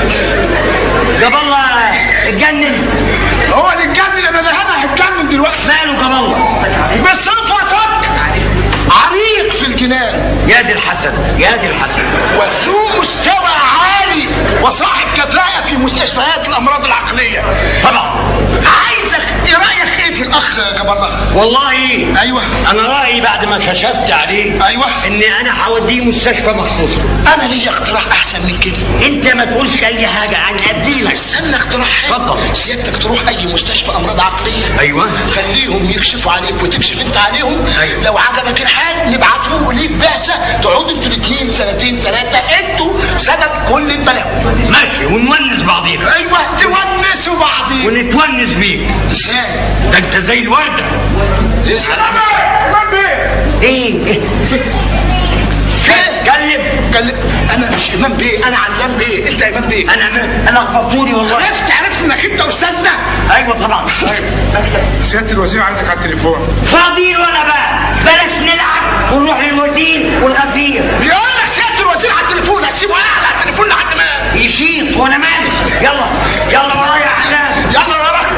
قبلها اتجنن هو اللي اتجنن انا انا هتجنن دلوقتي ماله قبلها بصفتك عريق في الجنان يا دي الحسن يا دي الحسن وذو مستوى عالي وصاحب كفاءة في مستشفيات الأمراض العقلية طبعا عايزك إيه رأيك إيه في الأخ جاب الله؟ والله أيوه انا رايي بعد ما كشفت عليه أيوه اني انا هوديه مستشفى مخصوص أنا ليا اقتراح أحسن من كده انت ما تقولش اي حاجه عن اديلك استنى اقتراح حلو. اتفضل. سيادتك تروح أي مستشفى أمراض عقلية ايوه خليهم يكشفوا عليك وتكشف انت عليهم أيوة. لو عجبك الحال نبعته ليك بعثه تقعدوا انتوا الاثنين سنتين ثلاثه انتوا سبب كل البلاوي ماشي ونونس بعضينا ايوه تونسوا بعضين ونتونس بيك ازاي؟ ده انت زي الورده ايه سلام امام بيه ايه ايه فين؟ كلم قال لي انا مش امام بيه انا علام بيه انت امام بيه انا انا خبطوني والله عرفت عرفت انك انت استاذنا ايوه طبعا سياده الوزير عايزك على التليفون فاضيين وانا بقى بلاش نلعب ونروح للوزير والغفير بيقول لك سياده الوزير على التليفون هسيبه قاعد على التليفون لحد ما يشيط وانا مالي يلا يلا ورايا يا احلام يلا وراك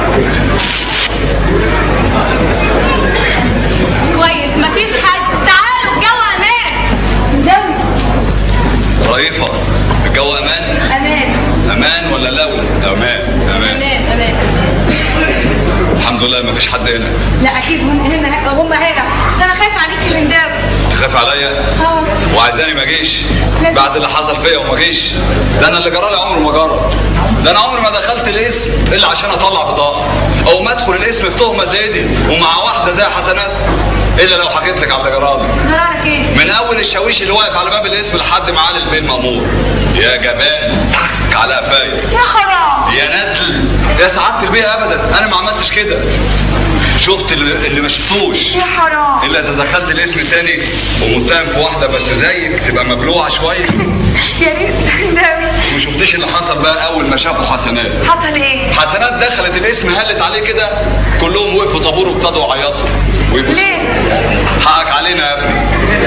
كويس مفيش حد تعالوا الجو امان دم رئيفة الجو امان امان امان ولا لو امان امان امان امان الحمد لله مفيش حد هنا لا اكيد هم هنا هم هنا بس انا خايفه عليك الهنداوي تخاف عليا اه وعايزاني ما اجيش بعد اللي حصل فيا وما اجيش ده انا اللي جرالي عمره ما جرى ده انا عمري ما دخلت الاسم الا عشان اطلع بطاقه او ما ادخل الاسم في تهمه زي دي ومع واحده زي حسنات الا لو حكيت لك على اللي جرالي جرالك ايه من اول الشاويش اللي واقف على باب الاسم لحد معالي البيه المامور يا جبان على قفايا يا حرام يا ندل يا سعاده البيه ابدا انا ما عملتش كده شفت اللي, اللي ما شفتوش يا حرام الا اذا دخلت الاسم تاني ومتهم في واحده بس زيك تبقى مبلوعه شويه يا ريت هنداوي وما شفتش اللي حصل بقى اول ما شافوا حسنات حصل ايه حسنات دخلت الاسم هلت عليه كده كلهم وقفوا طابور وابتدوا يعيطوا ويبصوا ليه حقك علينا يا ابني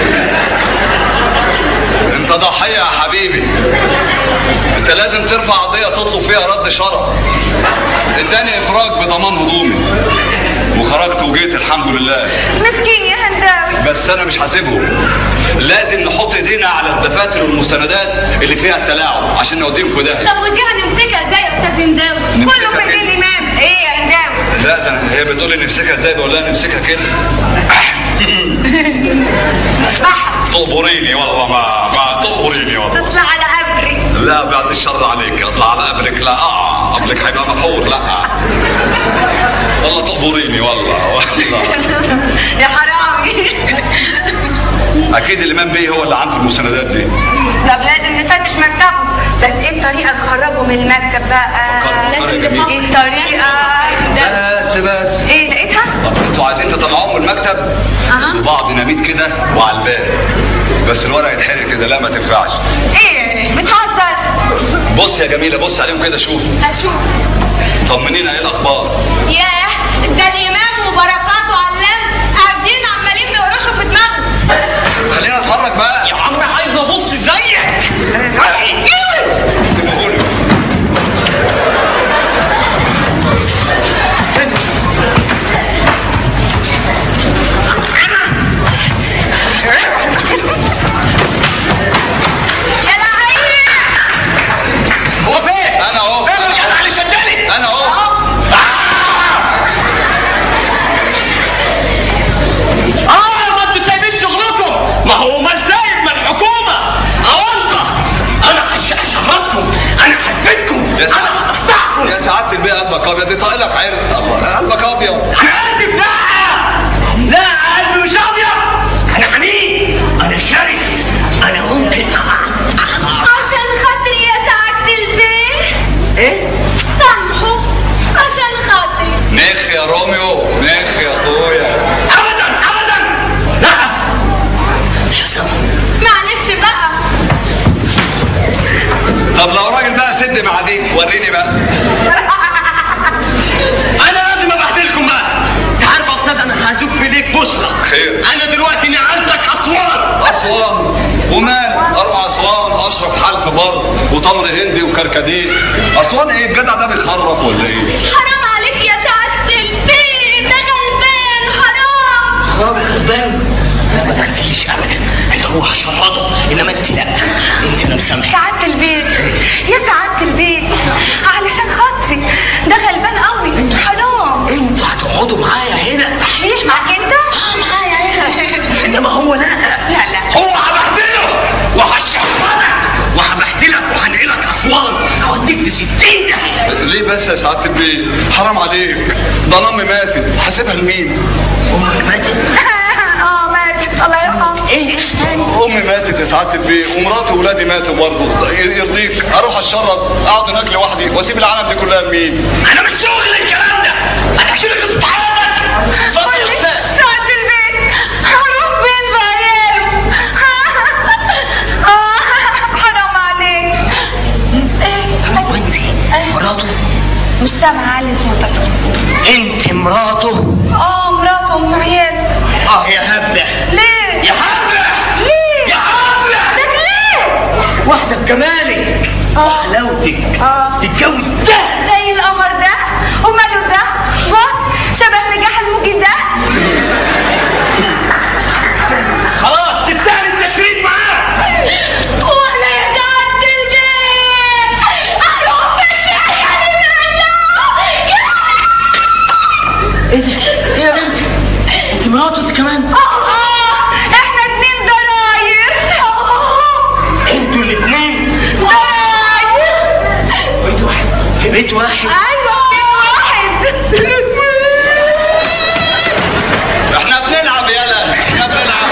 انت ضحيه يا حبيبي انت لازم ترفع قضيه تطلب فيها رد شرف اداني افراج بضمان هدومي وخرجت وجيت الحمد لله مسكين يا هنداوي بس انا مش هسيبهم لازم نحط ايدينا على الدفاتر والمستندات اللي فيها التلاعب عشان نوديهم في داهيه طب ودي هنمسكها ازاي يا استاذ هنداوي نمسكها كله في كده. ايدين الامام ايه يا هنداوي لا ده أنا- هي بتقول لي نمسكها ازاي بقول لها نمسكها كده تقبريني والله ما ما تقبريني والله تطلع على قبري لا بعد الشر عليك اطلع على قبرك لا اه قبرك هيبقى محور لا والله تقبريني والله والله يا حرامي اكيد الامام بيه هو اللي عنده المساندات دي طب لازم نفتش مكتبه بس ايه الطريقه نخرجه من المكتب بقى فكر جميل. ايه الطريقه بس بس ايه لقيتها طب انتوا عايزين تطلعوهم من المكتب بس بعض نميت كده وعلى الباب بس الورق يتحرق كده لا ما تنفعش ايه بتهزر بص يا جميله بص عليهم كده شوف اشوف طمنينا ايه الاخبار ياه ده الامام وبركات وعلام قاعدين عمالين بيقرشوا في دماغهم خلينا نتفرج بقى يا عم عايز ابص زيك يا لعيب هو فين؟ انا اهو فين الجدع اللي شدني؟ انا اهو اه ما انتوا سايبين شغلكم ما هو مال سايب من الحكومه اونطه انا هش- هشردكم انا هزيدكم يا انا سعادة هقطعكم يا سعادة البيه قلبك ابيض دي طايلك عرق الله قلبك ابيض انا اسف لا لا قلبي مش ابيض انا عنيد انا شرس انا ممكن عشان خاطري يا سعادة البيه ايه سامحوا عشان خاطري نخ يا روميو نخ يا اخويا ابدا ابدا لا مش هسامحه معلش بقى طب لو راجل بقى سد معاديك وريني بقى انا لازم ابهدلكم بقى انت عارف يا استاذ انا هزف ليك بشرى خير. انا دلوقتي نقلتك اسوان اسوان ومال اروح اسوان اشرب حلف بر وتمر هندي وكركديه اسوان ايه الجدع ده بيخرف ولا ايه حرام عليك يا سعادة البيه ده غلبان حرام رابع غلبان ما تخليش ابدا انا هو هشرده انما انت لا انت انا مسامحك سعادة البيت يا سعادة البيت علشان خاطري ده غلبان قوي حرام انتوا هتقعدوا معايا هنا صحيح معاك انت؟ اه معايا هنا انما هو لا لا لا هو هبهدله وهشربك وهبهدلك وهنقلك اسوان هوديك ل 60 داهيه ليه بس يا سعادة البيه حرام عليك ده انا امي ماتت هسيبها لمين امك ماتت اه ماتت الله يرحمه ايه تاني امي ماتت يا سعادة البيه ومراتي وولادي ماتوا برضه يرضيك اروح اشرب اقعد هناك لوحدي واسيب العالم دي كلها لمين انا مش شغل الكلام ده هتحكي لي قصه حياتك اتفضل يا استاذ سعادة البيت هروح فين بعياله آه، حرام عليك ايه وانت مراته مش سامعة علي صوتك انت مراته اه مراته ام عيال اه يا هبه ليه؟ يا هبه ليه؟ يا هبله لك ليه؟ واحده بجمالك وحلاوتك تتجوز ده زي القمر ده وماله ده بص شبه نجاح الموجي ده خلاص تستاهل التشريد معاه ولا يا سعادة البيت اروح فين يعني ايه ده؟ ايه يا بنتي؟ انت مراته انت كمان؟ احنا اتنين ضراير انتوا الاثنين ضراير بيت واحد في بيت واحد ايوه بيت واحد احنا بنلعب يالا احنا بنلعب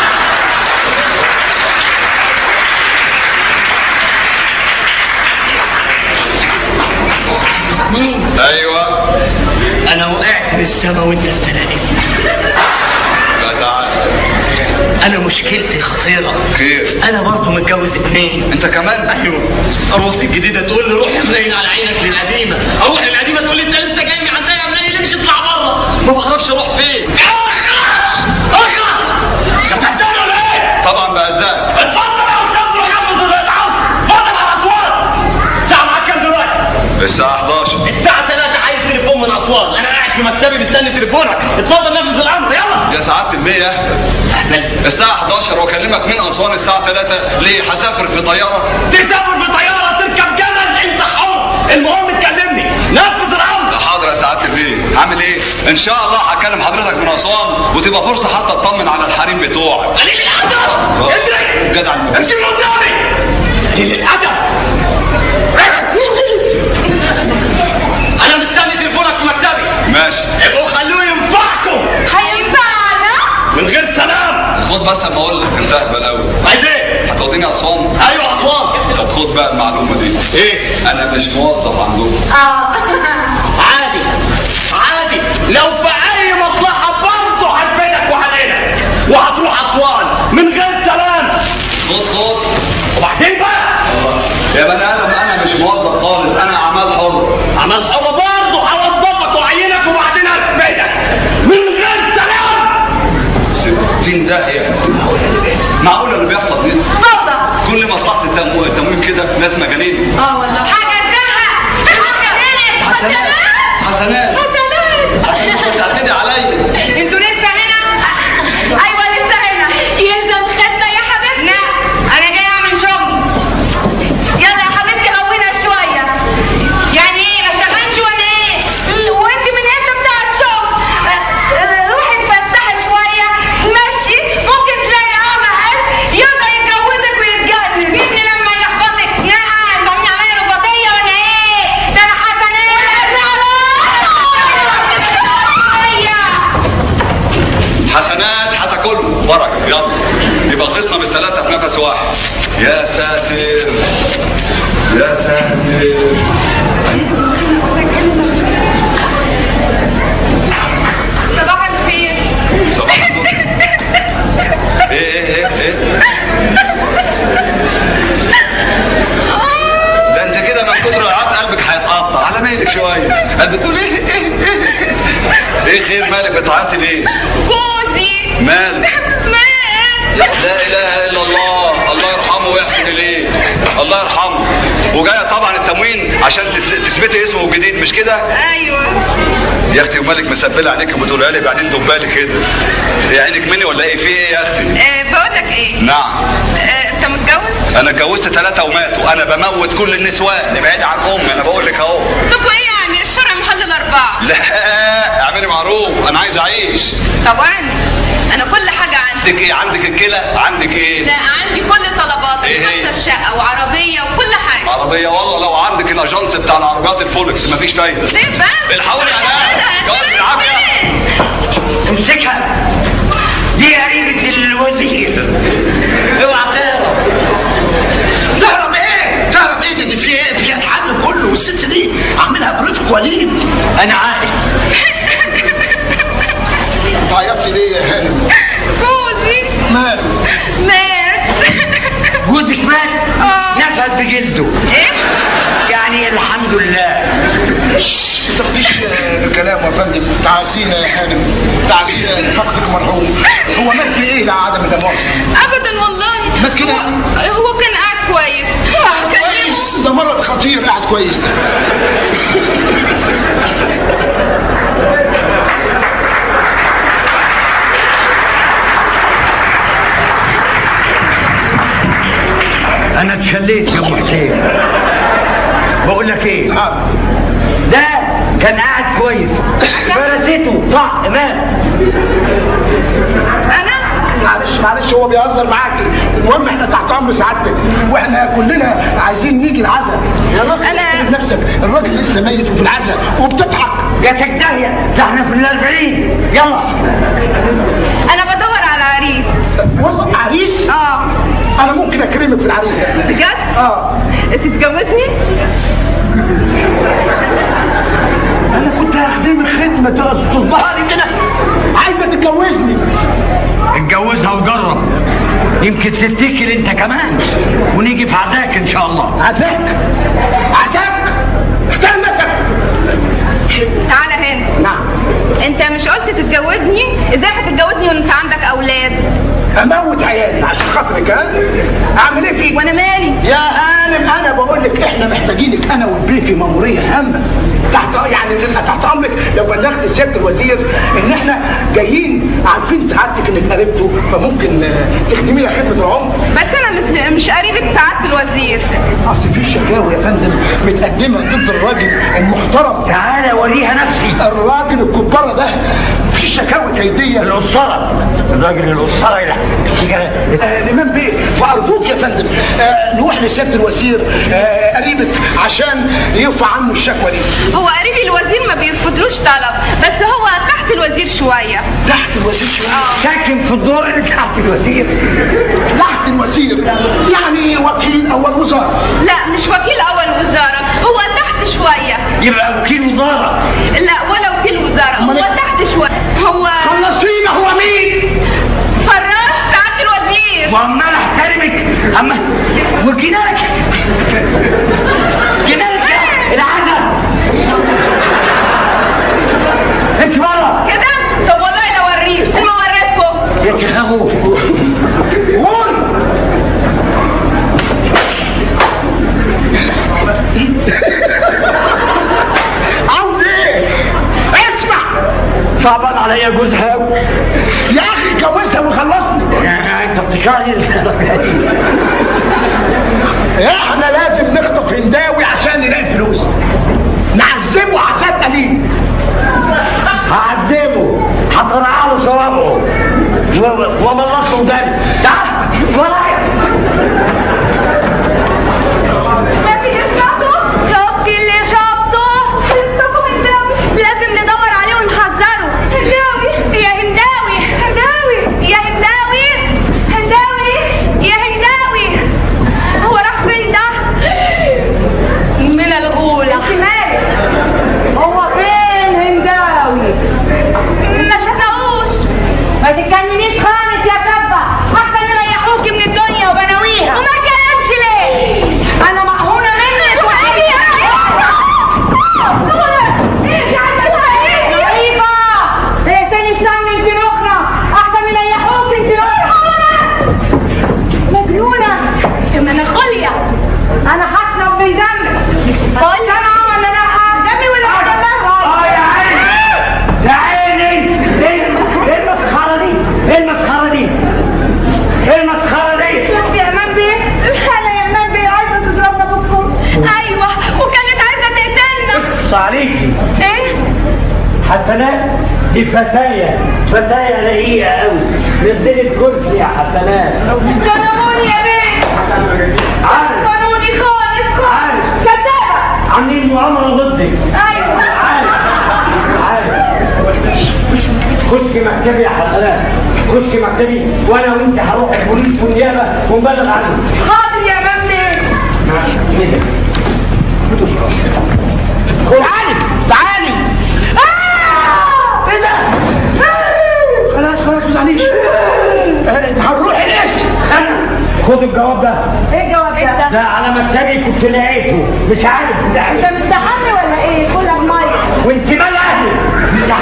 ايوه انا وقعت من السما وانت استلقيتني لا تعال انا مشكلتي خطيره خير انا برضه متجوز اتنين انت كمان ايوه اروح للجديده تقول لي روح يا منين على عينك للقديمه اروح للقديمه تقول لي انت لسه جاي من عندها يا منين امشي اطلع بره ما بعرفش اروح فين اخلص اخلص انت بتستنى ولا ايه؟ طبعا بأذان اتفضل يا استاذ روح جنب زر العون اتفضل على اسوان الساعه معاك كام دلوقتي؟ الساعة 11 الساعه 3 عايز تليفون من اسوان انا قاعد في مكتبي مستني تليفونك اتفضل نفذ الامر يلا يا سعادة البيه الساعة 11 واكلمك من اسوان الساعة 3 ليه هسافر في طيارة تسافر في طياره تركب جمل انت حر المهم تكلمني نفذ الامر حاضر يا سعادة البيه عامل ايه ان شاء الله هكلم حضرتك من اسوان وتبقى فرصة حتى اطمن على الحريم بتوعك قليل الادب اجري جدع امشي من قدامي قليل الادب انا مستني تليفونك في مكتبي ماشي ابقوا خلوه ينفعكم هينفعنا من غير سلام خد بس اما اقول لك انت اهبل قوي عايز ايه؟ هتوديني اسوان ايوه اسوان طب خد بقى المعلومة دي ايه؟ انا مش موظف عندكم اه عادي عادي لو في اي مصلحه برضه هتبينك وهنينك وهتروح اسوان من غير سلام خد خد وبعدين بقى يا بني ادم انا مش موظف خالص انا اعمال حر عمل حر برضه هوظفك واعينك وبعدين هتبينك من غير سلام 60 داهية معقول اللي بيحصل دي فوضى كل مصلحة التموين التموين كده ناس مجانين اه والله حاجه انتهى حاجه حسنات حسنات كنت هتدي عليا انتوا لسه هنا ايوه لسه هنا يلزم خدنا يا حبيبتي لا انا جاي اعمل شغل يلا يا حبيبتي هونا شويه يعني ايه اشغلش ولا ايه وانت من امتى بتاع الشغل أه، أه، روحي اتفسحي شويه مشي ممكن تلاقي اه قال يلا يتجوزك ويتجوز مين لما يحبطك نعم انت عاملين عليا رباطيه ولا ايه ده انا حسنات حسنات هتاكله بركة يلا يبقى قسنا بالثلاثة في نفس واحد يا ساتر يا ساتر صباح الخير صباح النور ايه ايه ايه ايه ده انت كده من كتر العط قلبك هيتقطع على مالك شويه قلبك بتقول ايه ايه ايه ايه خير مالك بتعيطي ليه جوزي مال مات لا اله الا الله الله يرحمه ويحسن اليه الله يرحمه وجايه طبعا التموين عشان تس- تثبتي اسمه الجديد مش كده ايوه يا اختي ومالك مسبله عينيك وبتقولها لي بعدين دبالي كده هي عينك مني ولا ايه في ايه يا اختي بقول لك ايه نعم انت متجوز انا اتجوزت ثلاثه وماتوا انا بموت كل النسوان ابعد عن امي انا بقول لك اهو طب وايه يعني الشرع محلل اربعه لا اعملي معروف انا عايز اعيش طبعا انا كل حاجه عندي عندك ايه عندك الكلى عندك ايه لا عندي كل طلباتي إيه هي؟ حتى الشقه وعربيه وكل حاجه عربيه والله لو عندك الاجانس بتاع العربيات الفولكس مفيش فايده ليه بقى الحقوني يا ناس جواز بالعافيه امسكها دي قريبة الوزير اوعى تهرب تهرب ايه؟ تهرب ايه دي, دي في ايه؟ فيها الحل كله والست دي اعملها برفق وليد انا عارف تعيطي ليه يا هانم؟ جوزي ماله؟ مات جوزك مات نفد بجلده ايه يعني الحمد لله ما تاخديش بكلام وفاء فندم تعاسينا يا هانم تعاسينا لفقد المرحوم هو مات بايه لا عدم لا مؤاخذه ابدا والله مات كده؟ هو, هو كان قاعد كويس كان كويس ده مرض خطير قاعد كويس ده انا اتشليت يا ابو حسين بقول لك ايه ده كان قاعد كويس فرسته صح مات انا معلش معلش هو بيهزر معاكي المهم احنا تحت امر سعادتك واحنا كلنا عايزين نيجي العزاء يا راجل أنا- احترم نفسك الراجل لسه ميت وفي العزاء وبتضحك جاتك داهيه ده احنا في الاربعين يلا انا بدور على عريس والله عريس اه انا ممكن اكرمك في العريس ده بجد اه تتجوزني انا كنت هخدمك خدمه تصبها لي كده عايزه تتجوزني اتجوزها وجرب يمكن تتكل انت كمان ونيجي في عزاك ان شاء الله عزاك عزاك احترم نفسك تعالى هنا نعم انت مش قلت تتجوزني ازاي هتتجوزني وانت عندك اولاد اموت عيالي عشان خاطرك ها اعمل ايه فيك وانا مالي يا هانم انا بقول لك احنا محتاجينك انا والبيه في ماموريه هامه تحت يعني نبقى تحت امرك لو بلغت سياده الوزير ان احنا جايين عارفين سعادتك انك قريبته فممكن آه، تخدمينا خدمه العمر بس انا مش مش قريبة سعادة الوزير اصل في شكاوى يا فندم متقدمه ضد الراجل المحترم تعالى وريها نفسي الراجل الكبارة ده في شكاوى كيديه القصرة الراجل القصرة يلعب آه، الامام بيه فارجوك يا فندم آه، نروح لسياده الوزير آه، قريبك عشان يرفع عنه الشكوى دي هو قريبي الوزير ما بيرفضلوش طلب بس هو تحت الوزير شوية تحت الوزير شويه ساكن في الدور اللي تحت الوزير تحت الوزير يعني وكيل اول وزاره لا مش وكيل اول وزارة هو تحت شوية يبقى وكيل وزارة لا ولا وكيل وزارة هو تحت شوية هو خلصينا هو مين فراش سعادة الوزير وعمال احترمك اما وجنالك جنالك العزا انت بره كده طب والله لو اوريك زي ما وريتكم يا تخافوا قول عاوز ايه اسمع صعبان عليا جوزها قوي يا اخي اتجوزها وخلصني انت بتكرهني احنا لازم نخطف هنداوي عشان نلاقي فلوس نعذبه عذاب قليل هعذبه هطرع له صوابعه و- واملص له دم تعال ورايا ما في شفته شفتي اللي شفته شفتكم هنداوي لازم ندور عليه ونحذره هنداوي يا هنداوي هنداوي يا هنداوي هنداوي يا هنداوي هو راح فين ده من الغولة انت مالك هو فين هنداوي ما شفتهوش ما تتكلميش خالص يا كبة احسن يريحوكي من الدنيا وبناويها وما كانش ليه انا مقهورة منك وعيني غريبة تاني استني انت ركنة احسن يريحوك انت ركنة مجنونة ما انا خلية انا هشرب من دمك قلت انا ولا لا دمي ولا دمها اه يا عيني يا عيني ايه ايه المسخره دي ايه المسخره دي ايه المسخره دي شفت يا امان بيه انا يا امان بيه عايزه تضربنا بالطول ايوه وكانت عايزه تقتلنا بص عليكي ايه حسنات دي فتاية فتاية رقيقة قوي نزلت كرسي يا حسنات ظلموني يا بيه عارف ظلموني خالص خالص كذابه عاملين مؤامرة ضدك ايوه عارف عارف خشي مكتبي يا حسنات خشي مكتبي وانا وانت هروح البوليس والنيابة ونبلغ عنهم حاضر يا امان بيه تعالي تعالي آه! ايه ده خلاص خلاص ما تزعليش آه، هنروح القسم انا خد الجواب ده ايه الجواب ده؟ ده على مكتبي كنت لقيته مش عارف ده انت مستحمي ولا ايه؟ كلك ميه وانت مال اهلي مش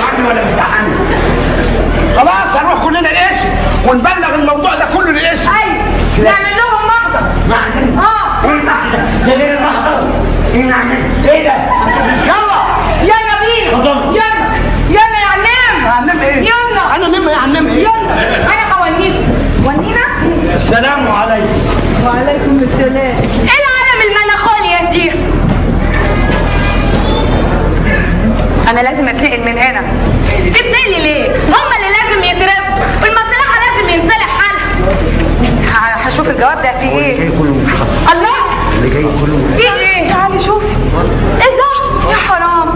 ونبلغ الموضوع ده كله للاسم ايوه نعمل لهم محضر معلم اه ايه المحضر ده غير المحضر ايه معلم ايه ده يلا يلا بينا اتفضل. يلا يلا يا علام علم ايه يلا انا نم يا علم ايه يلا انا هونيك ونينا السلام عليكم وعليكم السلام ايه العالم المناخوليا دي انا لازم اتنقل من هنا تتنقلي ليه هم اللي لازم يتربوا والمصلحه لازم ينصلح حالها ه- هشوف الجواب ده فيه ايه الله اللي جاي كله فيه ايه تعالي شوفي ايه ده يا حرام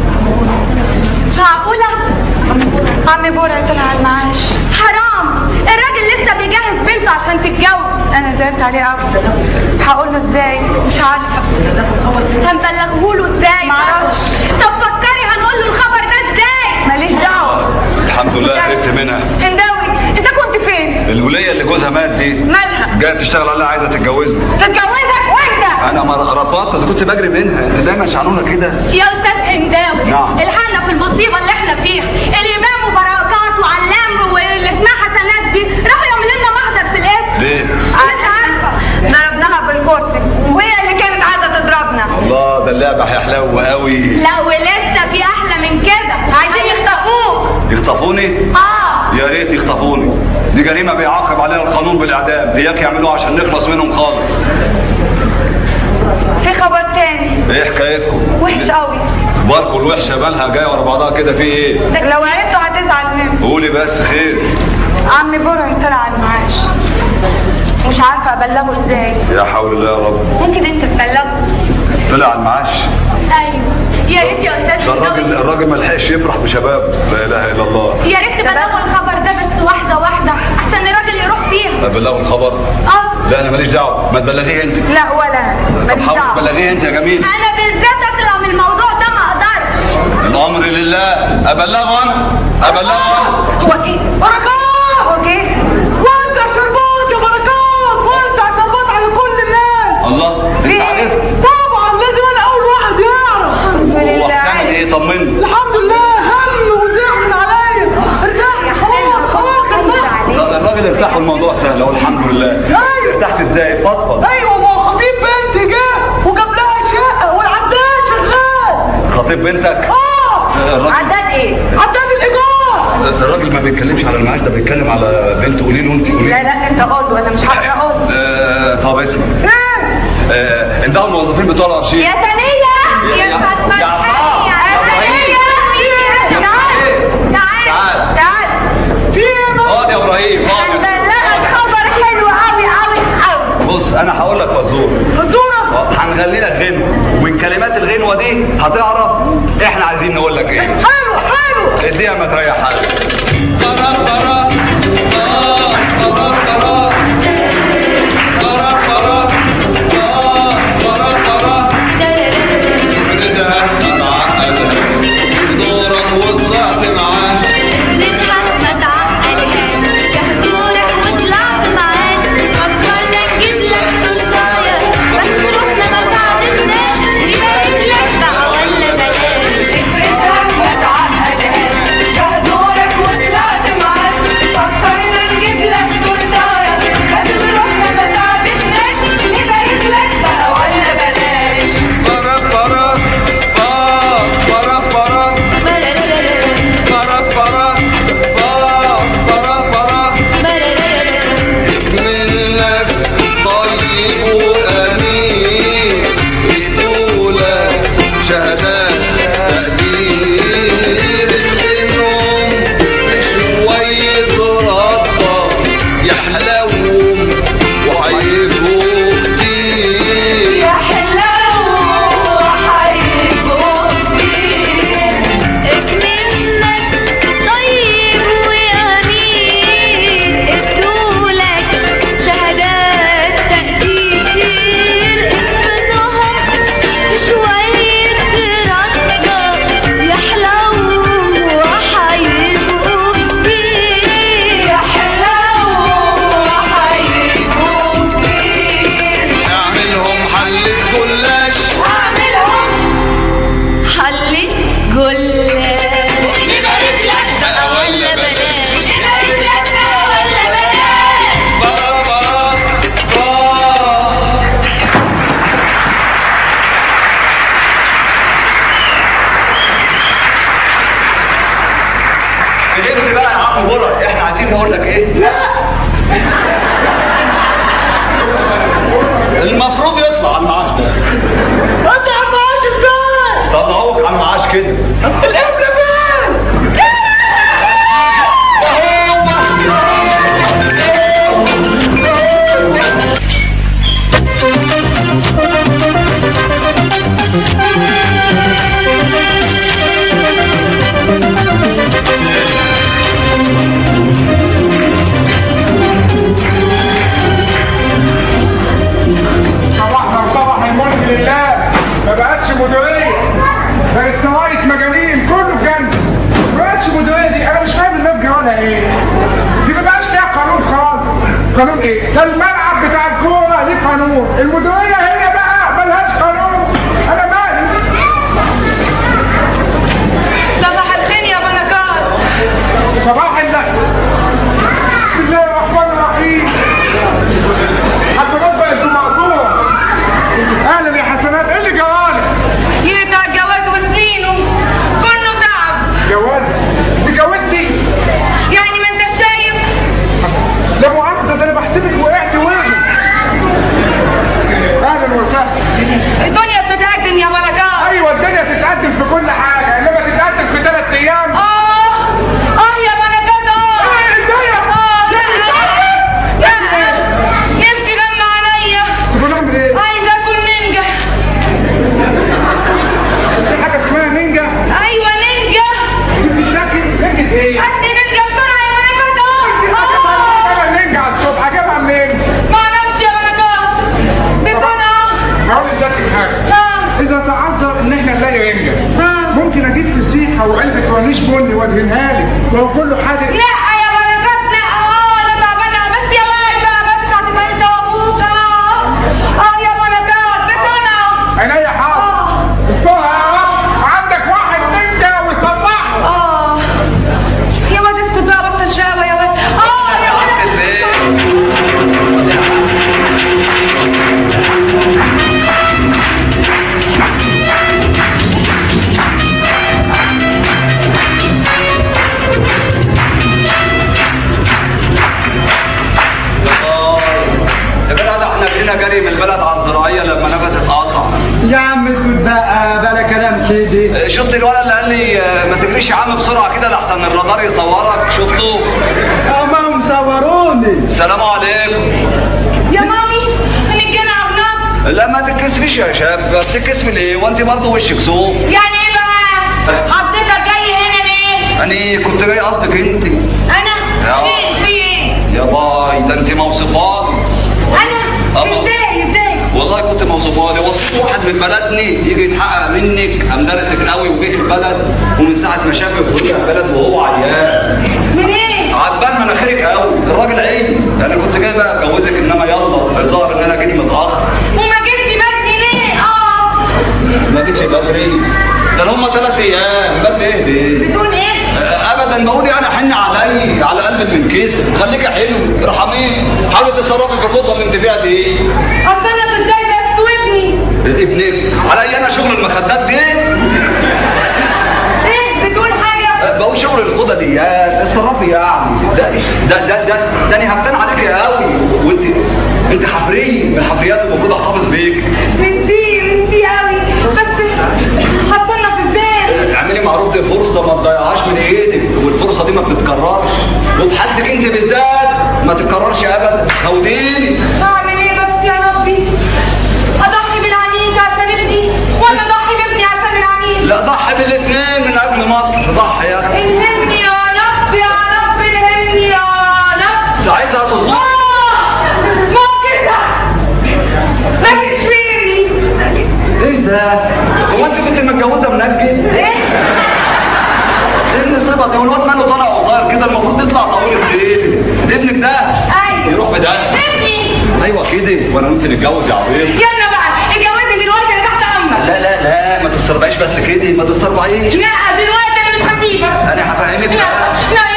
معقوله عم بورا طلع على المعاش حرام الراجل لسه بيجهز بنته عشان تتجوز انا زعلت عليه قوي هقول له ازاي مش عارفه هنبلغه له ازاي معرفش طب فكري هنقول له الخبر ده ازاي ماليش دعوه الحمد لله عرفت منها هنداوي انت كنت فين الوليه اللي جوزها مات دي مالها جايه تشتغل عليها عايزه تتجوزني تتجوزك وانت انا ما رفضت بس كنت بجري منها انت دايما شعنونه كده يا استاذ هنداوي نعم. الحقنا في المصيبه اللي احنا فيها الامام وبركات وعلام واللي اسمها حسنات دي راحوا يعملوا لنا محضر في الاسم ليه؟ مش عارفه ضربناها بالكرسي وهي اللي كانت عايزه تضربنا الله ده اللعبه هيحلو قوي لا ولسه في احلى من كده عايزين يخطفوه يخطفوني اه يا ريت يخطفوني دي جريمه بيعاقب عليها القانون بالاعدام اياك يعملوها عشان نخلص منهم خالص في خبر تاني ايه حكايتكم وحش قوي اخباركم الوحشه مالها جايه ورا بعضها كده في ايه ده لو عرفتوا هتزعل منه قولي بس خير عم برعي طلع على المعاش مش عارفه ابلغه ازاي يا حول الله يا رب ممكن انت تبلغه طلع على المعاش ايوه يا ريت يا استاذ ده الراجل هنداوي. الراجل ما لحقش يفرح بشباب لا اله الا الله يا ريت تبلغوا الخبر ده بس واحده واحده احسن الراجل يروح فيها ابلغوا الخبر اه لا انا ماليش دعوه ما تبلغيه انت لا ولا طب ماليش حاول دعوه تبلغيه انت يا جميل انا بالذات اطلع من الموضوع ده ما اقدرش الامر لله ابلغه انا ابلغه انا هو كده بركات هو كده وانت شربات يا بركات وانت شربات على كل الناس الله انت عارف طبعا لازم انا اول واحد يعرف الحمد هو لله بتعمل ايه طمني الحمد لله هم وزعل عليا ارتاح خلاص خلاص ارتاح لا، الراجل ارتاح الموضوع سهل اهو الحمد لله أيوة. ارتحت ازاي فضفض ايوه ما هو خطيب بنتي جه وجاب لها شقه والعداد شغال خطيب بنتك اه الراجل عداد ايه؟ عداد الايجار الراجل ما بيتكلمش على المعاش ده بيتكلم على بنت قولي له انت قولي لا له لا انت قول له انا مش هقدر اقول له. آه، طب اسمع ايه؟ آه، انتهوا الموظفين بتوع الارشيف يا ثانية يا- يا فاطمة يا عفاف، يا يا إبراهيم. ثانية تعال تعال تعال. تعال في ايه اقعد يا ابراهيم اقعد هنبلغك خبر حلو قوي قوي قوي بص انا هقول لك فزوره فزورة هنغني لك غنوه والكلمات الغنوه دي هتعرف احنا عايزين نقول لك ايه حلو حلو اديها ما تريح حالك طرا طرا آه، طرا طرا طرا طرا آه، طرا طرا ردها معقدة دورك وطلعت معاش نضحك ما تعقدهاش ياخدولك وطلعت معاش فكرنا نجيب لك سلطاية بس رحنا ما ساعدناش يبقى لك بقى ولا بلاش نضحك ما تعقدهاش ياخدولك وطلعت معاش فهمت بقى يا عم برا احنا عايزين نقول لك ايه لا المفروض يطلع على المعاش ده انت عم معاش ازاي؟ طب ما هو على المعاش كده الابن فين؟ صباحنا وصباح الملك لله ما بقتش مديريه بقت سوايط مجانين كله بجنب ما بقتش مديريه دي انا مش فاهم الناس جوالها ايه دي ما بقاش ليها قانون خالص قانون ايه ده الملعب بتاع الكوره ليه قانون المديريه هنا بقى ملهاش قانون انا مالي صباح الخير يا بركات صباح الله بسم الله الرحمن الرحيم حسنات بقت بمقطوع اهلا يا حسنات ايه اللي جوالك يقطع الجواز وسنينه كله تعب جواز تجوزني يعني ما انت شايف لا مؤاخذة ده انا بحسبك وقعت وين اهلا وسهلا الدنيا بتتقدم يا بركات ايوه الدنيا تتقدم في كل حاجة انما تتقدم في ثلاث ايام اه اه يا بركات اه ايه الدنيا اه لا لا نفسي لما عليا تقول لهم ايه عايزه اكون نينجا في حاجة اسمها نينجا ايوه نينجا دي بتتاكل نينجا ايه هات لي نينجا بسرعه يا بركات اه اه انا نينجا على الصبح اجيبها منين ما اعرفش يا بركات بسرعه هقول لسيادتك حاجة اه اذا تعذر ان احنا نلاقي نينجا ممكن اجيب فسيخة وعلبة ورنيش بني وادهنها لك لو كله حادق لا يا بركات لا اه انا تعبانه بس يا واد بقى بس هتبقى انت وابوك اه اه يا بركات بسرعه عينيا حاضر استوها يا رب عندك واحد نينجا وصبحه اه يا واد اسكت بقى بطل شقاوه يا واد اه يا واد يا جدع ده احنا جينا جري من البلد على الزراعيه لما نفسك قطع يا عم اسكت بقى بلا كلام كده شفت الولد اللي قال لي آه، ما تجريش يا عم بسرعه كده لحسن الرادار يصورك شفته امام صوروني السلام عليكم يا مامي هنتجنع بنفس لا ما تتكسفيش يا شاب بتتكسفي ليه وانت برضه وشك سوق يعني ايه بقى حضرتك جاي هنا ليه يعني كنت جاي قصدك انت انا يا. فين في ايه يا باي ده انت موصفاني انا أما. ازاي ازاي والله كنت موصفاني وصف واحد من بلدني يجي يتحقق منك قام دارسك قوي وجه البلد ومن ساعه ما شافك وجه البلد وهو عيان من ايه عبان مناخيرك قوي الراجل عيني انا كنت جاي بقى اتجوزك انما يلا الظاهر ان انا جيت متاخر وما جيتش بدري ليه اه ما جيتش بدري ده هم ثلاث ايام بدري ايه دي بدون ايه ابدا بقول يعني حن علي على قلبك من كيس خليك حلو ارحميني حاولي تتصرفي في الخطوه اللي انت فيها دي اصل انا في ازاي بس وابني ابنك علي انا شغل المخدات دي ايه بتقول حاجه بقول شغل الخدة دي يا اتصرفي يعني ده ده ده ده ده انا هفتن عليك قوي وانت انت حفري من حفريات المفروض احتفظ بيك انتي انتي قوي بس حطنا في ازاي اعملي معروف دي فرصه ما تضيعهاش من ايدك والفرصه دي ما بتتكررش وبحدك انت بالذات ما تتكررش ابدا خوديني اعمل ايه بس يا ربي اضحي بالعنيد عشان ابني ولا اضحي بابني عشان العنيد لا ضحي بالاثنين من اجل مصر ضحي يا اخي الهمني يا رب يا رب الهمني يا رب ساعتها تظبط آه، ما كده ماليش فيني ايه ده؟ هو انت كنت متجوزه منجد؟ ايه ايه النصيبه دي والواد ماله طالع قصير كده المفروض يطلع طويل ايه؟ ابنك ده ايوه يروح في ده ابني ايوه كده وانا ممكن نتجوز يا عبيط يلا بقى الجواز دلوقتي انا تحت امرك لا لا لا ما تستربعيش بس كده ما تستربعيش لا دلوقتي انا مش هسيبك انا هفهمك لا بقى لا